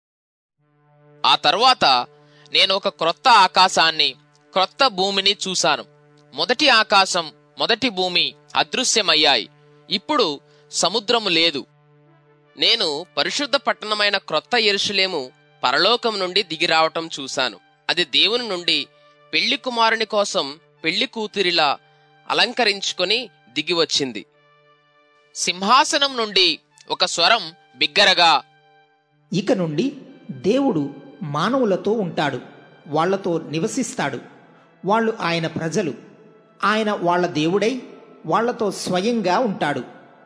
Speaker 1: ఆ తరువాత నేను ఒక క్రొత్త ఆకాశాన్ని క్రొత్త భూమిని చూశాను మొదటి ఆకాశం మొదటి భూమి అదృశ్యమయ్యాయి ఇప్పుడు సముద్రము లేదు నేను పరిశుద్ధ పట్టణమైన క్రొత్త ఎరుషులేము పరలోకం నుండి దిగిరావటం చూశాను అది దేవుని నుండి పెళ్లి కుమారుని కోసం పెళ్లి కూతురిలా అలంకరించుకొని దిగివచ్చింది సింహాసనం నుండి ఒక స్వరం బిగ్గరగా
Speaker 15: ఇక నుండి దేవుడు మానవులతో ఉంటాడు వాళ్లతో నివసిస్తాడు వాళ్ళు ఆయన ప్రజలు ఆయన వాళ్ళ దేవుడై వాళ్లతో స్వయంగా ఉంటాడు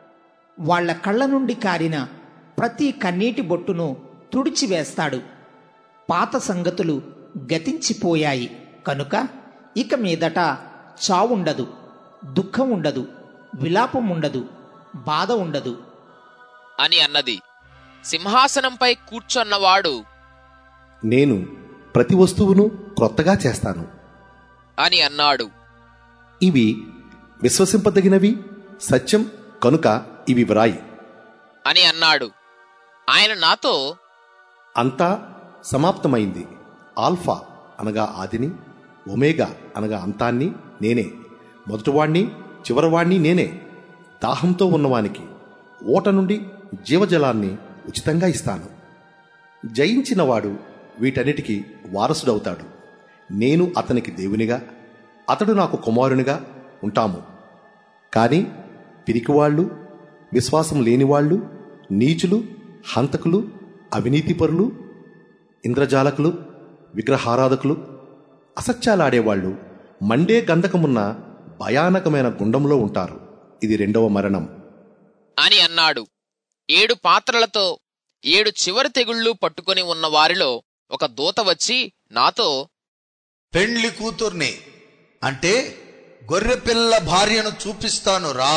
Speaker 15: వాళ్ళ కళ్ళ నుండి కారిన ప్రతి కన్నీటి బొట్టును తుడిచివేస్తాడు పాత సంగతులు గతించిపోయాయి కనుక ఇక మీదట చావుండదు దుఃఖం ఉండదు విలాపం ఉండదు బాధ ఉండదు
Speaker 1: అని అన్నది సింహాసనంపై కూర్చొన్నవాడు
Speaker 13: నేను ప్రతి వస్తువును క్రొత్తగా చేస్తాను
Speaker 1: అని అన్నాడు
Speaker 13: ఇవి విశ్వసింపదగినవి సత్యం కనుక ఇవి వ్రాయి
Speaker 1: అని అన్నాడు ఆయన నాతో
Speaker 13: అంతా సమాప్తమైంది ఆల్ఫా అనగా ఆదిని ఒమేగా అనగా అంతాన్ని నేనే మొదటివాణ్ణి చివరివాణ్ణి నేనే దాహంతో ఉన్నవానికి ఓట నుండి జీవజలాన్ని ఉచితంగా ఇస్తాను జయించినవాడు వీటన్నిటికీ వారసుడవుతాడు నేను అతనికి దేవునిగా అతడు నాకు కుమారునిగా ఉంటాము కానీ పిరికివాళ్ళు విశ్వాసం లేనివాళ్ళు నీచులు హంతకులు అవినీతిపరులు ఇంద్రజాలకులు విగ్రహారాధకులు అసత్యాలాడేవాళ్ళు మండే గంధకమున్న భయానకమైన గుండంలో ఉంటారు ఇది రెండవ మరణం
Speaker 1: అని అన్నాడు ఏడు పాత్రలతో ఏడు చివరి తెగుళ్ళు పట్టుకొని ఉన్న వారిలో ఒక దూత వచ్చి నాతో
Speaker 16: పెండ్లి కూతుర్ని అంటే గొర్రెపిల్ల భార్యను చూపిస్తాను రా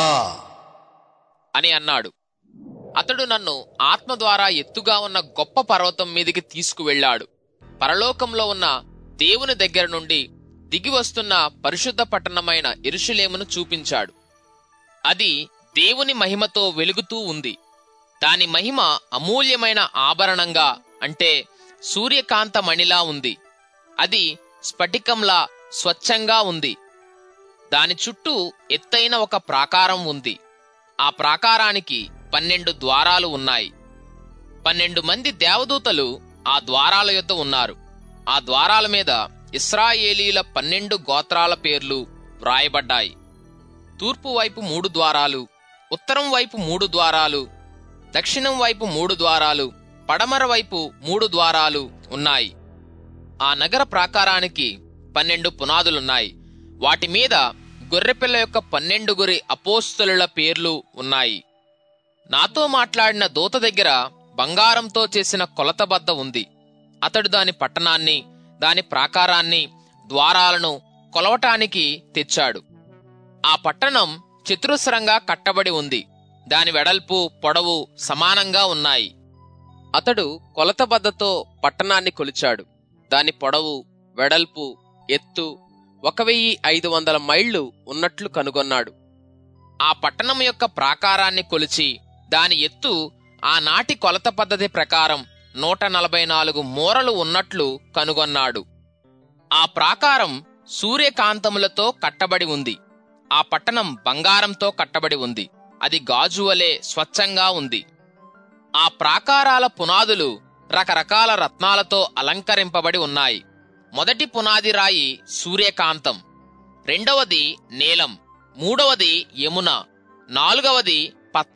Speaker 1: అని అన్నాడు అతడు నన్ను ఆత్మ ద్వారా ఎత్తుగా ఉన్న గొప్ప పర్వతం మీదికి తీసుకువెళ్ళాడు పరలోకంలో ఉన్న దేవుని దగ్గర నుండి దిగి వస్తున్న పరిశుద్ధ పట్టణమైన ఇరుషులేమును చూపించాడు అది దేవుని మహిమతో వెలుగుతూ ఉంది దాని మహిమ అమూల్యమైన ఆభరణంగా అంటే సూర్యకాంత మణిలా ఉంది అది స్ఫటికంలా స్వచ్ఛంగా ఉంది దాని చుట్టూ ఎత్తైన ఒక ప్రాకారం ఉంది ఆ ప్రాకారానికి పన్నెండు ద్వారాలు ఉన్నాయి పన్నెండు మంది దేవదూతలు ఆ ద్వారాల యొద్ద ఉన్నారు ఆ ద్వారాల మీద ఇస్రాయేలీల పన్నెండు గోత్రాల పేర్లు వ్రాయబడ్డాయి తూర్పు వైపు మూడు ద్వారాలు ఉత్తరం వైపు మూడు ద్వారాలు దక్షిణం వైపు మూడు ద్వారాలు పడమర వైపు మూడు ద్వారాలు ఉన్నాయి ఆ నగర ప్రాకారానికి పన్నెండు పునాదులున్నాయి వాటి మీద గొర్రెపిల్ల యొక్క పన్నెండుగురి అపోస్తుల పేర్లు ఉన్నాయి నాతో మాట్లాడిన దూత దగ్గర బంగారంతో చేసిన కొలతబద్ద ఉంది అతడు దాని పట్టణాన్ని దాని ప్రాకారాన్ని ద్వారాలను కొలవటానికి తెచ్చాడు ఆ పట్టణం చతురస్రంగా కట్టబడి ఉంది దాని వెడల్పు పొడవు సమానంగా ఉన్నాయి అతడు కొలతబద్దతో పట్టణాన్ని కొలిచాడు దాని పొడవు వెడల్పు ఎత్తు ఒక వెయ్యి ఐదు వందల మైళ్లు ఉన్నట్లు కనుగొన్నాడు ఆ పట్టణం యొక్క ప్రాకారాన్ని కొలిచి దాని ఎత్తు ఆనాటి కొలత పద్ధతి ప్రకారం నూట నలభై నాలుగు మూరలు ఉన్నట్లు కనుగొన్నాడు ఆ ప్రాకారం సూర్యకాంతములతో కట్టబడి ఉంది ఆ పట్టణం బంగారంతో కట్టబడి ఉంది అది గాజు వలె స్వచ్ఛంగా ఉంది ఆ ప్రాకారాల పునాదులు రకరకాల రత్నాలతో అలంకరింపబడి ఉన్నాయి మొదటి పునాది రాయి సూర్యకాంతం రెండవది నీలం మూడవది యమున నాలుగవది పచ్చ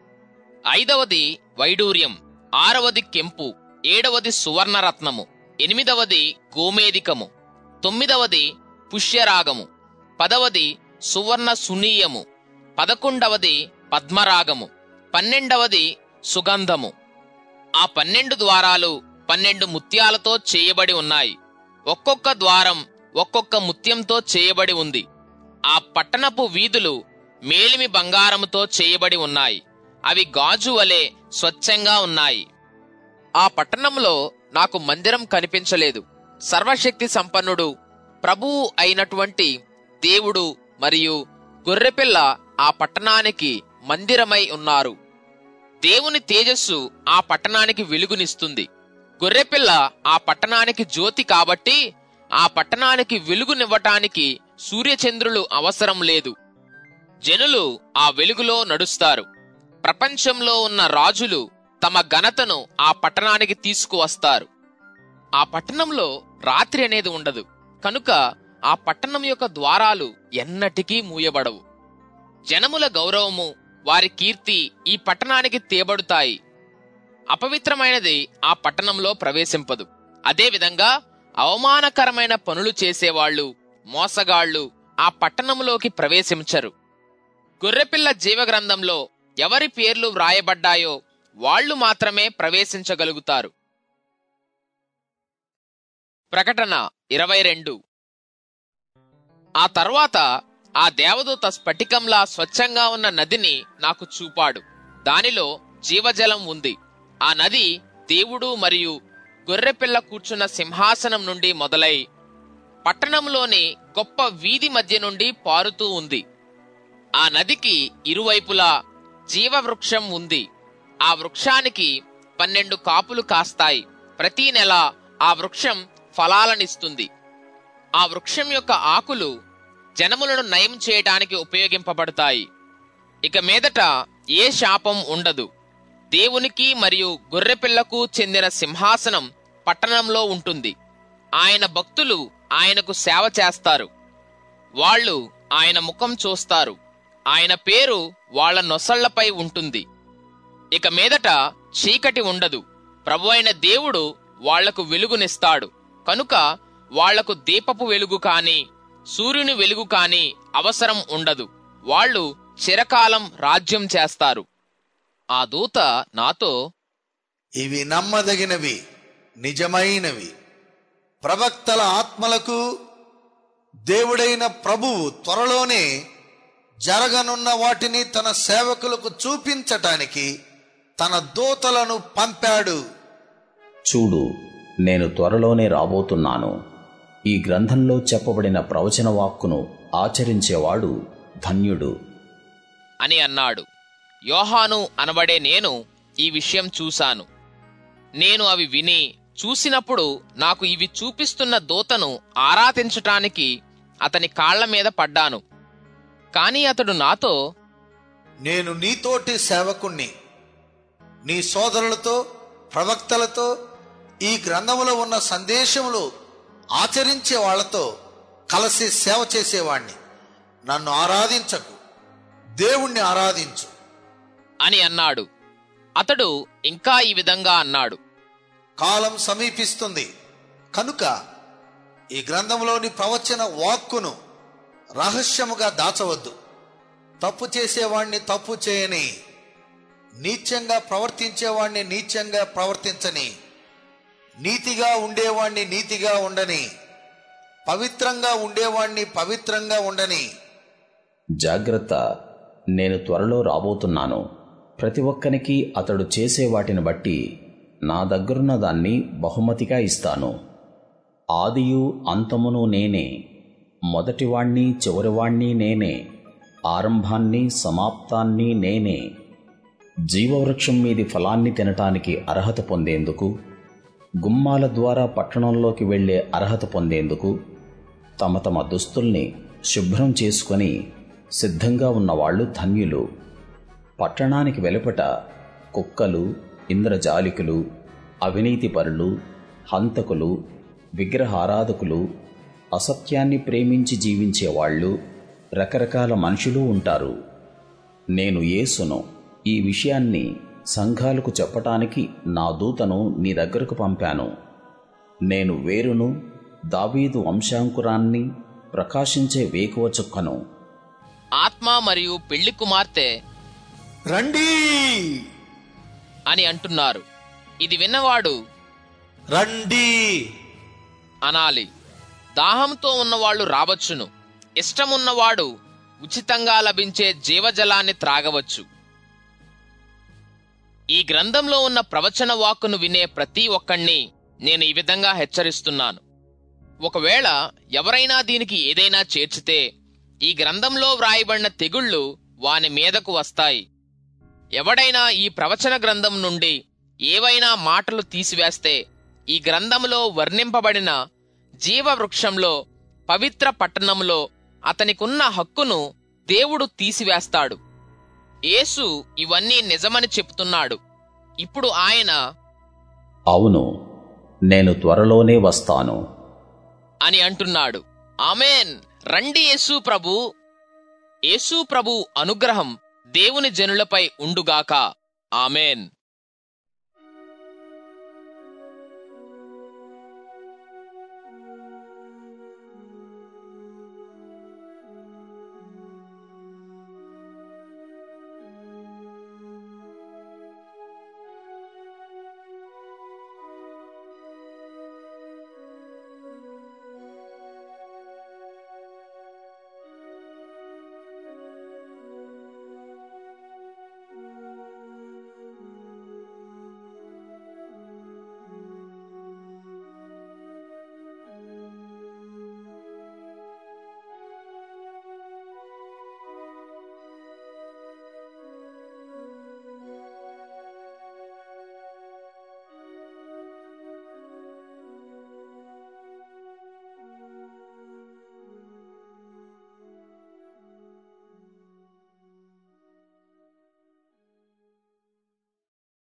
Speaker 1: ఐదవది వైడూర్యం ఆరవది కెంపు ఏడవది సువర్ణరత్నము ఎనిమిదవది గోమేదికము తొమ్మిదవది పుష్యరాగము పదవది సువర్ణ సునీయము పదకొండవది పద్మరాగము పన్నెండవది సుగంధము ఆ పన్నెండు ద్వారాలు పన్నెండు ముత్యాలతో చేయబడి ఉన్నాయి ఒక్కొక్క ద్వారం ఒక్కొక్క ముత్యంతో చేయబడి ఉంది ఆ పట్టణపు వీధులు మేలిమి బంగారముతో చేయబడి ఉన్నాయి అవి గాజు వలె స్వచ్ఛంగా ఉన్నాయి ఆ పట్టణంలో నాకు మందిరం కనిపించలేదు సర్వశక్తి సంపన్నుడు ప్రభువు అయినటువంటి దేవుడు మరియు గొర్రెపిల్ల ఆ పట్టణానికి మందిరమై ఉన్నారు దేవుని తేజస్సు ఆ పట్టణానికి వెలుగునిస్తుంది గొర్రెపిల్ల ఆ పట్టణానికి జ్యోతి కాబట్టి ఆ పట్టణానికి వెలుగునివ్వటానికి సూర్యచంద్రులు అవసరం లేదు జనులు ఆ వెలుగులో నడుస్తారు ప్రపంచంలో ఉన్న రాజులు తమ ఘనతను ఆ పట్టణానికి తీసుకువస్తారు ఆ పట్టణంలో రాత్రి అనేది ఉండదు కనుక ఆ పట్టణం యొక్క ద్వారాలు ఎన్నటికీ మూయబడవు జనముల గౌరవము వారి కీర్తి ఈ పట్టణానికి తేబడుతాయి అపవిత్రమైనది ఆ పట్టణంలో ప్రవేశింపదు అదేవిధంగా అవమానకరమైన పనులు చేసేవాళ్లు మోసగాళ్లు ఆ పట్టణంలోకి ప్రవేశించరు గొర్రెపిల్ల జీవగ్రంథంలో ఎవరి పేర్లు వ్రాయబడ్డాయో వాళ్లు మాత్రమే ప్రవేశించగలుగుతారు ప్రకటన ఇరవై రెండు ఆ తర్వాత ఆ దేవదూత స్ఫటికంలా స్వచ్ఛంగా ఉన్న నదిని నాకు చూపాడు దానిలో జీవజలం ఉంది ఆ నది దేవుడు మరియు గొర్రెపిల్ల కూర్చున్న సింహాసనం నుండి మొదలై పట్టణంలోని గొప్ప వీధి మధ్య నుండి పారుతూ ఉంది ఆ నదికి ఇరువైపులా జీవవృక్షం ఉంది ఆ వృక్షానికి పన్నెండు కాపులు కాస్తాయి ప్రతి నెల ఆ వృక్షం ఫలాలనిస్తుంది ఆ వృక్షం యొక్క ఆకులు జనములను నయం చేయడానికి ఉపయోగింపబడతాయి ఇక మీదట ఏ శాపం ఉండదు దేవునికి మరియు గొర్రెపిల్లకు చెందిన సింహాసనం పట్టణంలో ఉంటుంది ఆయన భక్తులు ఆయనకు సేవ చేస్తారు వాళ్ళు ఆయన ముఖం చూస్తారు ఆయన పేరు వాళ్ళ నొసళ్లపై ఉంటుంది ఇక మీదట చీకటి ఉండదు ప్రభు అయిన దేవుడు వాళ్లకు వెలుగునిస్తాడు కనుక వాళ్లకు దీపపు వెలుగు కాని సూర్యుని వెలుగు కాని అవసరం ఉండదు వాళ్ళు చిరకాలం రాజ్యం చేస్తారు ఆ దూత నాతో
Speaker 16: ఇవి నమ్మదగినవి నిజమైనవి ప్రవక్తల ఆత్మలకు దేవుడైన ప్రభువు త్వరలోనే జరగనున్న వాటిని తన సేవకులకు చూపించటానికి తన దూతలను పంపాడు
Speaker 2: చూడు నేను త్వరలోనే రాబోతున్నాను ఈ గ్రంథంలో చెప్పబడిన ప్రవచన వాక్కును ఆచరించేవాడు ధన్యుడు
Speaker 1: అని అన్నాడు యోహాను అనబడే నేను ఈ విషయం చూశాను నేను అవి విని చూసినప్పుడు నాకు ఇవి చూపిస్తున్న దూతను ఆరాధించటానికి అతని కాళ్ల మీద పడ్డాను కాని అతడు నాతో
Speaker 16: నేను నీతోటి సేవకుణ్ణి నీ సోదరులతో ప్రవక్తలతో ఈ గ్రంథములో ఉన్న సందేశములు ఆచరించే వాళ్లతో కలిసి సేవ చేసేవాణ్ణి నన్ను ఆరాధించకు దేవుణ్ణి ఆరాధించు
Speaker 1: అని అన్నాడు అతడు ఇంకా ఈ విధంగా అన్నాడు
Speaker 16: కాలం సమీపిస్తుంది కనుక ఈ గ్రంథంలోని ప్రవచన వాక్కును రహస్యముగా దాచవద్దు తప్పు చేసేవాణ్ణి తప్పు చేయని నీచంగా ప్రవర్తించేవాణ్ణి నీచంగా ప్రవర్తించని నీతిగా ఉండేవాణ్ణి నీతిగా ఉండని పవిత్రంగా ఉండేవాణ్ణి పవిత్రంగా ఉండని
Speaker 2: జాగ్రత్త నేను త్వరలో రాబోతున్నాను ప్రతి ఒక్కనికి అతడు చేసే వాటిని బట్టి నా దగ్గరున్న దాన్ని బహుమతిగా ఇస్తాను ఆదియు అంతమును నేనే మొదటివాణ్ణి చివరివాణ్ణి నేనే ఆరంభాన్ని సమాప్తాన్ని నేనే జీవవృక్షం మీది ఫలాన్ని తినటానికి అర్హత పొందేందుకు గుమ్మాల ద్వారా పట్టణంలోకి వెళ్ళే అర్హత పొందేందుకు తమ తమ దుస్తుల్ని శుభ్రం చేసుకొని సిద్ధంగా ఉన్నవాళ్లు ధన్యులు పట్టణానికి వెలుపట కుక్కలు ఇంద్రజాలికులు అవినీతిపరులు హంతకులు విగ్రహారాధకులు అసత్యాన్ని ప్రేమించి జీవించేవాళ్ళు రకరకాల మనుషులు ఉంటారు నేను యేసును ఈ విషయాన్ని సంఘాలకు చెప్పటానికి నా దూతను నీ దగ్గరకు పంపాను నేను వేరును దావీదు వంశాంకురాన్ని ప్రకాశించే వేకువ చుక్కను
Speaker 1: ఆత్మ మరియు పెళ్లి కుమార్తె
Speaker 16: రండి
Speaker 1: అని అంటున్నారు ఇది విన్నవాడు
Speaker 14: రండి
Speaker 1: అనాలి దాహంతో ఉన్నవాళ్ళు రావచ్చును ఇష్టమున్నవాడు ఉచితంగా లభించే జీవజలాన్ని త్రాగవచ్చు ఈ గ్రంథంలో ఉన్న ప్రవచన వాక్కును వినే ప్రతి ఒక్కణ్ణి నేను ఈ విధంగా హెచ్చరిస్తున్నాను ఒకవేళ ఎవరైనా దీనికి ఏదైనా చేర్చితే ఈ గ్రంథంలో వ్రాయబడిన తెగుళ్ళు వాని మీదకు వస్తాయి ఎవడైనా ఈ ప్రవచన గ్రంథం నుండి ఏవైనా మాటలు తీసివేస్తే ఈ గ్రంథంలో వర్ణింపబడిన జీవవృక్షంలో పవిత్ర పట్టణంలో అతనికున్న హక్కును దేవుడు తీసివేస్తాడు యేసు ఇవన్నీ నిజమని చెప్తున్నాడు ఇప్పుడు ఆయన
Speaker 2: అవును నేను త్వరలోనే వస్తాను
Speaker 1: అని అంటున్నాడు ఆమెన్ రండి యేసు ప్రభు యేసు ప్రభు అనుగ్రహం దేవుని జనులపై ఉండుగాక ఆమెన్